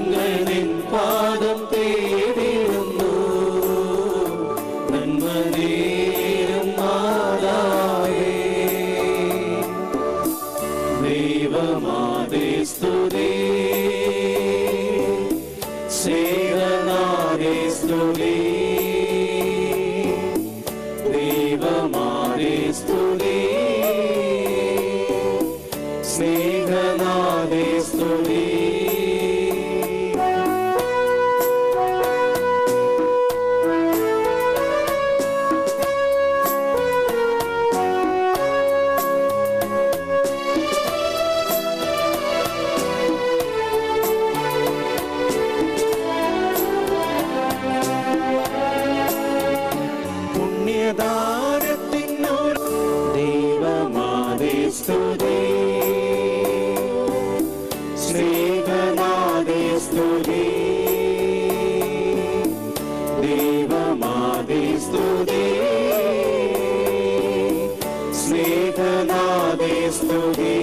ഞങ്ങൾ നിൻ പാദം തേടിടുന്നു നന്മ നേരും മാതാവേ ദൈവമാതേ സ്തുതി സ്നേഹനാദേ സ്തുതി ദൈവമാതേ സ്തുതി സ്നേഹനാദേ സ്തുതി പുണ്യദാനത്തിനോട് ദൈവമാതേ സ്തുതി സ്നേഹനാദേ സ്തുതി ദൈവമാതേ സ്തുതി സ്നേഹനാദേ സ്തുതി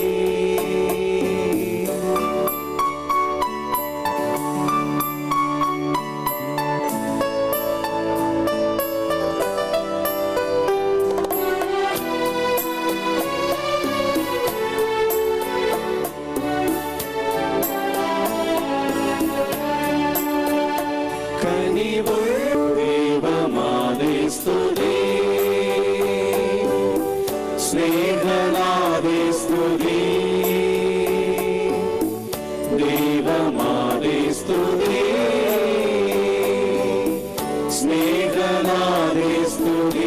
കനിവുൾ ദൈവമാതേ സ്തുതി സ്നേഹനാദേ സ്തുതി ദൈവമാതേ സ്തുതി സ്നേഹനാദേ സ്തുതി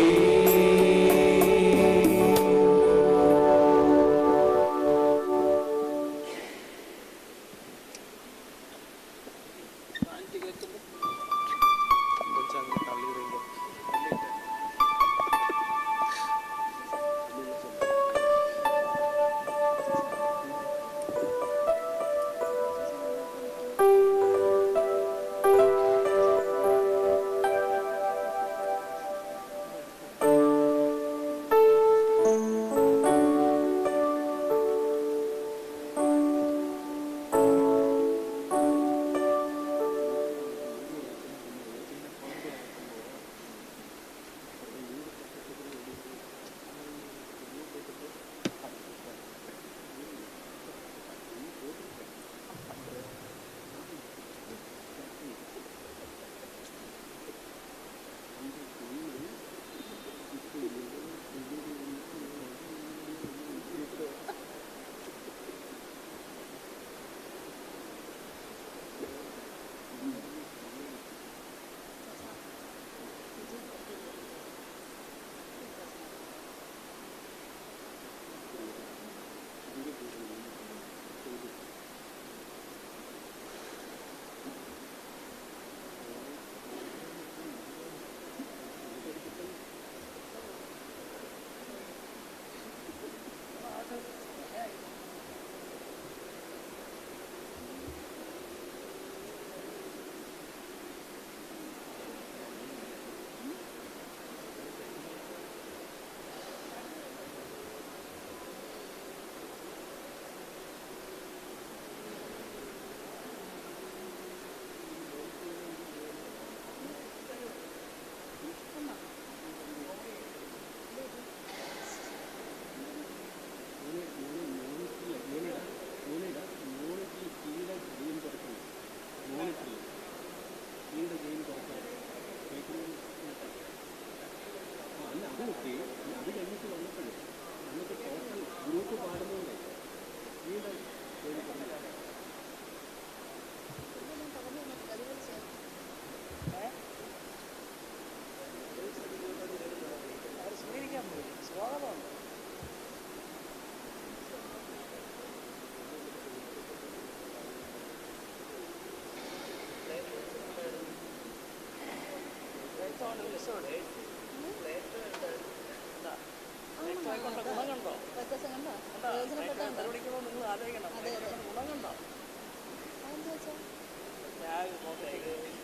വ്യത്യാസം കണ്ടോ പ്രയോജനപ്പെട്ടോ നിങ്ങൾ ആലോചിക്കണം അതെ, അതെ. ഗുണം കണ്ടോ അതെന്താ വെച്ചാൽ ഞാൻ നോക്കേ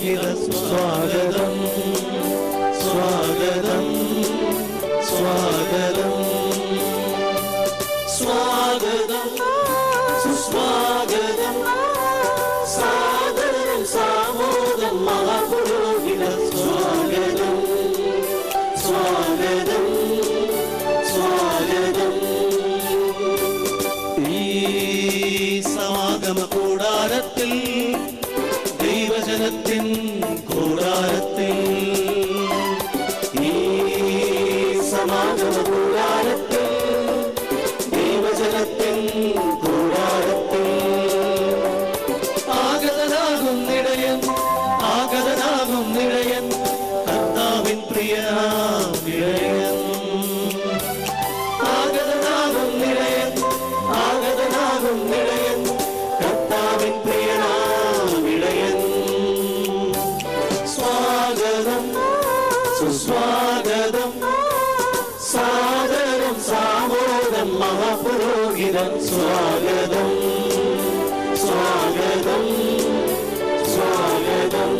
മഹാപുരോഹിത സ്വാഗതം സ്വാഗതം സ്വാഗതം സ്വാഗതം സുസ്വാഗതം സാദരം സാമോദം മഹാപുരോഹിത സ്വാഗതം സ്വാഗതം സ്വാഗതം ഈ സമാഗമ കൂടാരത്തിൽ ദൈവജനത്തിൻ കൂടാരത്തിൽ ഈ സമാഗമ കൂടാരത്തിൽ ദൈവജനത്തിൻ കൂടാരത്തിൽ ആഗതനാകും നിടയൻ ആഗതനാകും നിടയൻ കർത്താവിൻ പ്രിയനാം ഇടയൻ ആഗതനാകും നിടയൻ ആഗതനാകും നിടയൻ കർത്താവിൻ പ്രിയനാം ഇടയൻ സ്വാഗതം സുസ്വാഗതം സാദരം സാമോദം മഹാപുരോഹിതം സ്വാഗതം സ്വാഗതം സ്വാഗതം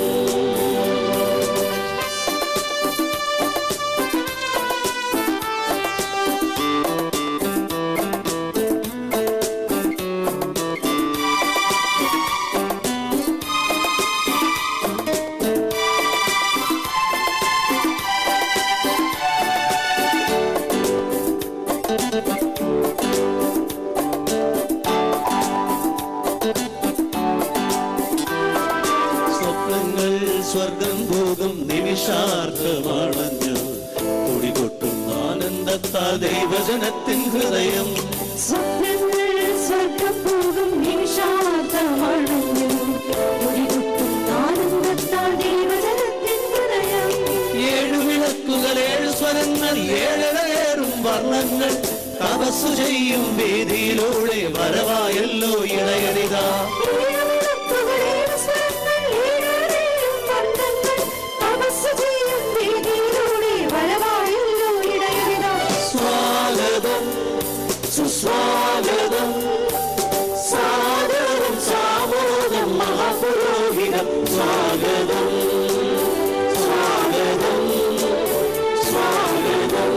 സ്വപ്നങ്ങൾ സ്വർഗം പോകും നിമിഷാർത്ഥമാണഞ്ഞ് തുടികൊട്ടും ആനന്ദത്താൽ ദൈവജനത്തിൻ ഹൃദയം സ്വപ്നങ്ങൾ സ്വർഗം പോകും നിമിഷാർത്ഥമണഞ്ഞു ഒരികുത്തും ആനന്ദത്താൽ ദൈവജനത്തിൻ ഹൃദയം ഏഴു വിളക്കുകൾ ഏഴു സ്വരങ്ങൾ ഏഴരയേറും വർണ്ണങ്ങൾ തപസ്സു ചെയ്യും വേദിയിലൂടെ വരവായല്ലോ ഇടയണിതാ ഏഴുവിളക്കുകളേഴ് സ്വരങ്ങൾ, ഏഴേഴേഴും വർണ്ണങ്ങൾ, തപസ്സു ചെയ്യും വേദിയിലൂടെ വരവായല്ലോ ഇടയനിതാ. സ്വാഗതം സുസ്വാഗതം സാദരം സാമോദം മഹാപുരോഹിതം സ്വാഗതം സ്വാഗതം സ്വാഗതം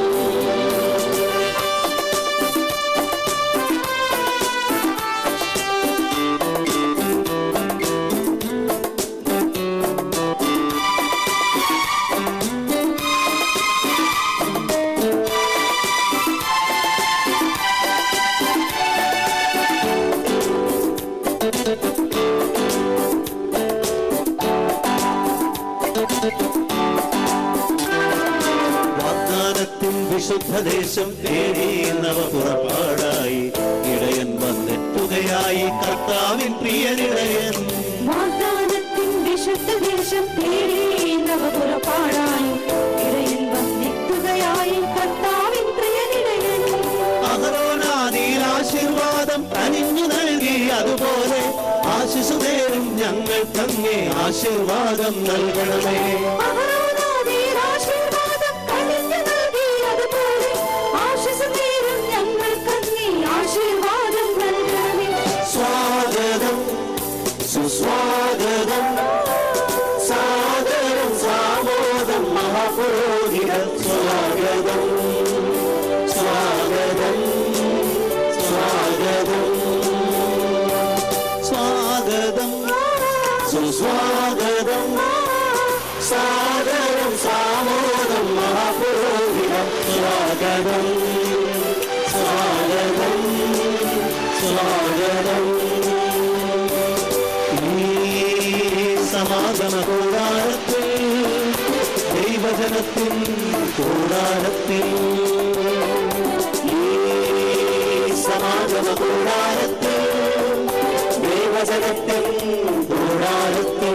വാഗ്ദാനത്തിൻ വിശുദ്ധദേശം തേടി നവ പുറപ്പാടായി ഇടയൻ വന്നെത്തുകയായി കർത്താവിൻ പ്രിയനിടയൻ വാഗ്ദാനത്തിൻ വിശുദ്ധ ദേശം തേടി നവപുറപ്പാടായി ഇടയൻ വന്നെത്തുകയായി കർത്താവിൻ പ്രിയനിടയൻ അഹരോനാദിയിൽ ആശീർവാദം കനിഞ്ഞു നൽകി അതുപോലെ ആശിസു നേരും ഞങ്ങൾ തങ്ങേ ആശീർവാദം നൽകണമേ അഹരോനാദിയിൽ ആശീർവാദം കനിഞ്ഞു നൽകിയതുപോലെ ആശിസുനേരം ഞങ്ങൾക്കങ്ങേ ആശീർവാദം നൽകണമേ. സ്വാഗതം സുസ്വാഗതം സാദരം സാമോദം മഹാപുരോഹിത സ്വാഗതം സ്വാഗതം സ്വാഗതം സ്വാഗതം സുസ്വാഗതം സാദരം സാമോദം മഹാപുരോഹിത സ്വാഗതം സ്വാഗതം സ്വാഗതം ഈ സമാഗമ കൂടാരത്തിൽ ദൈവജനത്തിൻ കൂടാരത്തിൽ ഈ സമാഗമ കൂടാരത്തിൽ ദൈവജനത്തിൻ കൂടാരത്തിൽ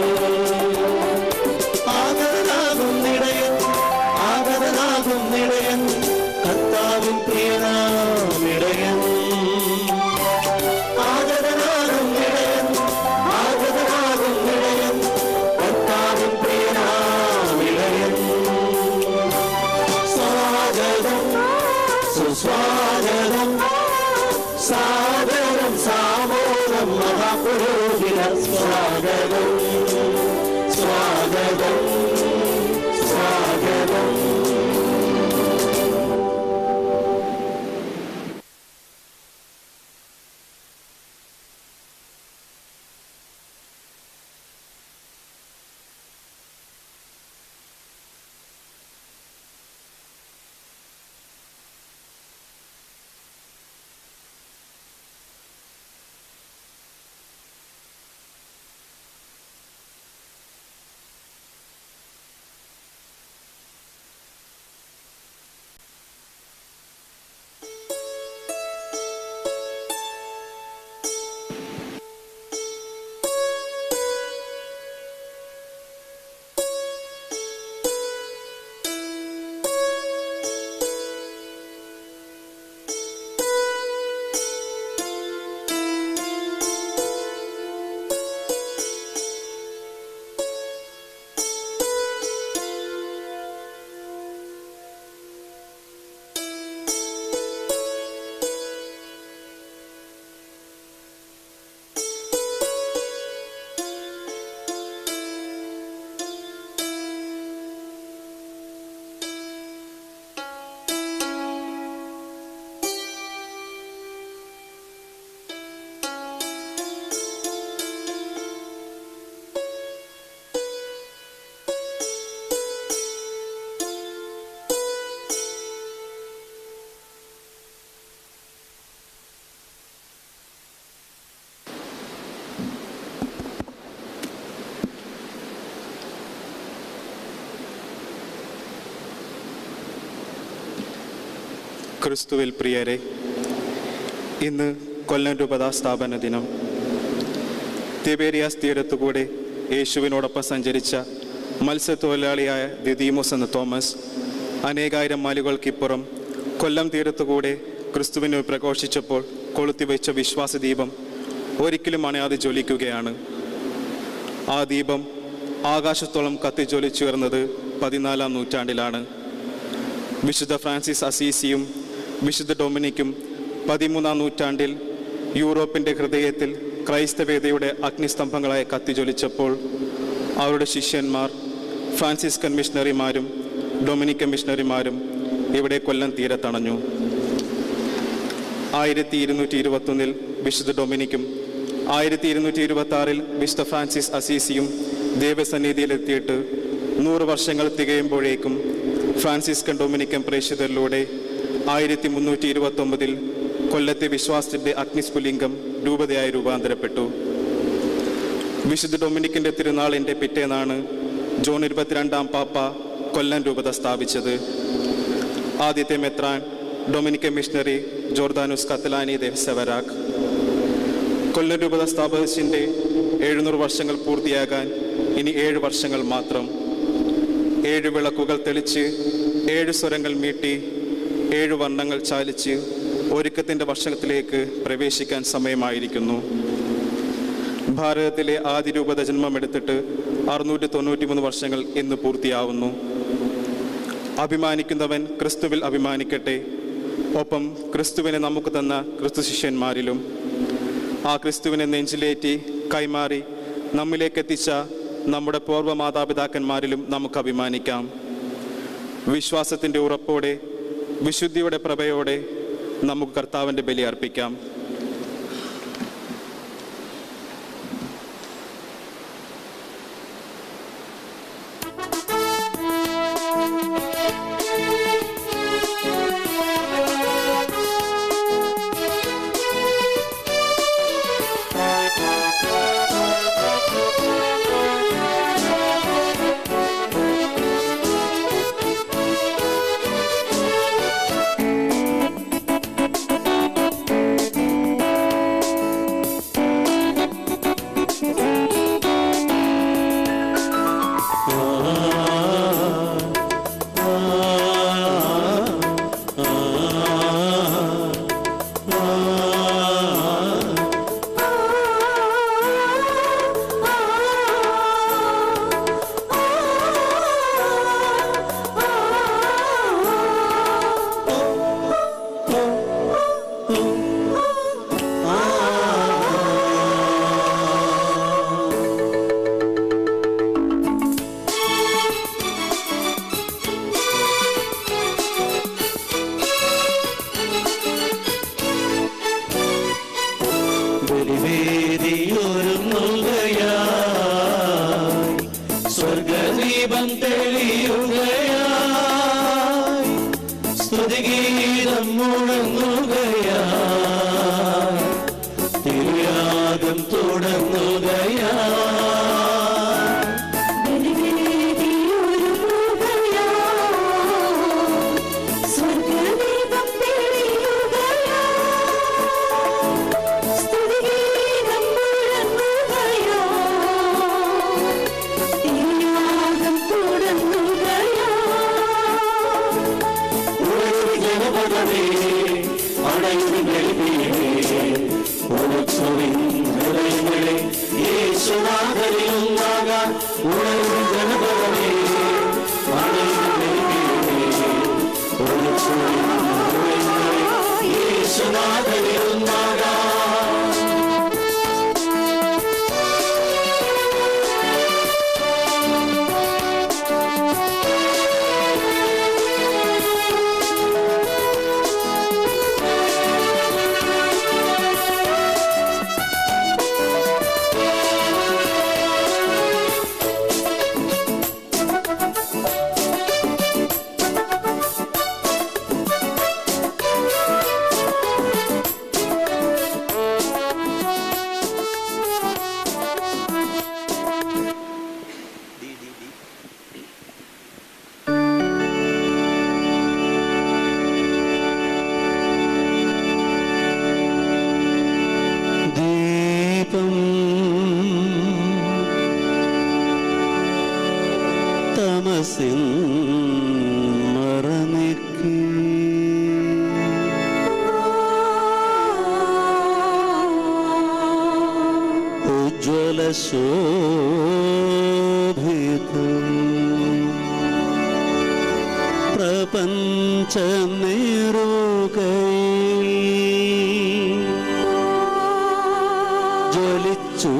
ആഗതനാകും നിടയൻ ആഗതനാകും നിടയൻ കർത്താവിൻ പ്രിയനാം ഇടയൻ ആഗതനാകും നിടയൻ ആഗതനാകും നിടയൻ കർത്താവിൻ പ്രിയനാം ഇടയൻ സ്വാഗതം സുസ്വാഗതം സാദരം സാമോദം മഹാപുരോഹിത സ്വാഗതം സ്വാഗതം ക്രിസ്തുവിൽ പ്രിയരെ ഇന്ന് കൊല്ലം രൂപതാ സ്ഥാപന ദിനം തിബേരിയാസ് തീരത്തുകൂടെ യേശുവിനോടൊപ്പം സഞ്ചരിച്ച മത്സ്യത്തൊഴിലാളിയായ ദിദീമോസ് എന്ന തോമസ് അനേകായിരം മൈലുകൾക്കിപ്പുറം കൊല്ലം തീരത്തുകൂടെ ക്രിസ്തുവിനെ പ്രഘോഷിച്ചപ്പോൾ കൊളുത്തിവെച്ച വിശ്വാസദീപം ഒരിക്കലും അണയാതെ ജ്വലിക്കുകയാണ് ആ ദീപം ആകാശത്തോളം കത്തിജ്വലിച്ചുയർന്നത് പതിനാലാം നൂറ്റാണ്ടിലാണ് വിശുദ്ധ ഫ്രാൻസിസ് അസീസിയും വിശുദ്ധ ഡൊമിനിക്കും പതിമൂന്നാം നൂറ്റാണ്ടിൽ യൂറോപ്പിൻ്റെ ഹൃദയത്തിൽ ക്രൈസ്തവേദയുടെ അഗ്നിസ്തംഭങ്ങളായി കത്തിജ്വലിച്ചപ്പോൾ അവരുടെ ശിഷ്യന്മാർ ഫ്രാൻസിസ്കൻ മിഷണറിമാരും ഡൊമിനിക്കൻ മിഷണറിമാരും ഇവിടെ കൊല്ലം തീരത്തണഞ്ഞു ആയിരത്തി ഇരുന്നൂറ്റി ഇരുപത്തൊന്നിൽ വിശുദ്ധ ഡൊമിനിക്കും ആയിരത്തി ഇരുന്നൂറ്റി ഇരുപത്തി ആറിൽ വിശുദ്ധ ഫ്രാൻസിസ് അസീസിയും ദേവസന്നിധിയിലെത്തിയിട്ട് നൂറ് വർഷങ്ങൾ തികയുമ്പോഴേക്കും ഫ്രാൻസിസ്കൻ ഡൊമിനിക്കൻ പ്രേക്ഷിതരിലൂടെ ആയിരത്തി മുന്നൂറ്റി ഇരുപത്തൊമ്പതിൽ കൊല്ലത്തെ വിശ്വാസത്തിന്റെ അഗ്നിസ്ഫുലിംഗം രൂപതയായി രൂപാന്തരപ്പെട്ടു വിശുദ്ധ ഡൊമിനിക്കിന്റെ തിരുനാളിന്റെ പിറ്റേന്നാണ് ജോൺ ഇരുപത്തിരണ്ടാം പാപ്പ കൊല്ലം രൂപത സ്ഥാപിച്ചത് ആദ്യത്തെ മെത്രാൻ ഡൊമിനിക്കൻ മിഷണറി ജോർദാനുസ് കത്തലാനി ദേവസവരാഗ് കൊല്ലം രൂപത സ്ഥാപകത്തിന്റെ എഴുന്നൂറ് വർഷങ്ങൾ പൂർത്തിയാകാൻ ഇനി ഏഴ് വർഷങ്ങൾ മാത്രം ഏഴ് വിളക്കുകൾ തെളിച്ച് ഏഴ് സ്വരങ്ങൾ മീട്ടി ഏഴ് വർണ്ണങ്ങൾ ചാലിച്ച് ഒരുക്കത്തിൻ്റെ വർഷത്തിലേക്ക് പ്രവേശിക്കാൻ സമയമായിരിക്കുന്നു ഭാരതത്തിലെ ആദ്യ രൂപത ജന്മമെടുത്തിട്ട് അറുന്നൂറ്റി തൊണ്ണൂറ്റി മൂന്ന് വർഷങ്ങൾ ഇന്ന് പൂർത്തിയാവുന്നു അഭിമാനിക്കുന്നവൻ ക്രിസ്തുവിൽ അഭിമാനിക്കട്ടെ ഒപ്പം ക്രിസ്തുവിനെ നമുക്ക് തന്ന ക്രിസ്തു ശിഷ്യന്മാരിലും ആ ക്രിസ്തുവിനെ നെഞ്ചിലേറ്റി കൈമാറി നമ്മിലേക്ക് എത്തിച്ച നമ്മുടെ പൂർവ്വ മാതാപിതാക്കന്മാരിലും നമുക്ക് അഭിമാനിക്കാം വിശ്വാസത്തിൻ്റെ ഉറപ്പോടെ വിശുദ്ധിയുടെ പ്രഭയോടെ നമുക്ക് കർത്താവിൻ്റെ ബലി അർപ്പിക്കാം ബലിവേദിയൊരുങ്ങുകയായി സ്വർഗദീപം തെളിയുകയായി സ്തുതിഗീതം മുഴങ്ങുകയായി തിരുയാഗം തുടങ്ങുകയായി സ്വർഗദീപം തെളിയുകയാ സ്തുതിഗീതം മുഴങ്ങുകയാ തിരുയാഗം തുടങ്ങുകയാ ഉണരു ജനപദമേ അണയുന്ന ബലിപീഠമേ ഉണച്ചുവിൻ ഹൃദയങ്ങളെ യേശുനാഥനിലുണ്ടാകാൻ ഉണരു ജനപദമേ അണയുന്ന ബലിപീഠമേ ഉണച്ചുവിൻ ഹൃദയങ്ങളെ യേശുനാഥനിലുണ്ടാകാൻ യേശുനാഥനിലുണ്ടാകാൻ തമസിൻ മറനിക്കി ഉജ്വല ശോഭിതം പ്രപഞ്ചം നേറുകയിൽ ജ്വലിച്ചു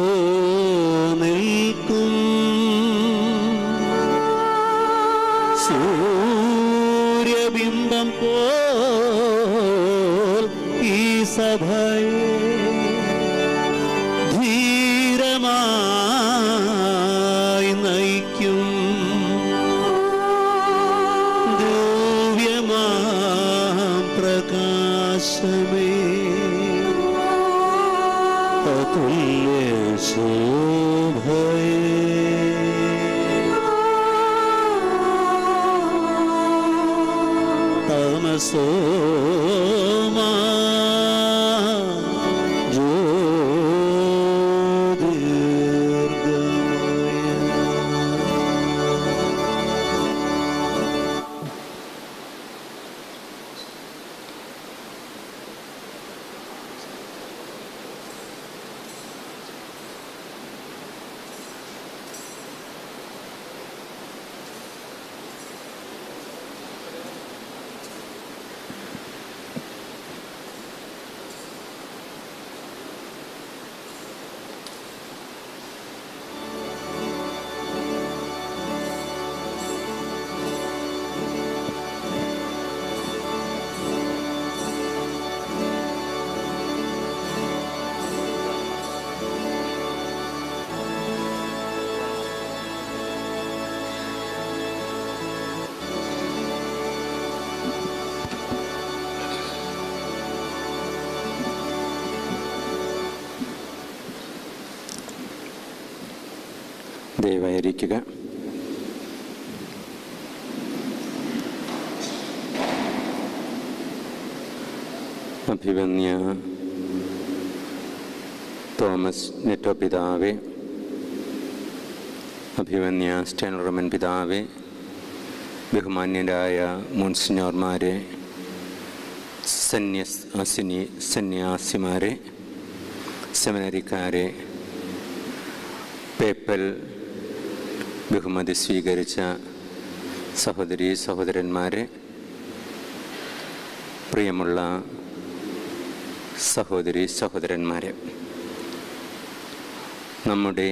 നിൽക്കും സൂര്യബിംബം പോൽ ഈ സഭയെ ധീരമായി നയിക്കും ദിവ്യമാം പ്രകാശമേ അതുല്യ ശോഭയേ തമസോ മാ ജ്യോതിർഗമയ ദയവായിരിക്കുക അഭിവന്യ തോമസ് നെറ്റോ പിതാവേ അഭിവന്യ സ്റ്റേനറമൻ പിതാവേ ബഹുമാന്യരായ മുൻസിനോർമാരെ സന്യസിനി സന്യാസിമാരെ സെമിനറിക്കാരെ പേപ്പൽ ബഹുമതി സ്വീകരിച്ച സഹോദരി സഹോദരന്മാരെ പ്രിയമുള്ള സഹോദരി സഹോദരന്മാരെ നമ്മുടെ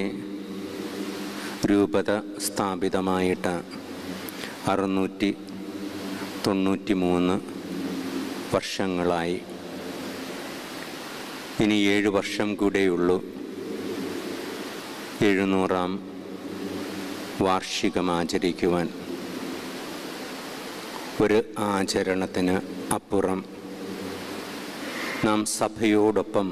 രൂപത സ്ഥാപിതമായിട്ട് അറുന്നൂറ്റി തൊണ്ണൂറ്റി മൂന്ന് വർഷങ്ങളായി ഇനി ഏഴ് വർഷം കൂടെയുള്ളൂ എഴുന്നൂറാം വാർഷികം ആചരിക്കുവാൻ ഒരു ആചരണത്തിന് അപ്പുറം നാം സഭയോടൊപ്പം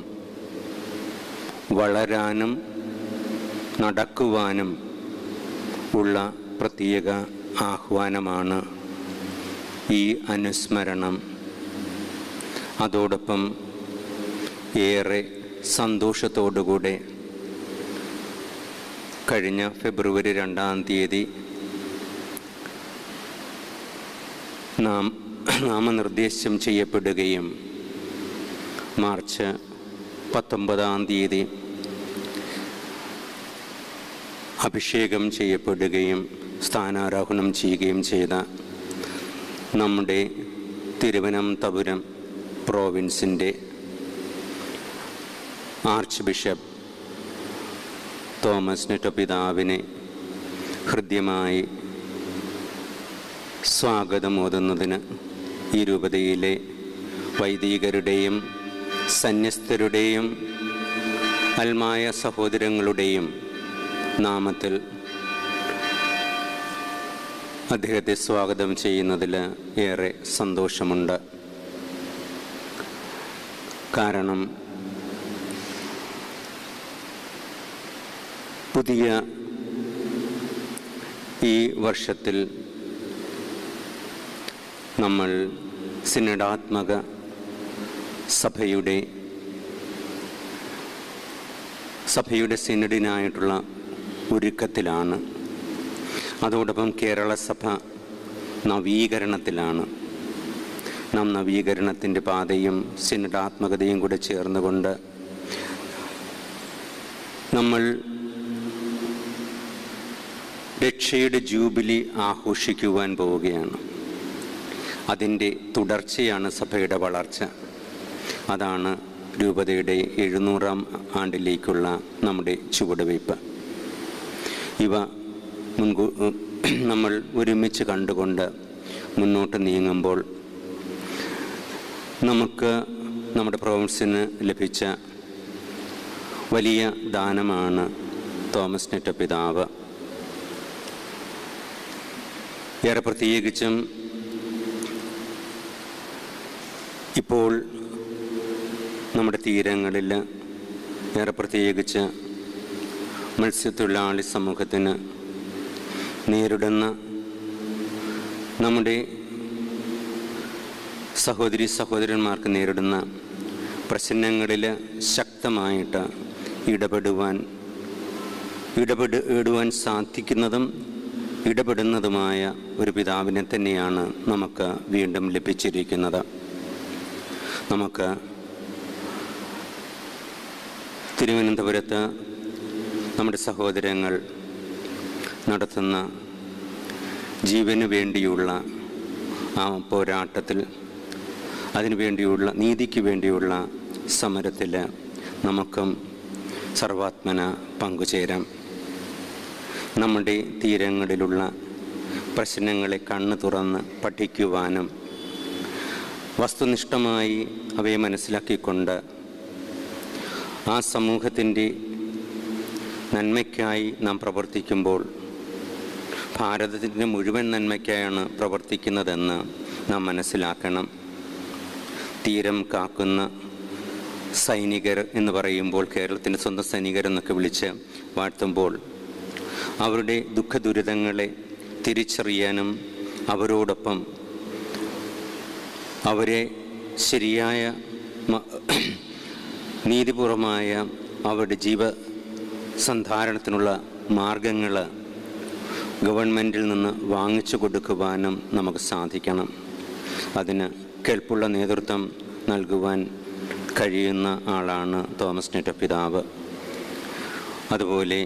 വളരാനും നടക്കുവാനും ഉള്ള പ്രത്യേക ആഹ്വാനമാണ് ഈ അനുസ്മരണം അതോടൊപ്പം ഏറെ സന്തോഷത്തോടുകൂടെ കഴിഞ്ഞ ഫെബ്രുവരി രണ്ടാം തീയതി നാം നാമനിർദ്ദേശം ചെയ്യപ്പെടുകയും മാർച്ച് പത്തൊമ്പതാം തീയതി അഭിഷേകം ചെയ്യപ്പെടുകയും സ്ഥാനാരോഹണം ചെയ്യുകയും ചെയ്ത നമ്മുടെ തിരുവനന്തപുരം പ്രോവിൻസിൻ്റെ ആർച്ച് ബിഷപ്പ് തോമസ് നെറ്റോ പിതാവിനെ ഹൃദ്യമായി സ്വാഗതമോതുന്നതിന് ഈ രൂപതയിലെ വൈദികരുടെയും സന്യസ്തരുടെയും അൽമായ സഹോദരങ്ങളുടെയും നാമത്തിൽ അദ്ദേഹത്തെ സ്വാഗതം ചെയ്യുന്നതിൽ ഏറെ സന്തോഷമുണ്ട് കാരണം പുതിയ ഈ വർഷത്തിൽ നമ്മൾ സിനഡാത്മക സഭയുടെ സഭയുടെ സിനഡിനായിട്ടുള്ള ഒരുക്കത്തിലാണ് അതോടൊപ്പം കേരള സഭ നവീകരണത്തിലാണ് നാം നവീകരണത്തിൻ്റെ പാതയും സിനഡാത്മകതയും കൂടെ ചേർന്നുകൊണ്ട് നമ്മൾ രക്ഷയുടെ ജൂബിലി ആഘോഷിക്കുവാൻ പോവുകയാണ് അതിൻ്റെ തുടർച്ചയാണ് സഭയുടെ വളർച്ച അതാണ് രൂപതയുടെ എഴുന്നൂറാം ആണ്ടിലേക്കുള്ള നമ്മുടെ ചുവടുവയ്പ് ഇവ മുൻകൂ നമ്മൾ ഒരുമിച്ച് കണ്ടുകൊണ്ട് മുന്നോട്ട് നീങ്ങുമ്പോൾ നമുക്ക് നമ്മുടെ പ്രൊവിൻസിന് ലഭിച്ച വലിയ ദാനമാണ് തോമസ് നെറ്റ പിതാവ് ഏറെ പ്രത്യേകിച്ചും ഇപ്പോൾ നമ്മുടെ തീരങ്ങളിൽ ഏറെ പ്രത്യേകിച്ച് മത്സ്യത്തൊഴിലാളി സമൂഹത്തിന് നേരിടുന്ന നമ്മുടെ സഹോദരി സഹോദരന്മാർക്ക് നേരിടുന്ന പ്രശ്നങ്ങളിൽ ശക്തമായിട്ട് ഇടപെടുവാൻ ഇടപെട് ഇടുവാൻ സാധിക്കുന്നതും ഇടപെടുന്നതുമായ ഒരു പിതാവിനെ തന്നെയാണ് നമുക്ക് വീണ്ടും ലഭിച്ചിരിക്കുന്നത് നമുക്ക് തിരുവനന്തപുരത്ത് നമ്മുടെ സഹോദരങ്ങൾ നടത്തുന്ന ജീവന് വേണ്ടിയുള്ള ആ പോരാട്ടത്തിൽ അതിനു വേണ്ടിയുള്ള നീതിക്ക് വേണ്ടിയുള്ള സമരത്തിൽ നമുക്കും സർവാത്മന പങ്കുചേരാം നമ്മുടെ തീരങ്ങളിലുള്ള പ്രശ്നങ്ങളെ കണ്ണു തുറന്ന് പഠിക്കുവാനും വസ്തുനിഷ്ഠമായി അവയെ മനസ്സിലാക്കിക്കൊണ്ട് ആ സമൂഹത്തിൻ്റെ നന്മയ്ക്കായി നാം പ്രവർത്തിക്കുമ്പോൾ ഭാരതത്തിൻ്റെ മുഴുവൻ നന്മയ്ക്കായാണ് പ്രവർത്തിക്കുന്നതെന്ന് നാം മനസ്സിലാക്കണം തീരം കാക്കുന്ന സൈനികർ എന്ന് പറയുമ്പോൾ കേരളത്തിൻ്റെ സ്വന്തം സൈനികരെന്നൊക്കെ വിളിച്ച് വാഴ്ത്തുമ്പോൾ അവരുടെ ദുഃഖദുരിതങ്ങളെ തിരിച്ചറിയാനും അവരോടൊപ്പം അവരെ ശരിയായ മ- നീതിപൂർവമായ അവരുടെ ജീവ സന്ധാരണത്തിനുള്ള മാർഗങ്ങൾ ഗവൺമെൻറ്റിൽ നിന്ന് വാങ്ങിച്ചു കൊടുക്കുവാനും നമുക്ക് സാധിക്കണം അതിന് കേൾപ്പുള്ള നേതൃത്വം നൽകുവാൻ കഴിയുന്ന ആളാണ് തോമസ് നെറ്റ പിതാവ് അതുപോലെ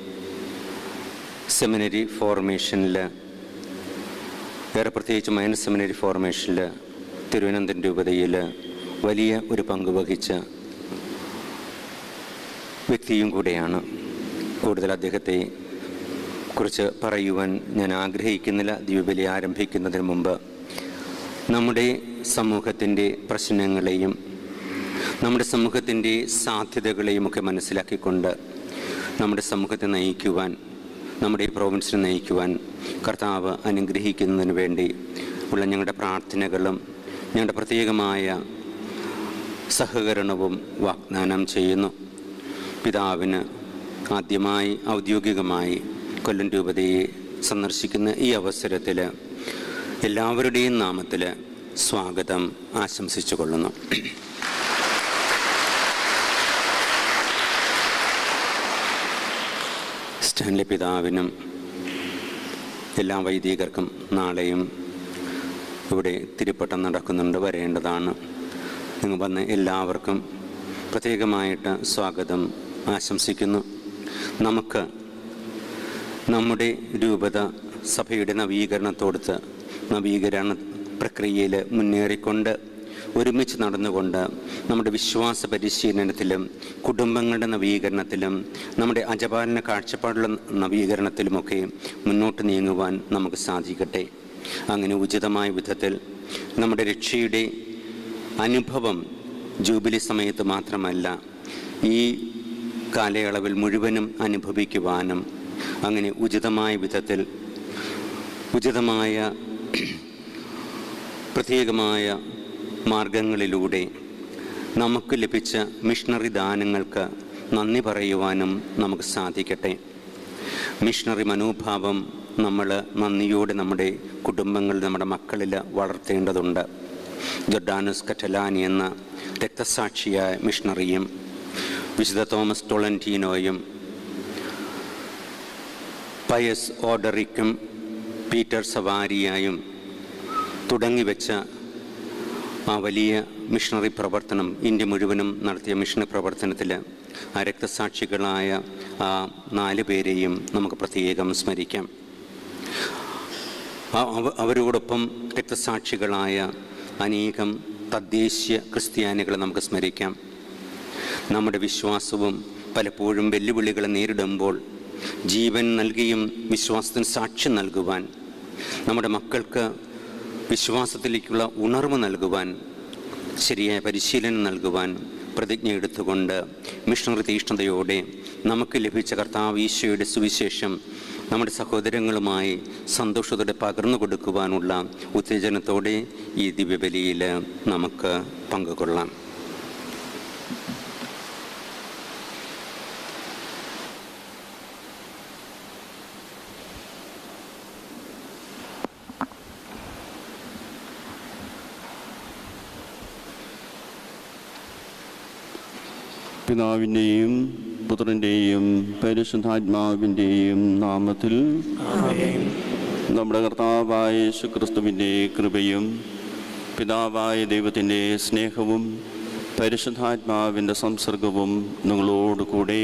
സെമിനറി ഫോർമേഷനിൽ ഏറെ പ്രത്യേകിച്ച് മൈനസ് സെമിനറി ഫോർമേഷനിൽ തിരുവനന്തപുരം രൂപതയിൽ വലിയ ഒരു പങ്ക് വഹിച്ച വ്യക്തിയും കൂടെയാണ് കൂടുതൽ അദ്ദേഹത്തെ കുറിച്ച് പറയുവാൻ ഞാൻ ആഗ്രഹിക്കുന്നില്ല ദ്വീപലി ആരംഭിക്കുന്നതിന് മുമ്പ് നമ്മുടെ സമൂഹത്തിൻ്റെ പ്രശ്നങ്ങളെയും നമ്മുടെ സമൂഹത്തിൻ്റെ സാധ്യതകളെയും ഒക്കെ മനസ്സിലാക്കിക്കൊണ്ട് നമ്മുടെ സമൂഹത്തെ നയിക്കുവാൻ നമ്മുടെ ഈ പ്രോവിൻസിനെ നയിക്കുവാൻ കർത്താവ് അനുഗ്രഹിക്കുന്നതിന് വേണ്ടി ഉള്ള ഞങ്ങളുടെ പ്രാർത്ഥനകളും ഞങ്ങളുടെ പ്രത്യേകമായ സഹകരണവും വാഗ്ദാനം ചെയ്യുന്നു പിതാവിന് ആദ്യമായി ഔദ്യോഗികമായി കൊല്ലം രൂപതയെ സന്ദർശിക്കുന്ന ഈ അവസരത്തിൽ എല്ലാവരുടെയും നാമത്തിൽ സ്വാഗതം ആശംസിച്ചു കൊള്ളുന്നു സ്റ്റാൻലി പിതാവിനും എല്ലാ വൈദികർക്കും നാളെയും ഇവിടെ തിരുപ്പട്ടം നടക്കുന്നുണ്ട് വരേണ്ടതാണ് നിങ്ങൾ വന്ന് എല്ലാവർക്കും പ്രത്യേകമായിട്ട് സ്വാഗതം ആശംസിക്കുന്നു നമുക്ക് നമ്മുടെ രൂപത സഭയുടെ നവീകരണത്തോടുത്ത് നവീകരണ പ്രക്രിയയിൽ മുന്നേറിക്കൊണ്ട് ഒരുമിച്ച് നടന്നുകൊണ്ട് നമ്മുടെ വിശ്വാസ പരിശീലനത്തിലും കുടുംബങ്ങളുടെ നവീകരണത്തിലും നമ്മുടെ അജപാലന കാഴ്ചപ്പാടുള്ള നവീകരണത്തിലുമൊക്കെ മുന്നോട്ട് നീങ്ങുവാൻ നമുക്ക് സാധിക്കട്ടെ അങ്ങനെ ഉചിതമായ വിധത്തിൽ നമ്മുടെ രക്ഷയുടെ അനുഭവം ജൂബിലി സമയത്ത് മാത്രമല്ല ഈ കാലയളവിൽ മുഴുവനും അനുഭവിക്കുവാനും അങ്ങനെ ഉചിതമായ വിധത്തിൽ ഉചിതമായ പ്രത്യേകമായ മാർഗങ്ങളിലൂടെ നമുക്ക് ലഭിച്ച മിഷണറി ദാനങ്ങൾക്ക് നന്ദി പറയുവാനും നമുക്ക് സാധിക്കട്ടെ മിഷണറി മനോഭാവം നമ്മൾ നന്ദിയോടെ നമ്മുടെ കുടുംബങ്ങൾ നമ്മുടെ മക്കളിൽ വളർത്തേണ്ടതുണ്ട് ജൊർഡാനസ് കറ്റലാനി എന്ന രക്തസാക്ഷിയായ മിഷണറിയും വിശുദ്ധ തോമസ് ടൊളന്റീനോയും പയസ് ഓർഡറിക്കും പീറ്റർ സവാരിയായും തുടങ്ങിവെച്ച ആ വലിയ മിഷണറി പ്രവർത്തനം ഇന്ത്യ മുഴുവനും നടത്തിയ മിഷണറി പ്രവർത്തനത്തിൽ ആ രക്തസാക്ഷികളായ ആ നാല് പേരെയും നമുക്ക് പ്രത്യേകം സ്മരിക്കാം ആ- അവ- അവരോടൊപ്പം രക്തസാക്ഷികളായ അനേകം തദ്ദേശീയ ക്രിസ്ത്യാനികളെ നമുക്ക് സ്മരിക്കാം നമ്മുടെ വിശ്വാസവും പലപ്പോഴും വെല്ലുവിളികളെ നേരിടുമ്പോൾ ജീവൻ നൽകിയും വിശ്വാസത്തിന് സാക്ഷ്യം നൽകുവാൻ നമ്മുടെ മക്കൾക്ക് വിശ്വാസത്തിലേക്കുള്ള ഉണർവ് നൽകുവാൻ ശരിയായ പരിശീലനം നൽകുവാൻ പ്രതിജ്ഞ എടുത്തുകൊണ്ട് മിഷണറി തീഷ്ണതയോടെ നമുക്ക് ലഭിച്ച കർത്താവ് ഈശോയുടെ സുവിശേഷം നമ്മുടെ സഹോദരങ്ങളുമായി സന്തോഷത്തോടെ പകർന്നു കൊടുക്കുവാനുള്ള ഉത്തേജനത്തോടെ ഈ ദിവ്യബലിയിൽ നമുക്ക് പങ്കുകൊള്ളാം പിതാവിൻ്റെയും പുത്രൻ്റെയും പരിശുദ്ധാത്മാവിൻ്റെയും നാമത്തിൽ നമ്മുടെ കർത്താവായ യേശുക്രിസ്തുവിൻ്റെ കൃപയും പിതാവായ ദൈവത്തിൻ്റെ സ്നേഹവും പരിശുദ്ധാത്മാവിൻ്റെ സംസർഗവും നിങ്ങളോട് കൂടെ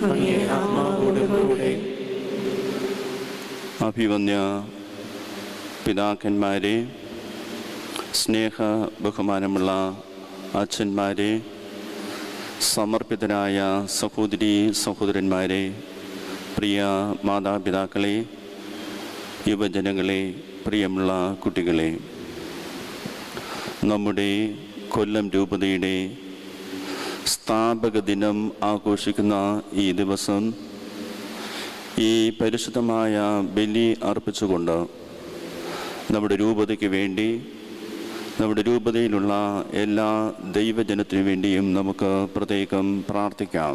അഭിവന്യ പിതാക്കന്മാരെ സ്നേഹ ബഹുമാനമുള്ള അച്ഛന്മാരെ സമർപ്പിതരായ സഹോദരി സഹോദരന്മാരെ പ്രിയ മാതാപിതാക്കളെ യുവജനങ്ങളെ പ്രിയമുള്ള കുട്ടികളെ നമ്മുടെ കൊല്ലം രൂപതയുടെ സ്ഥാപക ദിനം ആഘോഷിക്കുന്ന ഈ ദിവസം ഈ പരിശുദ്ധമായ ബലി അർപ്പിച്ചുകൊണ്ട് നമ്മുടെ രൂപതയ്ക്ക് വേണ്ടി നമ്മുടെ രൂപതയിലുള്ള എല്ലാ ദൈവജനത്തിനു വേണ്ടിയും നമുക്ക് പ്രത്യേകം പ്രാർത്ഥിക്കാം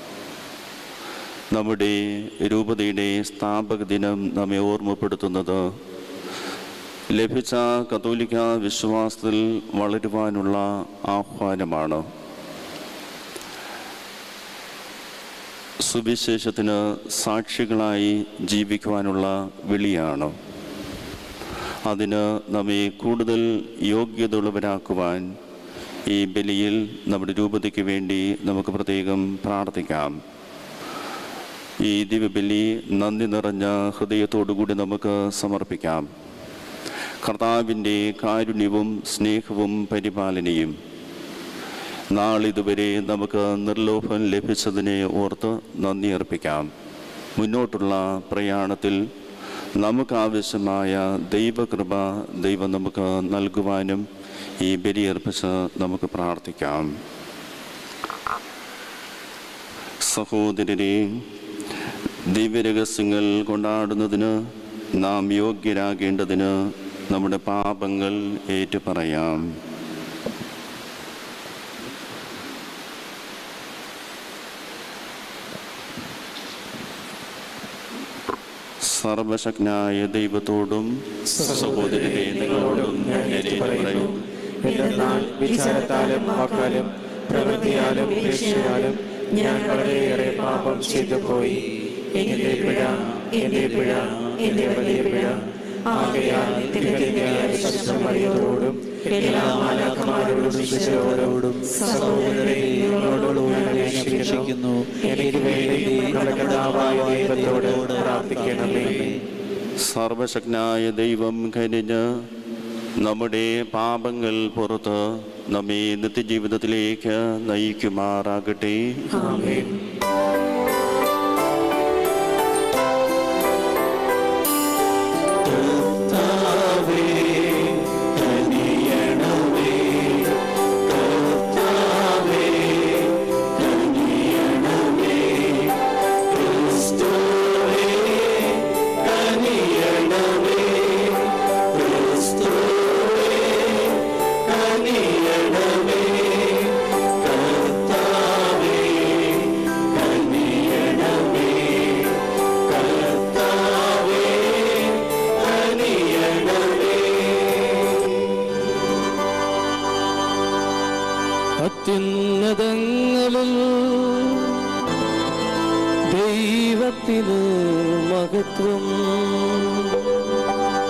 നമ്മുടെ രൂപതയുടെ സ്ഥാപക ദിനം നമ്മെ ഓർമ്മപ്പെടുത്തുന്നത് ലഭിച്ച കത്തോലിക്ക വിശ്വാസത്തിൽ വളരുവാനുള്ള ആഹ്വാനമാണ് സുവിശേഷത്തിന് സാക്ഷികളായി ജീവിക്കുവാനുള്ള വിളിയാണ് അതിന് നമ്മെ കൂടുതൽ യോഗ്യതയുള്ളവരാക്കുവാൻ ഈ ബലിയിൽ നമ്മുടെ രൂപതയ്ക്ക് വേണ്ടി നമുക്ക് പ്രത്യേകം പ്രാർത്ഥിക്കാം ഈ ദിവ്യബലി നന്ദി നിറഞ്ഞ ഹൃദയത്തോടുകൂടി നമുക്ക് സമർപ്പിക്കാം കർത്താവിൻ്റെ കാരുണ്യവും സ്നേഹവും പരിപാലനയും നാളിതുവരെ നമുക്ക് നിർലോഭം ലഭിച്ചതിനെ ഓർത്ത് നന്ദി അർപ്പിക്കാം മുന്നോട്ടുള്ള പ്രയാണത്തിൽ നമുക്കാവശ്യമായ ദൈവകൃപ ദൈവം നമുക്ക് നൽകുവാനും ഈ ബലിയർപ്പിച്ച് നമുക്ക് പ്രാർത്ഥിക്കാം സഹോദരരെ ദിവ്യരഹസ്യങ്ങൾ കൊണ്ടാടുന്നതിന് നാം യോഗ്യരാകേണ്ടതിന് നമ്മുടെ പാപങ്ങൾ ഏറ്റുപറയാം സർവശക്തനായ ദൈവത്തോടും സഹോദരരെ നിങ്ങളോടും ഞാൻ ഏറ്റുപറയും എന്നാൽ വിചാരത്താലും വാക്കാലും പ്രവൃത്തിയാലും ഉപേക്ഷയാലും ഞാൻ വളരെയേറെ പാപം ചെയ്തു പോയി എന്റെ പിഴ എന്റെ പിഴ എന്റെ വലിയ പിഴ ആകയാൽ തികഞ്ഞയായ പരിശ്രമയോടും എല്ലാ മാലാക്കന്മാരോടും ശിശുരോടും സഹോദരരെ നിങ്ങളോടും ഞാൻ അപേക്ഷിക്കുന്നു എനിക്ക് വേണ്ടി നമ്മുടെ കഥാവായ ദൈവത്തോട് പ്രാർത്ഥിക്കണമേ സർവശക്തനായ ദൈവം കനിഞ്ഞ് നമ്മുടെ പാപങ്ങൾ പുറത്ത് നമ്മെ നിത്യജീവിതത്തിലേക്ക് നയിക്കുമാറാകട്ടെ ആമേൻ അത്യുന്നതങ്ങളിൽ ദൈവത്തിന് മഹത്വം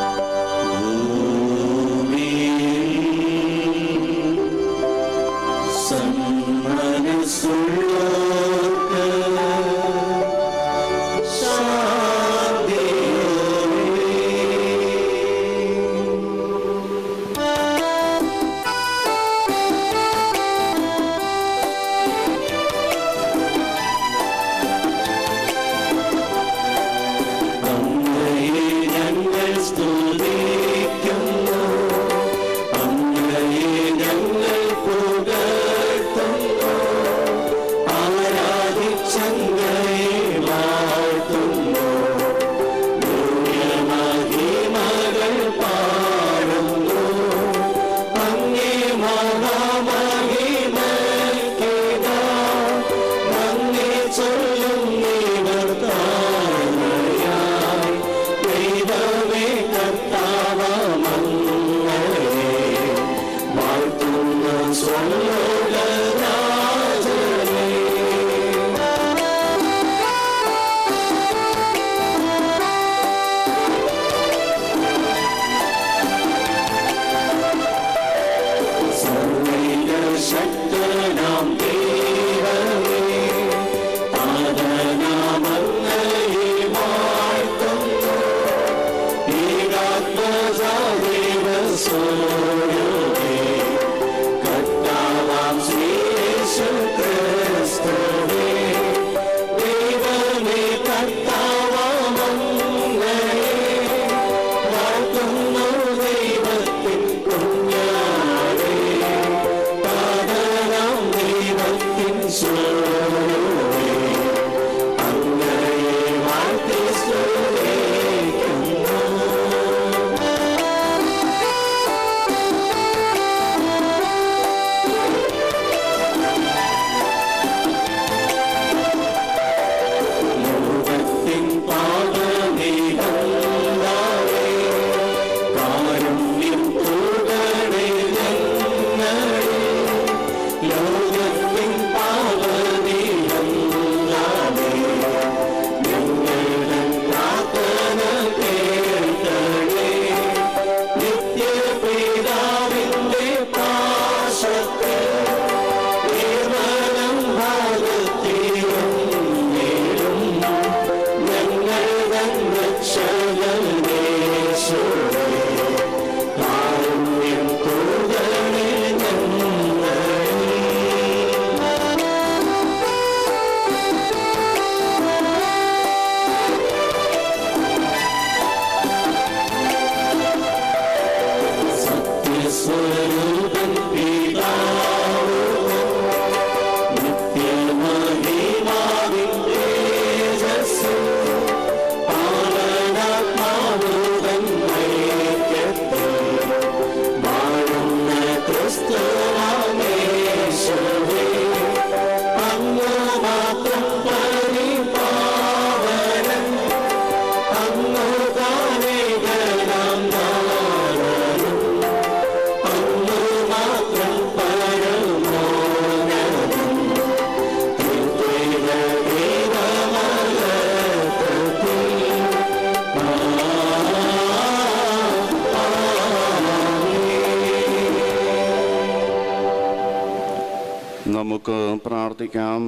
നമുക്ക് പ്രാർത്ഥിക്കാം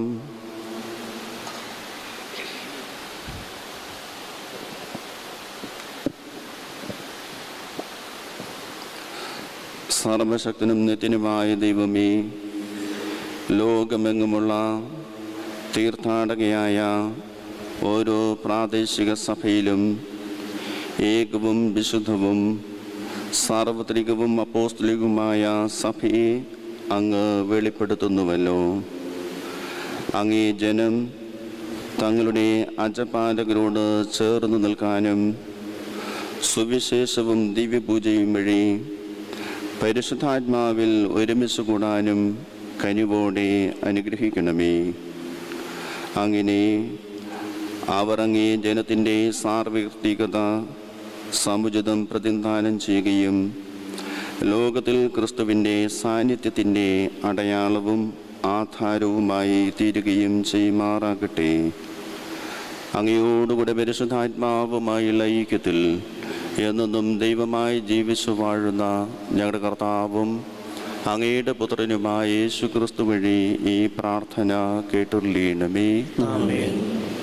സർവശക്തനും നിത്യനുമായ ദൈവമേ ലോകമെങ്ങുമുള്ള തീർത്ഥാടകയായ ഓരോ പ്രാദേശിക സഭയിലും ഏകവും വിശുദ്ധവും സാർവത്രികവും അപ്പോസ്തലികവുമായ സഭയെ അങ്ങ് വെളിപ്പെടുത്തുന്നുവല്ലോ അങ്ങേ ജനം തങ്ങളുടെ അജപാലകരോട് ചേർന്ന് നിൽക്കാനും സുവിശേഷവും ദിവ്യപൂജയും വഴി പരിശുദ്ധാത്മാവിൽ ഒരുമിച്ച് കൂടാനും കനിവോടെ അനുഗ്രഹിക്കണമേ അങ്ങനെ അവർ അങ്ങേ ജനത്തിൻ്റെ സാർവത്രികത സമുചിതം പ്രതിനിധാനം ചെയ്യുകയും ലോകത്തിൽ ക്രിസ്തുവിൻ്റെ സാന്നിധ്യത്തിൻ്റെ അടയാളവും ആധാരവുമായി തീരുകയും ചെയ്യുമാറാകട്ടെ അങ്ങയോടുകൂടെ പരിശുദ്ധാത്മാവുമായുള്ള ഐക്യത്തിൽ എന്നെന്നും ദൈവമായി ജീവിച്ചു വാഴുന്ന ഞങ്ങളുടെ കർത്താവും അങ്ങയുടെ പുത്രനുമായ യേശു ക്രിസ്തു വഴി ഈ പ്രാർത്ഥന കേട്ടുള്ളീണമേ ആമേൻ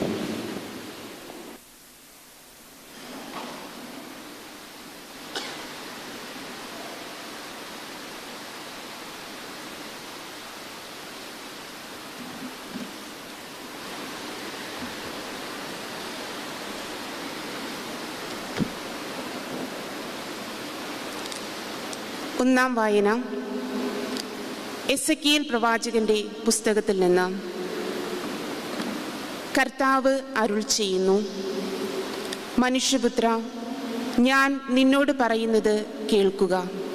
ഒന്നാം വായന എസക്കിയൽ പ്രവാചകന്റെ പുസ്തകത്തിൽ നിന്ന് കർത്താവ് അരുൾ ചെയ്യുന്നു മനുഷ്യപുത്ര ഞാൻ നിന്നോട് പറയുന്നത് കേൾക്കുക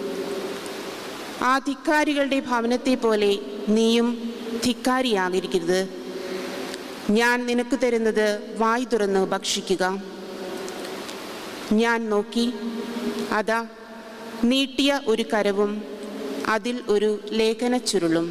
ആ ധിക്കാരികളുടെ ഭവനത്തെ പോലെ നീയും ധിക്കാരിയാകരുത് ഞാൻ നിനക്ക് തരുന്നത് വായ് തുറന്ന് ഭക്ഷിക്കുക ഞാൻ നോക്കി അതാ നീട്ടിയ ഒരു കരവും അതിൽ ഒരു ലേഖന ചുരുളും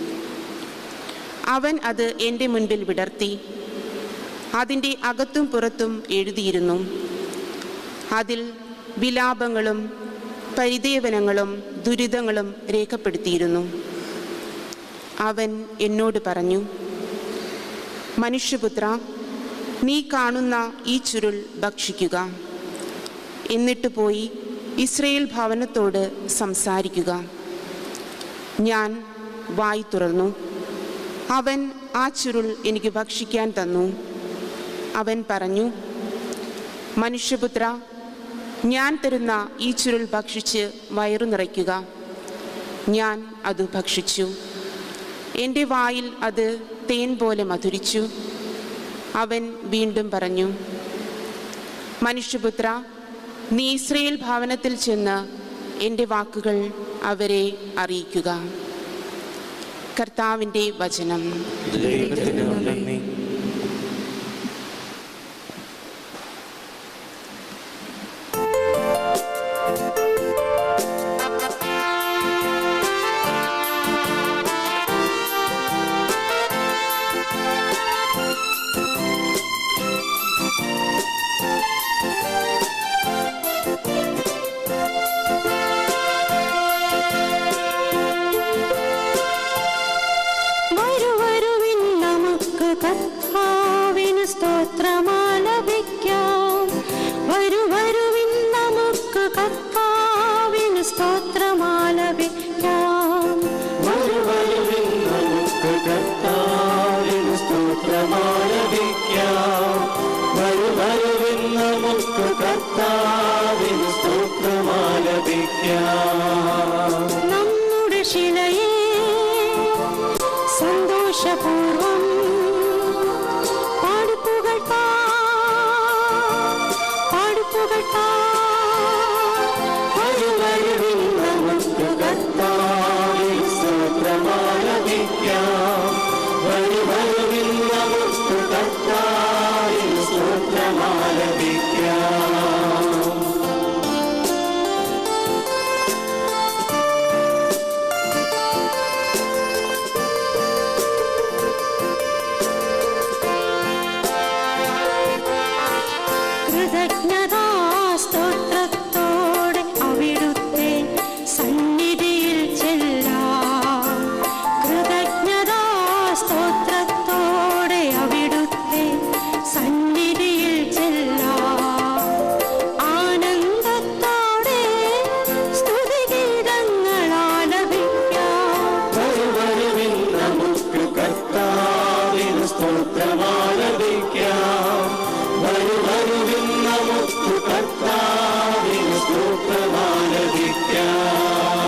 അവൻ അത് എൻ്റെ മുൻപിൽ വിടർത്തി അതിൻ്റെ അകത്തും പുറത്തും എഴുതിയിരുന്നു അതിൽ വിലാപങ്ങളും പരിദേവനങ്ങളും ദുരിതങ്ങളും രേഖപ്പെടുത്തിയിരുന്നു അവൻ എന്നോട് പറഞ്ഞു മനുഷ്യപുത്ര നീ കാണുന്ന ഈ ചുരുൾ ഭക്ഷിക്കുക എന്നിട്ട് പോയി ഇസ്രയേൽ ഭവനത്തോട് സംസാരിക്കുക ഞാൻ വായി തുറന്നു അവൻ ആ ചുരുൾ എനിക്ക് ഭക്ഷിക്കാൻ തന്നു അവൻ പറഞ്ഞു മനുഷ്യപുത്ര ഞാൻ തരുന്ന ഈ ചുരുൾ ഭക്ഷിച്ച് വയറു നിറയ്ക്കുക ഞാൻ അത് ഭക്ഷിച്ചു എൻ്റെ വായിൽ അത് തേൻ പോലെ മധുരിച്ചു അവൻ വീണ്ടും പറഞ്ഞു മനുഷ്യപുത്ര നീ ഇസ്രയേൽ ഭവനത്തിൽ ചെന്ന് എൻ്റെ വാക്കുകൾ അവരെ അറിയിക്കുക കർത്താവിൻ്റെ വചനം ദൈവത്തിന് നന്ദി വരുവരുവിൻ നമുക്ക് കർത്താവിന് സ്തോത്രമാലപിക്കാം വരുവരുവിൻ നമുക്ക് കർത്താവിന് സ്തോത്രമാലപിക്കാം വരുവരുവിൻ നമുക്ക് കർത്താവിന് സ്തോത്രമാലപിക്കാം വരുവരുവിൻ നമുക്ക് കർത്താവിന് സ്തോത്രമാലപിക്കാം നമ്മുടെ ശിലയെ സന്തോഷപൂർവം പാടുപ്പുകൾ പാടുപ്പുകൾ വരുവരുവിൻ നമുക്ക് കർത്താവിന് സ്തോത്രമാലപിക്കാം വരുവരുവിൻ നമുക്ക് കർത്താവിന് സ്തോത്രമാലപിക്കാം കൃതജ്ഞതാസ്തോത്രത്തോടെ അവിടുത്തെ സന്നിധിയിൽ ചെല്ലാം കൃതജ്ഞതാസ്തോത്രത്തോടെ സ്തോത്രമാലപിക്കാം വരു വരുവിൻ നമുക്ക് കർത്താവിന് സ്തോത്രമാലപിക്കാം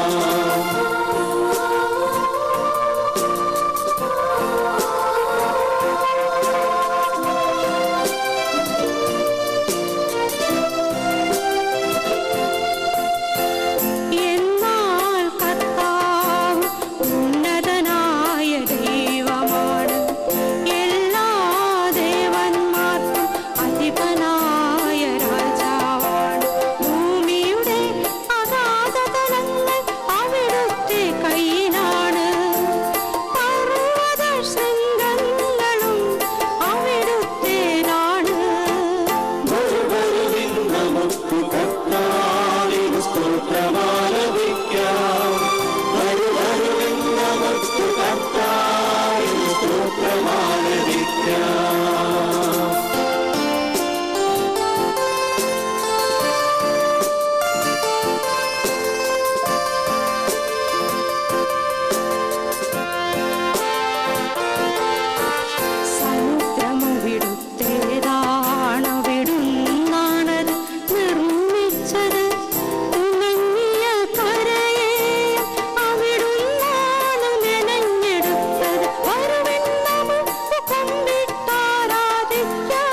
എന്നാൽ കർത്താവ് ഉന്നതനായ ദൈവമാണ് എല്ലാ ദേവന്മാർക്കും അധിപനായ രാജാവാണ് ഭൂമിയുടെ അഗാധതലങ്ങൾ അവിടുത്തെ കയ്യിലാണ് പർവ്വത ശൃംഗങ്ങളും അവിടുത്തേതാണ് വരുവിൻ നമുക്ക് കർത്താവിന് സ്തോത്രമാലപിക്കാം വരു വരുവിൻ നമുക്ക് കർത്താവിന് സ്തോത്രമാലപിക്കാം സമുദ്രമവിടുത്തേതാണവിടുന്നാണത് നിർമ്മിച്ചത് ഉണങ്ങിയ കരയെ അവിടുന്നാണ് മെനഞ്ഞെടുത്തത് വരുവിൻ നമുക്ക് കൊണ്ടിട്ടാരാധിക്കാം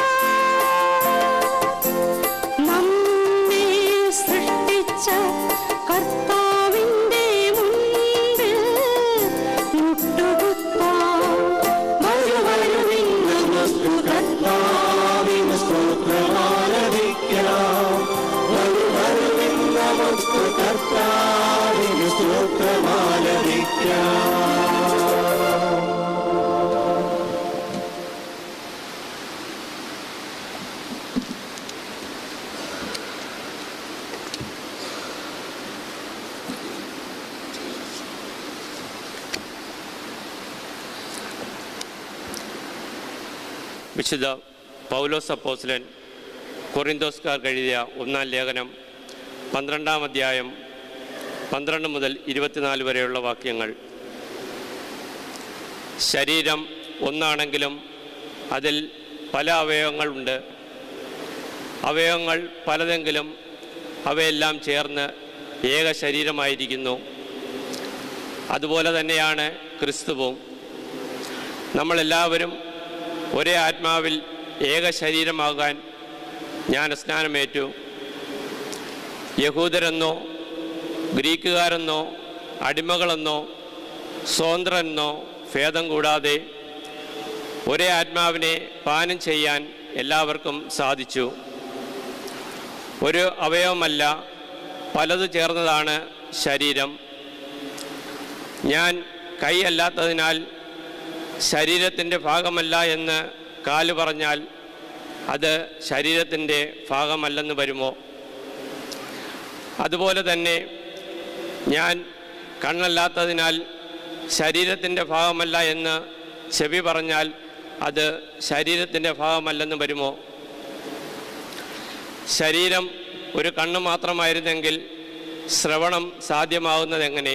നമ്മെ സൃഷ്ടിച്ച കർത്താവിൻ്റെ മുൻപിൽ മുട്ടുകുത്താം വരു വരുവിൻ നമുക്ക് കർത്താവിന് സ്തോത്രമാലപിക്കാം വരു വരുവിൻ നമുക്ക് കർത്താവിന് സ്തോത്രമാലപിക്കാം വിശുദ്ധ പൗലോസ് അപ്പോസ്ലൻ കൊറിന്തോസ്കാർ എഴുതിയ ഒന്നാം ലേഖനം പന്ത്രണ്ടാം അധ്യായം പന്ത്രണ്ട് മുതൽ ഇരുപത്തിനാല് വരെയുള്ള വാക്യങ്ങൾ ശരീരം ഒന്നാണെങ്കിലും അതിൽ പല അവയവങ്ങളുണ്ട് അവയവങ്ങൾ പലതെങ്കിലും അവയെല്ലാം ചേർന്ന് ഏക ശരീരമായിരിക്കുന്നു അതുപോലെ തന്നെയാണ് ക്രിസ്തുവും നമ്മളെല്ലാവരും ഒരേ ആത്മാവിൽ ഏക ശരീരമാകാൻ ജ്ഞാനസ്നാനമേറ്റു യഹൂദരെന്നോ ഗ്രീക്കുകാരെന്നോ അടിമകളെന്നോ സ്വതന്ത്രരെന്നോ ഭേദം കൂടാതെ ഒരേ ആത്മാവിനെ പാനം ചെയ്യാൻ എല്ലാവർക്കും സാധിച്ചു ഒരു അവയവമല്ല പലത് ചേർന്നതാണ് ശരീരം ഞാൻ കൈ അല്ലാത്തതിനാൽ ശരീരത്തിൻ്റെ ഭാഗമല്ല എന്ന് കാല് പറഞ്ഞാൽ അത് ശരീരത്തിൻ്റെ ഭാഗമല്ലെന്ന് വരുമോ അതുപോലെ തന്നെ ഞാൻ കണ്ണല്ലാത്തതിനാൽ ശരീരത്തിൻ്റെ ഭാഗമല്ല എന്ന് ചെവി പറഞ്ഞാൽ അത് ശരീരത്തിൻ്റെ ഭാഗമല്ലെന്ന് വരുമോ ശരീരം ഒരു കണ്ണ് മാത്രമായിരുന്നെങ്കിൽ ശ്രവണം സാധ്യമാവുന്നതെങ്ങനെ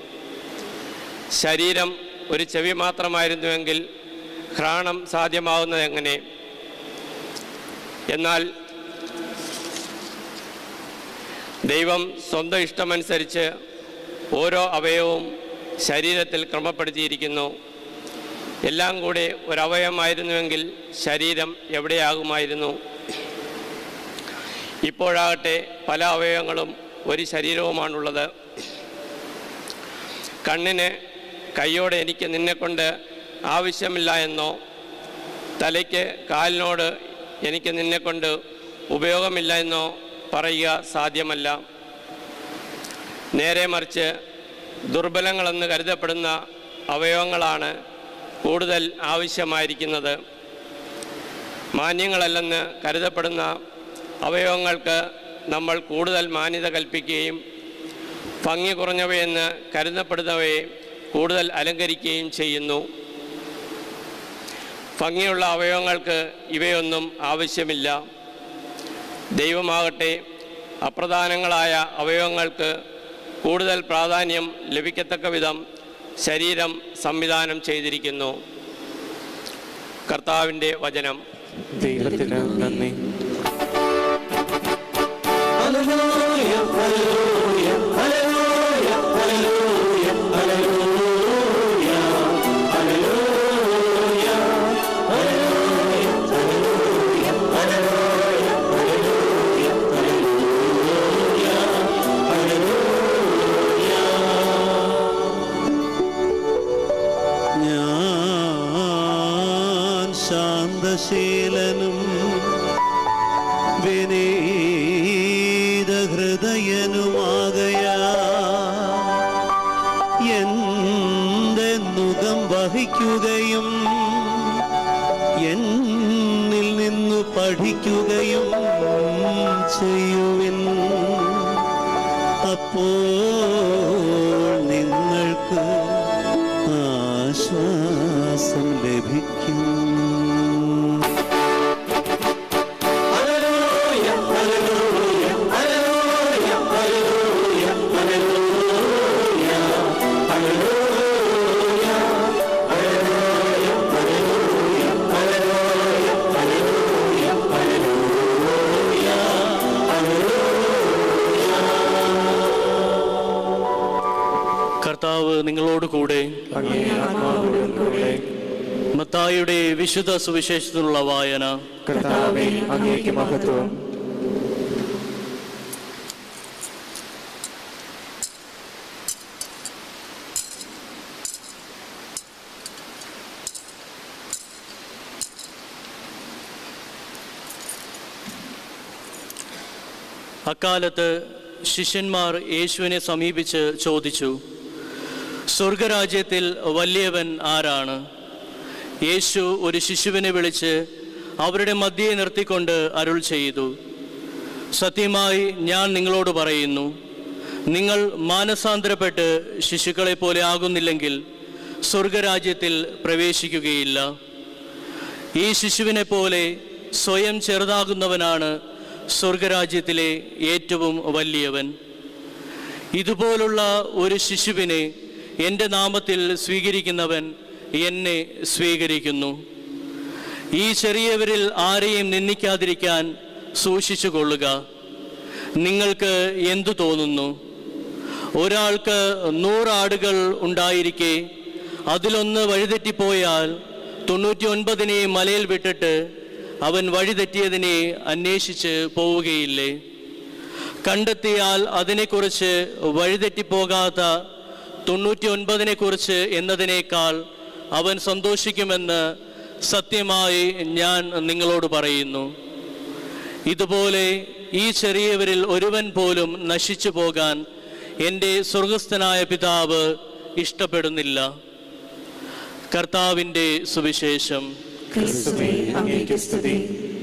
ശരീരം ഒരു ചെവി മാത്രമായിരുന്നുവെങ്കിൽ ഘ്രാണം സാധ്യമാവുന്നതെങ്ങനെ എന്നാൽ ദൈവം സ്വന്തം ഇഷ്ടമനുസരിച്ച് ഓരോ അവയവവും ശരീരത്തിൽ ക്രമപ്പെടുത്തിയിരിക്കുന്നു എല്ലാം കൂടെ ഒരവയവമായിരുന്നുവെങ്കിൽ ശരീരം എവിടെയാകുമായിരുന്നു ഇപ്പോഴാകട്ടെ പല അവയവങ്ങളും ഒരു ശരീരവുമാണുള്ളത് കണ്ണിന് കൈയോടെ എനിക്ക് നിന്നെക്കൊണ്ട് ആവശ്യമില്ല എന്നോ തലയ്ക്ക് കാലിനോട് എനിക്ക് നിന്നെക്കൊണ്ട് ഉപയോഗമില്ല എന്നോ പറയുക സാധ്യമല്ല നേരെ മറിച്ച് ദുർബലങ്ങളെന്ന് കരുതപ്പെടുന്ന അവയവങ്ങളാണ് കൂടുതൽ ആവശ്യമായിരിക്കുന്നത് മാന്യങ്ങളല്ലെന്ന് കരുതപ്പെടുന്ന അവയവങ്ങൾക്ക് നമ്മൾ കൂടുതൽ മാന്യത കൽപ്പിക്കുകയും ഭംഗി കുറഞ്ഞവയെന്ന് കരുതപ്പെടുന്നവയെ കൂടുതൽ അലങ്കരിക്കുകയും ചെയ്യുന്നു ഭംഗിയുള്ള അവയവങ്ങൾക്ക് ഇവയൊന്നും ആവശ്യമില്ല ദൈവമാകട്ടെ അപ്രധാനങ്ങളായ അവയവങ്ങൾക്ക് കൂടുതൽ പ്രാധാന്യം ലഭിക്കത്തക്ക വിധം ശരീരം സംവിധാനം ചെയ്തിരിക്കുന്നു കർത്താവിൻ്റെ വചനം ദൈവത്തിന് നന്ദി ഞാൻ ശാന്തശീലനും വിനീതഹൃദയനുമാകയാ എന്റെ മുഖം വഹിക്കുകയും എന്നിൽ നിന്നു പഠിക്കുകയും ചെയ്യുവിൻ അപ്പോൾ നിങ്ങൾക്ക് ആശ്വാസം ലഭിക്കും കർത്താവ് നിങ്ങളോട് കൂടെ അങ്ങേ ആത്മാവിനോടും കൂടെ മത്തായിയുടെ വിശുദ്ധ സുവിശേഷത്തിനുള്ള വായന കർത്താവെ അങ്ങേക്ക് മഹത്വം അക്കാലത്ത് ശിഷ്യന്മാർ യേശുവിനെ സമീപിച്ച് ചോദിച്ചു സ്വർഗരാജ്യത്തിൽ വലിയവൻ ആരാണ് യേശു ഒരു ശിശുവിനെ വിളിച്ച് അവരുടെ മധ്യേ നിർത്തിക്കൊണ്ട് അരുൾ ചെയ്തു സത്യമായി ഞാൻ നിങ്ങളോട് പറയുന്നു നിങ്ങൾ മാനസാന്തരപ്പെട്ട് ശിശുക്കളെ പോലെ ആകുന്നില്ലെങ്കിൽ സ്വർഗരാജ്യത്തിൽ പ്രവേശിക്കുകയില്ല ഈ ശിശുവിനെ പോലെ സ്വയം ചെറുതാകുന്നവനാണ് സ്വർഗരാജ്യത്തിലെ ഏറ്റവും വലിയവൻ ഇതുപോലുള്ള ഒരു ശിശുവിനെ എൻ്റെ നാമത്തിൽ സ്വീകരിക്കുന്നവൻ എന്നെ സ്വീകരിക്കുന്നു ഈ ചെറിയവരിൽ ആരെയും നിന്ദിക്കാതിരിക്കാൻ സൂക്ഷിച്ചു കൊള്ളുക നിങ്ങൾക്ക് എന്തു തോന്നുന്നു ഒരാൾക്ക് നൂറാടുകൾ ഉണ്ടായിരിക്കെ അതിലൊന്ന് വഴിതെറ്റിപ്പോയാൽ തൊണ്ണൂറ്റി ഒൻപതിനെ മലയിൽ വിട്ടിട്ട് അവൻ വഴിതെറ്റിയതിനെ അന്വേഷിച്ച് പോവുകയില്ലേ കണ്ടെത്തിയാൽ അതിനെക്കുറിച്ച് വഴിതെറ്റിപ്പോകാത്ത തൊണ്ണൂറ്റി ഒൻപതിനെ കുറിച്ച് എന്നതിനേക്കാൾ അവൻ സന്തോഷിക്കുമെന്ന് സത്യമായി ഞാൻ നിങ്ങളോട് പറയുന്നു ഇതുപോലെ ഈ ചെറിയവരിൽ ഒരുവൻ പോലും നശിച്ചു പോകാൻ എൻ്റെ സ്വർഗസ്ഥനായ പിതാവ് ഇഷ്ടപ്പെടുന്നില്ല കർത്താവിൻ്റെ സുവിശേഷം ക്രിസ്തുവേ അങ്ങേക്ക് സ്തുതി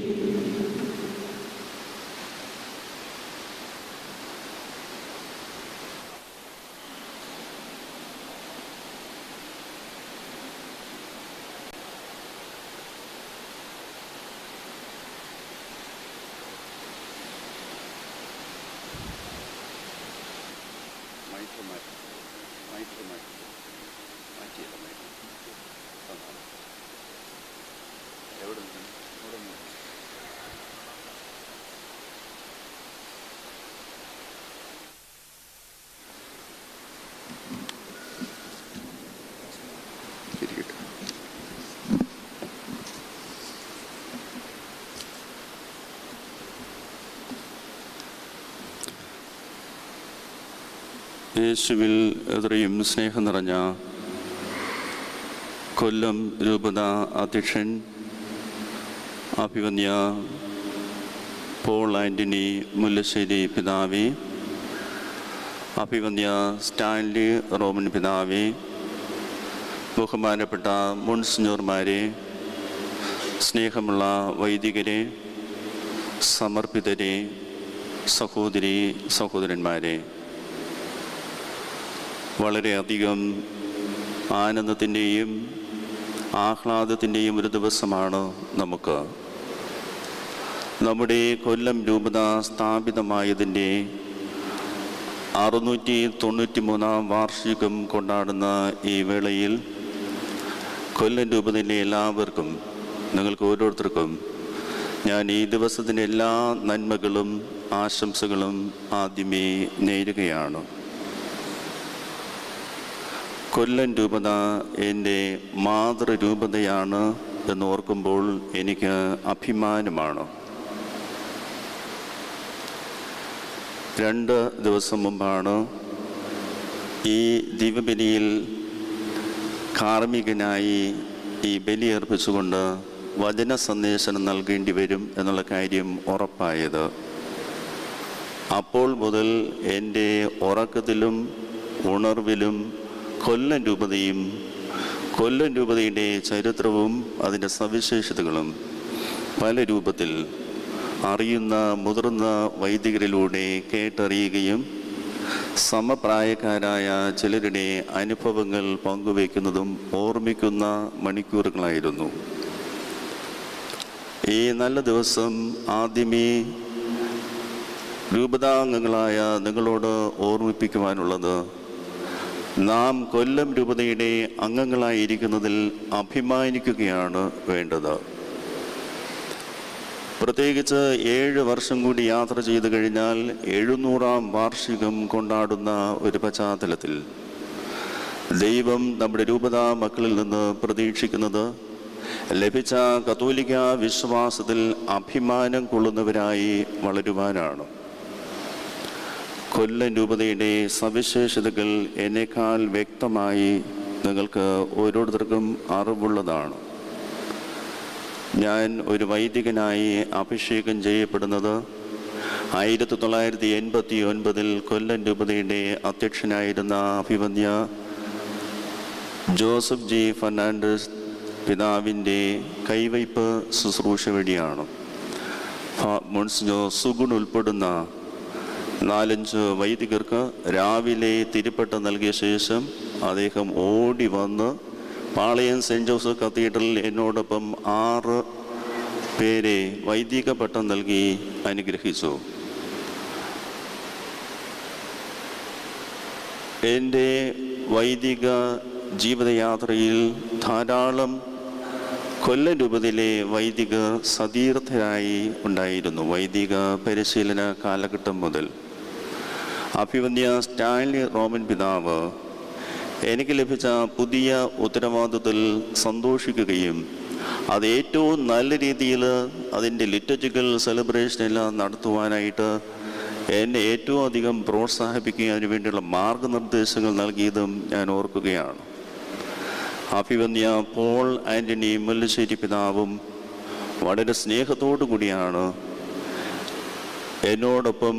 യേശുവിൽ എത്രയും സ്നേഹം നിറഞ്ഞ കൊല്ലം രൂപത അധ്യക്ഷൻ അഭിവന്യ പോൾ ആൻ്റണി മുല്ലശ്ശേരി പിതാവേ അഭിവന്യ സ്റ്റാൻലി റോമൻ പിതാവേ ബഹുമാനപ്പെട്ട മുൻസിഞ്ഞോർമാരെ സ്നേഹമുള്ള വൈദികരെ സമർപ്പിതരെ സഹോദരി സഹോദരന്മാരെ വളരെയധികം ആനന്ദത്തിൻ്റെയും ആഹ്ലാദത്തിൻ്റെയും ഒരു ദിവസമാണ് നമുക്ക് നമ്മുടെ കൊല്ലം രൂപത സ്ഥാപിതമായതിൻ്റെ അറുന്നൂറ്റി തൊണ്ണൂറ്റി മൂന്നാം വാർഷികം കൊണ്ടാടുന്ന ഈ വേളയിൽ കൊല്ലം രൂപതയിലെ എല്ലാവർക്കും നിങ്ങൾക്ക് ഓരോരുത്തർക്കും ഞാൻ ഈ ദിവസത്തിൻ്റെ എല്ലാ നന്മകളും ആശംസകളും ആദ്യമേ നേരുകയാണ് കൊല്ലം രൂപത എൻ്റെ മാതൃരൂപതയാണ് എന്ന് ഓർക്കുമ്പോൾ എനിക്ക് അഭിമാനമാണ് രണ്ട് ദിവസം മുമ്പാണ് ഈ ദിവബലിയിൽ കാർമ്മികനായി ഈ ബലി അർപ്പിച്ചുകൊണ്ട് വചന സന്ദേശം നൽകേണ്ടി വരും എന്നുള്ള കാര്യം ഉറപ്പായത് അപ്പോൾ മുതൽ എൻ്റെ ഉറക്കത്തിലും ഉണർവിലും കൊല്ലം രൂപതയും കൊല്ലം രൂപതയുടെ ചരിത്രവും അതിൻ്റെ സവിശേഷതകളും പല രൂപത്തിൽ അറിയുന്ന മുതിർന്ന വൈദികരിലൂടെ കേട്ടറിയുകയും സമപ്രായക്കാരായ ചിലരുടെ അനുഭവങ്ങൾ പങ്കുവയ്ക്കുന്നതും ഓർമ്മിക്കുന്ന മണിക്കൂറുകളായിരുന്നു ഈ നല്ല ദിവസം ആദ്യമേ രൂപതാംഗങ്ങളായ നിങ്ങളോട് ഓർമ്മിപ്പിക്കുവാനുള്ളത് നാം കൊല്ലം രൂപതയുടെ അംഗങ്ങളായിരിക്കുന്നതിൽ അഭിമാനിക്കുകയാണ് വേണ്ടത് പ്രത്യേകിച്ച് ഏഴ് വർഷം കൂടി യാത്ര ചെയ്തു കഴിഞ്ഞാൽ എഴുന്നൂറാം വാർഷികം കൊണ്ടാടുന്ന ഒരു പശ്ചാത്തലത്തിൽ ദൈവം നമ്മുടെ രൂപതാ മക്കളിൽ നിന്ന് പ്രതീക്ഷിക്കുന്നത് ലഭിച്ച കത്തോലിക്ക വിശ്വാസത്തിൽ അഭിമാനം കൊള്ളുന്നവരായി വളരുവാനാണ് കൊല്ലം രൂപതയുടെ സവിശേഷതകൾ എന്നേക്കാൾ വ്യക്തമായി നിങ്ങൾക്ക് ഓരോരുത്തർക്കും അറിവുള്ളതാണ് ഞാൻ ഒരു വൈദികനായി അഭിഷേകം ചെയ്യപ്പെടുന്നത് ആയിരത്തി തൊള്ളായിരത്തി എൺപത്തി ഒൻപതിൽ കൊല്ലം രൂപതയുടെ അധ്യക്ഷനായിരുന്ന അഭിവന്യ ജോസഫ് ജി ഫെർണാണ്ടസ് പിതാവിൻ്റെ കൈവയ്പ് ശുശ്രൂഷ വഴിയാണ് ഫാ- മോൺസിഞ്ഞോ സുഗുൺ ഉൾപ്പെടുന്ന നാലഞ്ച് വൈദികർക്ക് രാവിലെ തിരുപ്പട്ട നൽകിയ ശേഷം അദ്ദേഹം ഓടി വന്ന് പാളയം സെൻറ് ജോസഫ് കത്തീഡ്രലിൽ എന്നോടൊപ്പം ആറ് പേരെ വൈദിക പട്ടം നൽകി അനുഗ്രഹിച്ചു എൻ്റെ വൈദിക ജീവിതയാത്രയിൽ ധാരാളം കൊല്ലം രൂപതയിലെ വൈദിക സതീർത്ഥരായി ഉണ്ടായിരുന്നു വൈദിക പരിശീലന കാലഘട്ടം മുതൽ അഭിവന്യ സ്റ്റാൻലി റോമൻ പിതാവ് എനിക്ക് ലഭിച്ച പുതിയ ഉത്തരവാദിത്തത്തിൽ സന്തോഷിക്കുകയും അത് ഏറ്റവും നല്ല രീതിയിൽ അതിൻ്റെ ലിറ്റജിക്കൽ സെലിബ്രേഷൻ എല്ലാം നടത്തുവാനായിട്ട് എന്നെ ഏറ്റവും അധികം പ്രോത്സാഹിപ്പിക്കുകയും അതിനുവേണ്ടിയുള്ള മാർഗനിർദ്ദേശങ്ങൾ നൽകിയതും ഞാൻ ഓർക്കുകയാണ് അഭിവന്യ പോൾ ആൻ്റണി മുല്ലശ്ശേരി പിതാവും വളരെ സ്നേഹത്തോടു കൂടിയാണ് എന്നോടൊപ്പം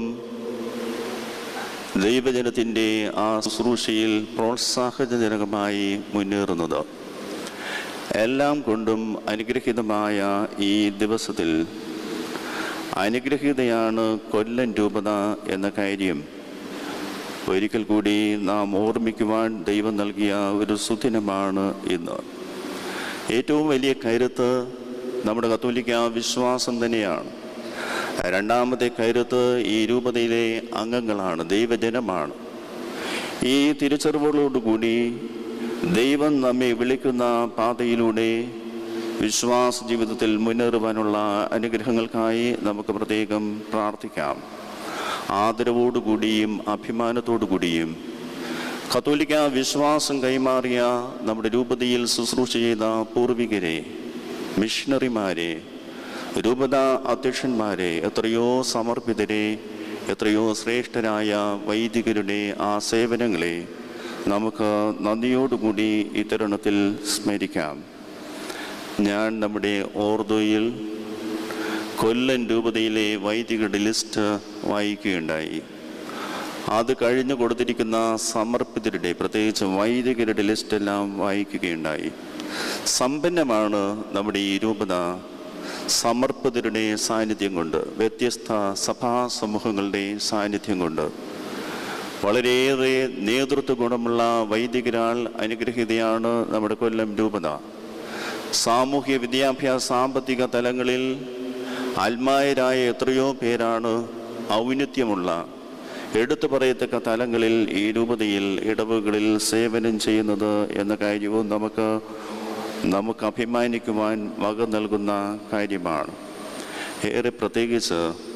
ദൈവജനത്തിൻ്റെ ആ ശുശ്രൂഷയിൽ പ്രോത്സാഹജനകമായി മുന്നേറുന്നത് എല്ലാം കൊണ്ടും അനുഗ്രഹീതമായ ഈ ദിവസത്തിൽ അനുഗ്രഹീതയാണ് കൊല്ലം രൂപത എന്ന കാര്യം ഒരിക്കൽ കൂടി നാം ഓർമ്മിക്കുവാൻ ദൈവം നൽകിയ ഒരു സുദിനമാണ് ഇന്ന് ഏറ്റവും വലിയ കരുത്ത് നമ്മുടെ കത്തോലിക്ക വിശ്വാസം തന്നെയാണ് രണ്ടാമത്തെ കരുത്ത് ഈ രൂപതയിലെ അംഗങ്ങളാണ് ദൈവജനമാണ് ഈ തിരിച്ചറിവുകളോടുകൂടി ദൈവം നമ്മെ വിളിക്കുന്ന പാതയിലൂടെ വിശ്വാസ ജീവിതത്തിൽ മുന്നേറുവാനുള്ള അനുഗ്രഹങ്ങൾക്കായി നമുക്ക് പ്രത്യേകം പ്രാർത്ഥിക്കാം ആദരവോടുകൂടിയും അഭിമാനത്തോടുകൂടിയും കത്തോലിക്ക വിശ്വാസം കൈമാറിയ നമ്മുടെ രൂപതയിൽ ശുശ്രൂഷ ചെയ്ത പൂർവികരെ മിഷണറിമാരെ രൂപത അധ്യക്ഷന്മാരെ എത്രയോ സമർപ്പിതരെ എത്രയോ ശ്രേഷ്ഠരായ വൈദികരുടെ ആ സേവനങ്ങളെ നമുക്ക് നന്ദിയോടുകൂടി ഈ തരുണത്തിൽ സ്മരിക്കാം ഞാൻ നമ്മുടെ ഓർദോയിൽ കൊല്ലം രൂപതയിലെ വൈദികരുടെ ലിസ്റ്റ് വായിക്കുകയുണ്ടായി അത് കഴിഞ്ഞു കൊടുത്തിരിക്കുന്ന സമർപ്പിതരുടെ പ്രത്യേകിച്ച് വൈദികരുടെ ലിസ്റ്റെല്ലാം വായിക്കുകയുണ്ടായി സമ്പന്നമാണ് നമ്മുടെ ഈ രൂപത സമർപ്പിതരുടെ സാന്നിധ്യം കൊണ്ട് വ്യത്യസ്ത സഭാ സമൂഹങ്ങളുടെ സാന്നിധ്യം കൊണ്ട് വളരെയേറെ നേതൃത്വ ഗുണമുള്ള വൈദികരാൽ അനുഗ്രഹീതയാണ് നമ്മുടെ കൊല്ലം രൂപത സാമൂഹ്യ വിദ്യാഭ്യാസ സാമ്പത്തിക തലങ്ങളിൽ ആത്മായരായ എത്രയോ പേരാണ് ഔന്നത്യമുള്ള എടുത്തു പറയത്തക്ക തലങ്ങളിൽ ഈ രൂപതയിൽ ഇടവുകളിൽ സേവനം ചെയ്യുന്നത് എന്ന കാര്യവും നമുക്ക് നമുക്ക് അഭിമാനിക്കുവാൻ വക നൽകുന്ന കാര്യമാണ് ഏറെ പ്രത്യേകിച്ച്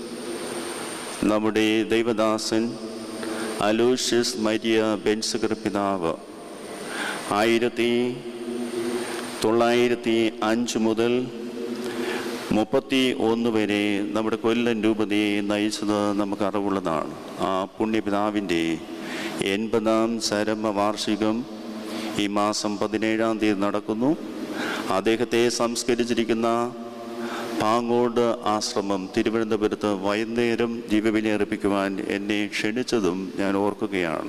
നമ്മുടെ ദൈവദാസൻ അലൂഷ്യസ് മരിയ ബെൻസുകർ പിതാവ് ആയിരത്തി തൊള്ളായിരത്തി അഞ്ച് മുതൽ മുപ്പത്തി ഒന്ന് വരെ നമ്മുടെ കൊല്ലം രൂപതയെ നയിച്ചത് നമുക്ക് അറിവുള്ളതാണ് ആ പുണ്യപിതാവിൻ്റെ എൺപതാം ചരമ വാർഷികം ഈ മാസം പതിനേഴാം തീയതി നടക്കുന്നു അദ്ദേഹത്തെ സംസ്കരിച്ചിരിക്കുന്ന പാങ്ങോട് ആശ്രമം തിരുവനന്തപുരത്ത് വൈകുന്നേരം ദിവ്യബലി അർപ്പിക്കുവാൻ എന്നെ ക്ഷണിച്ചതും ഞാൻ ഓർക്കുകയാണ്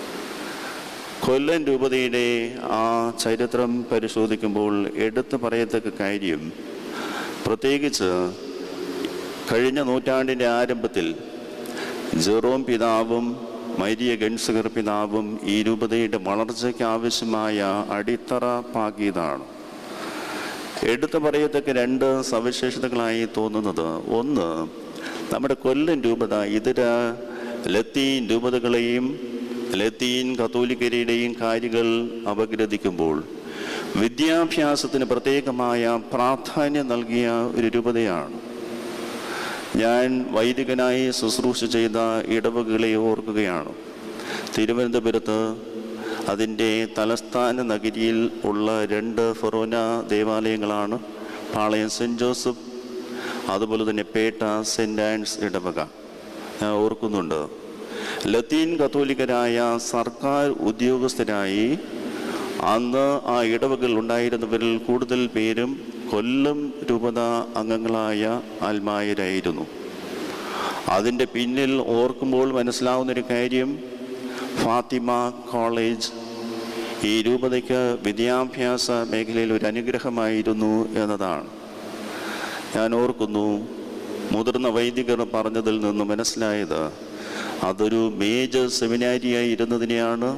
കൊല്ലം രൂപതയുടെ ആ ചരിത്രം പരിശോധിക്കുമ്പോൾ എടുത്തു പറയത്തക്ക കാര്യം പ്രത്യേകിച്ച് കഴിഞ്ഞ നൂറ്റാണ്ടിൻ്റെ ആരംഭത്തിൽ ജെറോം പിതാവും മരിയ ഗൺസുകർ പിതാവും ഈ രൂപതയുടെ വളർച്ചയ്ക്ക് ആവശ്യമായ അടിത്തറ പാകിയതാണ് എടുത്തു പറയത്തക്ക രണ്ട് സവിശേഷതകളായി തോന്നുന്നത് ഒന്ന് നമ്മുടെ കൊല്ലം രൂപത ഇതര ലത്തീൻ രൂപതകളെയും ലത്തീൻ കത്തോലിക്കരുടെയും കാര്യങ്ങൾ അപഗ്രഥിക്കുമ്പോൾ വിദ്യാഭ്യാസത്തിന് പ്രത്യേകമായ പ്രാധാന്യം നൽകിയ ഒരു രൂപതയാണ് ഞാൻ വൈദികനായി ശുശ്രൂഷ ചെയ്ത ഇടവകളെ ഓർക്കുകയാണ് തിരുവനന്തപുരത്ത് അതിൻ്റെ തലസ്ഥാന നഗരിയിൽ ഉള്ള രണ്ട് ഫൊറോന ദേവാലയങ്ങളാണ് പാളയം സെൻറ്റ് ജോസഫ് അതുപോലെ തന്നെ പേട്ട സെൻറ്റ് ആൻഡ്സ് ഇടവക ഞാൻ ഓർക്കുന്നുണ്ട് ലത്തീൻ കത്തോലിക്കരായ സർക്കാർ ഉദ്യോഗസ്ഥരായി അന്ന് ആ ഇടവകൾ ഉണ്ടായിരുന്നവരിൽ കൂടുതൽ പേരും കൊല്ലം രൂപത അംഗങ്ങളായ ആത്മായരായിരുന്നു അതിൻ്റെ പിന്നിൽ ഓർക്കുമ്പോൾ മനസ്സിലാവുന്നൊരു കാര്യം ഫാത്തിമ കോളേജ് ഈ രൂപതയ്ക്ക് വിദ്യാഭ്യാസ മേഖലയിൽ ഒരു അനുഗ്രഹമായിരുന്നു എന്നതാണ് ഞാൻ ഓർക്കുന്നു മുതിർന്ന വൈദികർ പറഞ്ഞതിൽ നിന്ന് മനസ്സിലായത് അതൊരു മേജർ സെമിനാരിയായി ഇരുന്നതിനെയാണ്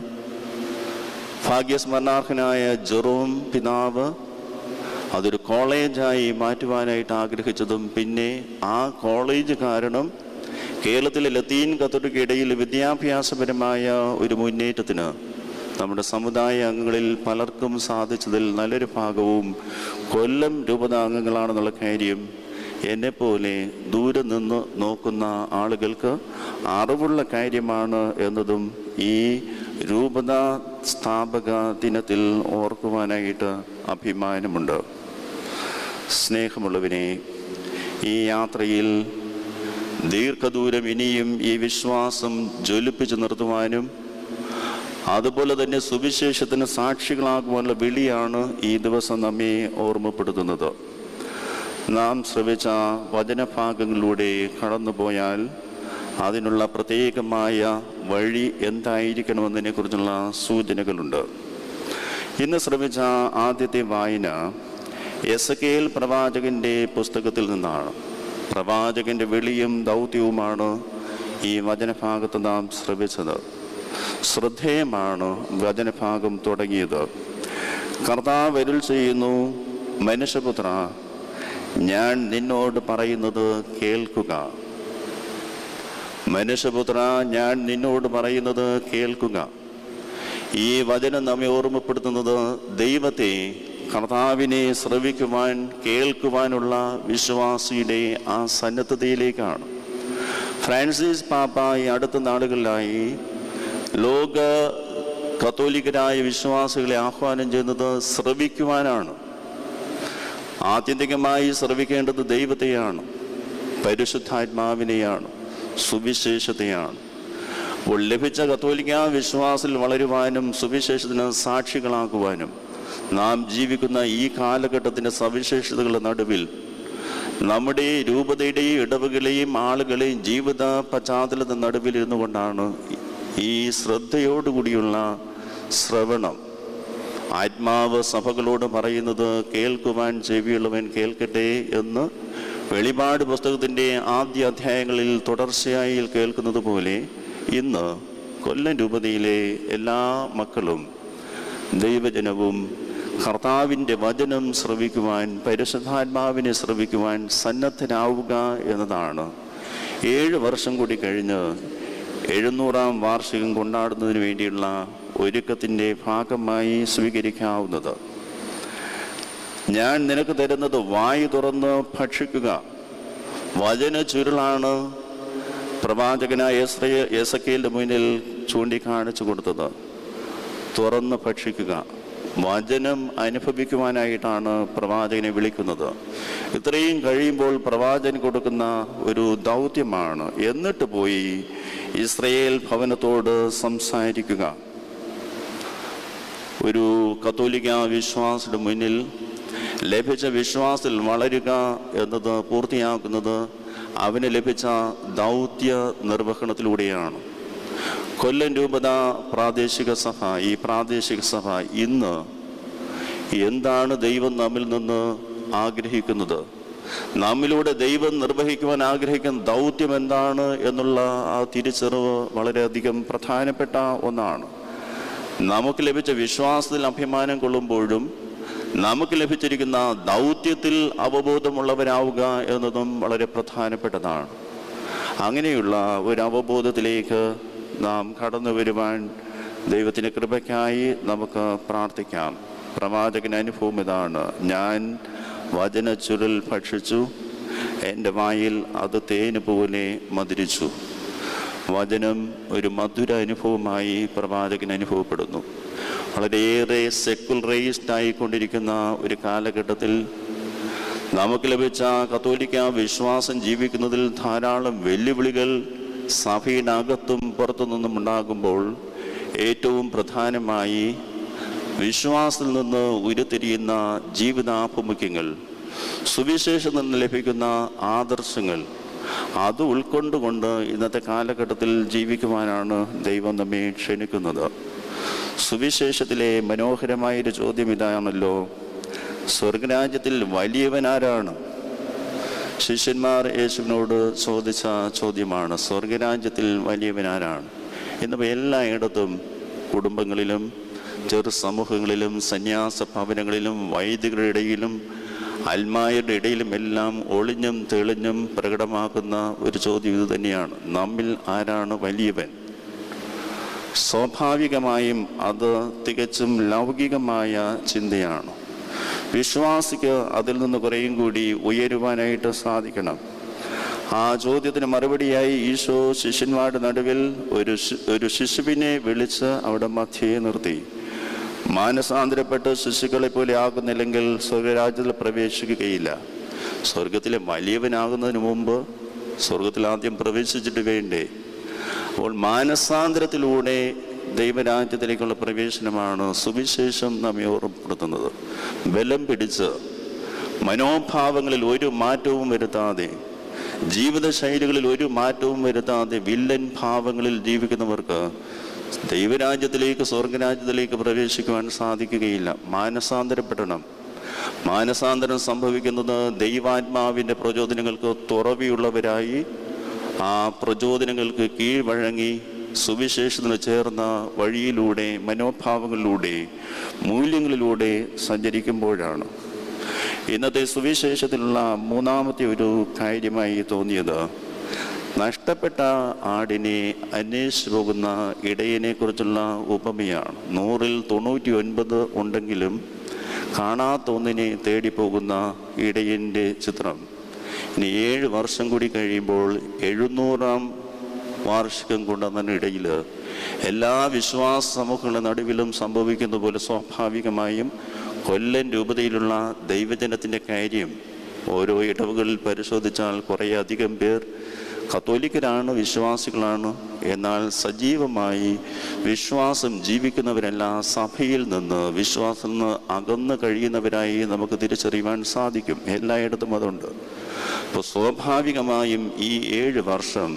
ഭാഗ്യസ്മരണാർഹനായ ജെറോം പിതാവ് അതൊരു കോളേജായി മാറ്റുവാനായിട്ട് ആഗ്രഹിച്ചതും പിന്നെ ആ കോളേജ് കാരണം കേരളത്തിലെ ലത്തീൻ കത്തോലിക്കയിടയിൽ വിദ്യാഭ്യാസപരമായ ഒരു മുന്നേറ്റത്തിന് നമ്മുടെ സമുദായ അംഗങ്ങളിൽ പലർക്കും സാധിച്ചതിൽ നല്ലൊരു ഭാഗവും കൊല്ലം രൂപത അംഗങ്ങളാണെന്നുള്ള കാര്യം എന്നെപ്പോലെ ദൂരെ നിന്ന് നോക്കുന്ന ആളുകൾക്ക് അറിവുള്ള കാര്യമാണ് എന്നതും ഈ രൂപത സ്ഥാപക ദിനത്തിൽ ഓർക്കുവാനായിട്ട് അഭിമാനമുണ്ട് സ്നേഹമുള്ളവനെ ഈ യാത്രയിൽ ദീർഘദൂരം ഇനിയും ഈ വിശ്വാസം ജ്വലിപ്പിച്ചു നിർത്തുവാനും അതുപോലെ തന്നെ സുവിശേഷത്തിന് സാക്ഷികളാകുവാനുള്ള വിളിയാണ് ഈ ദിവസം നമ്മെ ഓർമ്മപ്പെടുത്തുന്നത് നാം ശ്രവിച്ച വചനഭാഗങ്ങളിലൂടെ കടന്നുപോയാൽ അതിനുള്ള പ്രത്യേകമായ വഴി എന്തായിരിക്കണമെന്നതിനെക്കുറിച്ചുള്ള സൂചനകളുണ്ട് ഇന്ന് ശ്രമിച്ച ആദ്യത്തെ വായന എസ് കെ എൽ പ്രവാചകൻ്റെ പുസ്തകത്തിൽ നിന്നാണ് പ്രവാചകൻ്റെ വിളിയും ദൗത്യവുമാണ് ഈ വചനഭാഗത്ത് നാം ശ്രമിച്ചത് ശ്രദ്ധേയമാണ് വചനഭാഗം തുടങ്ങിയത് കർത്താവ് അരുൾ ചെയ്യുന്നു മനുഷ്യപുത്ര ഞാൻ നിന്നോട് പറയുന്നത് കേൾക്കുക മനുഷ്യപുത്ര ഞാൻ നിന്നോട് പറയുന്നത് കേൾക്കുക ഈ വചനം നമ്മെ ഓർമ്മപ്പെടുത്തുന്നത് ദൈവത്തെ കർത്താവിനെ ശ്രവിക്കുവാൻ കേൾക്കുവാനുള്ള വിശ്വാസിയുടെ ആ സന്നദ്ധതയിലേക്കാണ് ഫ്രാൻസിസ് പാപ്പ ഈ അടുത്ത നാളുകളിലായി ലോക കത്തോലിക്കരായ വിശ്വാസികളെ ആഹ്വാനം ചെയ്യുന്നത് ശ്രവിക്കുവാനാണ് ആത്യന്തികമായി ശ്രവിക്കേണ്ടത് ദൈവത്തെയാണ് പരിശുദ്ധാത്മാവിനെയാണ് സുവിശേഷത്തെയാണ് അപ്പോൾ ലഭിച്ച കത്തോലിക്ക വിശ്വാസത്തിൽ വളരുവാനും സുവിശേഷത്തിന് സാക്ഷികളാക്കുവാനും നാം ജീവിക്കുന്ന ഈ കാലഘട്ടത്തിൻ്റെ സവിശേഷതകളുടെ നടുവിൽ നമ്മുടെ രൂപതയുടെയും ഇടവുകളെയും ആളുകളെയും ജീവിത പശ്ചാത്തലത്തെ നടുവിൽ ഇരുന്നു കൊണ്ടാണ് ഈ ശ്രദ്ധയോടുകൂടിയുള്ള ശ്രവണം ആത്മാവ് സഭകളോട് പറയുന്നത് കേൾക്കുവാൻ ചെവിയുള്ളവൻ കേൾക്കട്ടെ എന്ന് വെളിപാട് പുസ്തകത്തിൻ്റെ ആദ്യ അധ്യായങ്ങളിൽ തുടർച്ചയായി കേൾക്കുന്നത് പോലെ ഇന്ന് കൊല്ലം രൂപതയിലെ എല്ലാ മക്കളും ദൈവജനവും കർത്താവിൻ്റെ വചനം ശ്രവിക്കുവാൻ പരിശുദ്ധാത്മാവിനെ ശ്രവിക്കുവാൻ സന്നദ്ധരാവുക എന്നതാണ് ഏഴ് വർഷം കൂടി കഴിഞ്ഞ് എഴുന്നൂറാം വാർഷികം കൊണ്ടാടുന്നതിന് വേണ്ടിയുള്ള ഒരുക്കത്തിൻ്റെ ഭാഗമായി സ്വീകരിക്കാവുന്നത് ഞാൻ നിനക്ക് തരുന്നത് വായു തുറന്ന് ഭക്ഷിക്കുക വചന ചുരുളാണ് പ്രവാചകനായ എസക്കേലിന്റെ മുന്നിൽ ചൂണ്ടിക്കാണിച്ചു കൊടുത്തത് തുറന്ന് ഭക്ഷിക്കുക വചനം അനുഭവിക്കുവാനായിട്ടാണ് പ്രവാചകനെ വിളിക്കുന്നത് ഇത്രയും കഴിയുമ്പോൾ പ്രവാചകൻ കൊടുക്കുന്ന ഒരു ദൗത്യമാണ് എന്നിട്ട് പോയി ഇസ്രയേൽ ഭവനത്തോട് സംസാരിക്കുക ഒരു കത്തോലിക്ക വിശ്വാസിയുടെ മുന്നിൽ ലഭിച്ച വിശ്വാസത്തിൽ വളരുക എന്നത് പൂർത്തിയാക്കുന്നത് അവന് ലഭിച്ച ദൗത്യ നിർവഹണത്തിലൂടെയാണ് കൊല്ലം രൂപത പ്രാദേശിക സഭ ഈ പ്രാദേശിക സഭ ഇന്ന് എന്താണ് ദൈവം നമ്മിൽ നിന്ന് ആഗ്രഹിക്കുന്നത് നമ്മിലൂടെ ദൈവം നിർവഹിക്കുവാൻ ആഗ്രഹിക്കുന്ന ദൗത്യം എന്താണ് എന്നുള്ള ആ തിരിച്ചറിവ് വളരെയധികം പ്രധാനപ്പെട്ട ഒന്നാണ് നമുക്ക് ലഭിച്ച വിശ്വാസത്തിൽ അഭിമാനം കൊള്ളുമ്പോഴും നമുക്ക് ലഭിച്ചിരിക്കുന്ന ദൗത്യത്തിൽ അവബോധമുള്ളവരാവുക എന്നതും വളരെ പ്രധാനപ്പെട്ടതാണ് അങ്ങനെയുള്ള ഒരു അവബോധത്തിലേക്ക് നാം കടന്നു വരുവാൻ ദൈവത്തിൻ്റെ കൃപയ്ക്കായി നമുക്ക് പ്രാർത്ഥിക്കാം പ്രവാചകൻ അനുഭവം ഇതാണ് ഞാൻ വചന ചുരുൾ ഭക്ഷിച്ചു എൻ്റെ വായിൽ അത് തേന് പോലെ മധുരിച്ചു വചനം ഒരു മധുര അനുഭവമായി പ്രവാചകൻ അനുഭവപ്പെടുന്നു വളരെയേറെ സെക്കുലറൈസ്ഡ് ആയിക്കൊണ്ടിരിക്കുന്ന ഒരു കാലഘട്ടത്തിൽ നമുക്ക് ലഭിച്ച കത്തോലിക്ക വിശ്വാസം ജീവിക്കുന്നതിൽ ധാരാളം വെല്ലുവിളികൾ സഭയുടെ അകത്തും പുറത്തു നിന്നും ഉണ്ടാകുമ്പോൾ ഏറ്റവും പ്രധാനമായി വിശ്വാസത്തിൽ നിന്ന് ഉരുത്തിരിയുന്ന ജീവിതാഭിമുഖ്യങ്ങൾ സുവിശേഷം നിന്ന് ലഭിക്കുന്ന ആദർശങ്ങൾ അത് ഉൾക്കൊണ്ടുകൊണ്ട് ഇന്നത്തെ കാലഘട്ടത്തിൽ ജീവിക്കുവാനാണ് ദൈവം നമ്മെ ക്ഷണിക്കുന്നത് സുവിശേഷത്തിലെ മനോഹരമായൊരു ചോദ്യം ഇതാണല്ലോ സ്വർഗരാജ്യത്തിൽ വലിയവനാരാണ് ശിഷ്യന്മാർ യേശുവിനോട് ചോദിച്ച ചോദ്യമാണ് സ്വർഗരാജ്യത്തിൽ വലിയവനാരാണ് ഇന്നിപ്പോൾ എല്ലായിടത്തും കുടുംബങ്ങളിലും ചെറു സമൂഹങ്ങളിലും സന്യാസ ഭവനങ്ങളിലും വൈദികരുടെ ഇടയിലും അൽമായരുടെ ഇടയിലും എല്ലാം ഒളിഞ്ഞും തെളിഞ്ഞും പ്രകടമാക്കുന്ന ഒരു ചോദ്യം ഇത് തന്നെയാണ് നമ്മിൽ ആരാണ് വലിയവൻ സ്വാഭാവികമായും അത് തികച്ചും ലൗകികമായ ചിന്തയാണ് വിശ്വാസിക്ക് അതിൽ നിന്ന് കുറേയും കൂടി ഉയരുവാനായിട്ട് സാധിക്കണം ആ ചോദ്യത്തിന് മറുപടിയായി ഈശോ ശിഷ്യന്മാരുടെ നടുവിൽ ഒരു ശി- ഒരു ശിശുവിനെ വിളിച്ച് അവിടെ മധ്യയെ നിർത്തി മാനസാന്തരപ്പെട്ട് ശിശുക്കളെ പോലെ ആകുന്നില്ലെങ്കിൽ സ്വർഗരാജ്യത്തിൽ പ്രവേശിക്കുകയില്ല സ്വർഗത്തിലെ വലിയവനാകുന്നതിന് മുമ്പ് സ്വർഗത്തിൽ ആദ്യം പ്രവേശിച്ചിട്ട് വേണ്ടേ അപ്പോൾ മാനസാന്തരത്തിലൂടെ ദൈവരാജ്യത്തിലേക്കുള്ള പ്രവേശനമാണ് സുവിശേഷം നമ്മെ ഓർമ്മപ്പെടുത്തുന്നത് ബലം പിടിച്ച് മനോഭാവങ്ങളിൽ ഒരു മാറ്റവും വരുത്താതെ ജീവിതശൈലികളിൽ ഒരു മാറ്റവും വരുത്താതെ വില്ലൻ ഭാവങ്ങളിൽ ജീവിക്കുന്നവർക്ക് ദൈവരാജ്യത്തിലേക്ക് സ്വർഗരാജ്യത്തിലേക്ക് പ്രവേശിക്കുവാൻ സാധിക്കുകയില്ല മാനസാന്തരപ്പെടണം മാനസാന്തരം സംഭവിക്കുന്നത് ദൈവാത്മാവിൻ്റെ പ്രചോദനങ്ങൾക്ക് തുറവിയുള്ളവരായി ആ പ്രചോദനങ്ങൾക്ക് കീഴ്വഴങ്ങി സുവിശേഷത്തിന് ചേർന്ന വഴിയിലൂടെ മനോഭാവങ്ങളിലൂടെ മൂല്യങ്ങളിലൂടെ സഞ്ചരിക്കുമ്പോഴാണ് ഇന്നത്തെ സുവിശേഷത്തിലുള്ള മൂന്നാമത്തെ ഒരു കാര്യമായി തോന്നിയത് നഷ്ടപ്പെട്ട ആടിനെ അന്വേഷിച്ചു പോകുന്ന ഇടയനെ കുറിച്ചുള്ള ഉപമയാണ് നൂറിൽ തൊണ്ണൂറ്റി ഒൻപത് ഉണ്ടെങ്കിലും കാണാത്ത ഒന്നിനെ തേടി പോകുന്ന ഇടയൻ്റെ ചിത്രം ഇനി ഏഴ് വർഷം കൂടി കഴിയുമ്പോൾ എഴുന്നൂറാം വാർഷികം കൊണ്ടുവന്ന ഇടയിൽ എല്ലാ വിശ്വാസ സമൂഹങ്ങളുടെ നടുവിലും സംഭവിക്കുന്ന പോലെ സ്വാഭാവികമായും കൊല്ലം രൂപതയിലുള്ള ദൈവജനത്തിൻ്റെ കാര്യം ഓരോ ഇടവുകളിൽ പരിശോധിച്ചാൽ കുറേയധികം പേർ കത്തോലിക്കരാണ് വിശ്വാസികളാണ് എന്നാൽ സജീവമായി വിശ്വാസം ജീവിക്കുന്നവരല്ല സഭയിൽ നിന്ന് വിശ്വാസം നിന്ന് അകന്നു കഴിയുന്നവരായി നമുക്ക് തിരിച്ചറിയുവാൻ സാധിക്കും എല്ലായിടത്തും അതുണ്ട് അപ്പോൾ സ്വാഭാവികമായും ഈ ഏഴ് വർഷം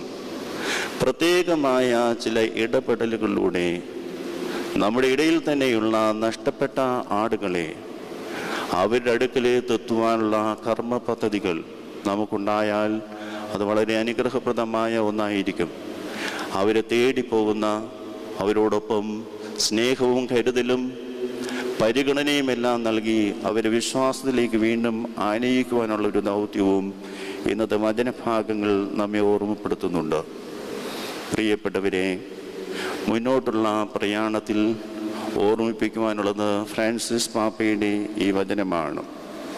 പ്രത്യേകമായ ചില ഇടപെടലുകളിലൂടെ നമ്മുടെ ഇടയിൽ തന്നെയുള്ള നഷ്ടപ്പെട്ട ആടുകളെ അവരുടെ അടുക്കലേക്ക് എത്തുവാനുള്ള കർമ്മ പദ്ധതികൾ നമുക്കുണ്ടായാൽ അത് വളരെ അനുഗ്രഹപ്രദമായ ഒന്നായിരിക്കും അവരെ തേടിപ്പോകുന്ന അവരോടൊപ്പം സ്നേഹവും കരുതലും പരിഗണനയും എല്ലാം നൽകി അവരെ വിശ്വാസത്തിലേക്ക് വീണ്ടും ആനയിക്കുവാനുള്ള ഒരു ദൗത്യവും ഇന്നത്തെ വചനഭാഗങ്ങൾ നമ്മെ ഓർമ്മപ്പെടുത്തുന്നുണ്ട് പ്രിയപ്പെട്ടവരെ മുന്നോട്ടുള്ള പ്രയാണത്തിൽ ഓർമ്മിപ്പിക്കുവാനുള്ളത് ഫ്രാൻസിസ് പാപ്പയുടെ ഈ വചനമാണ്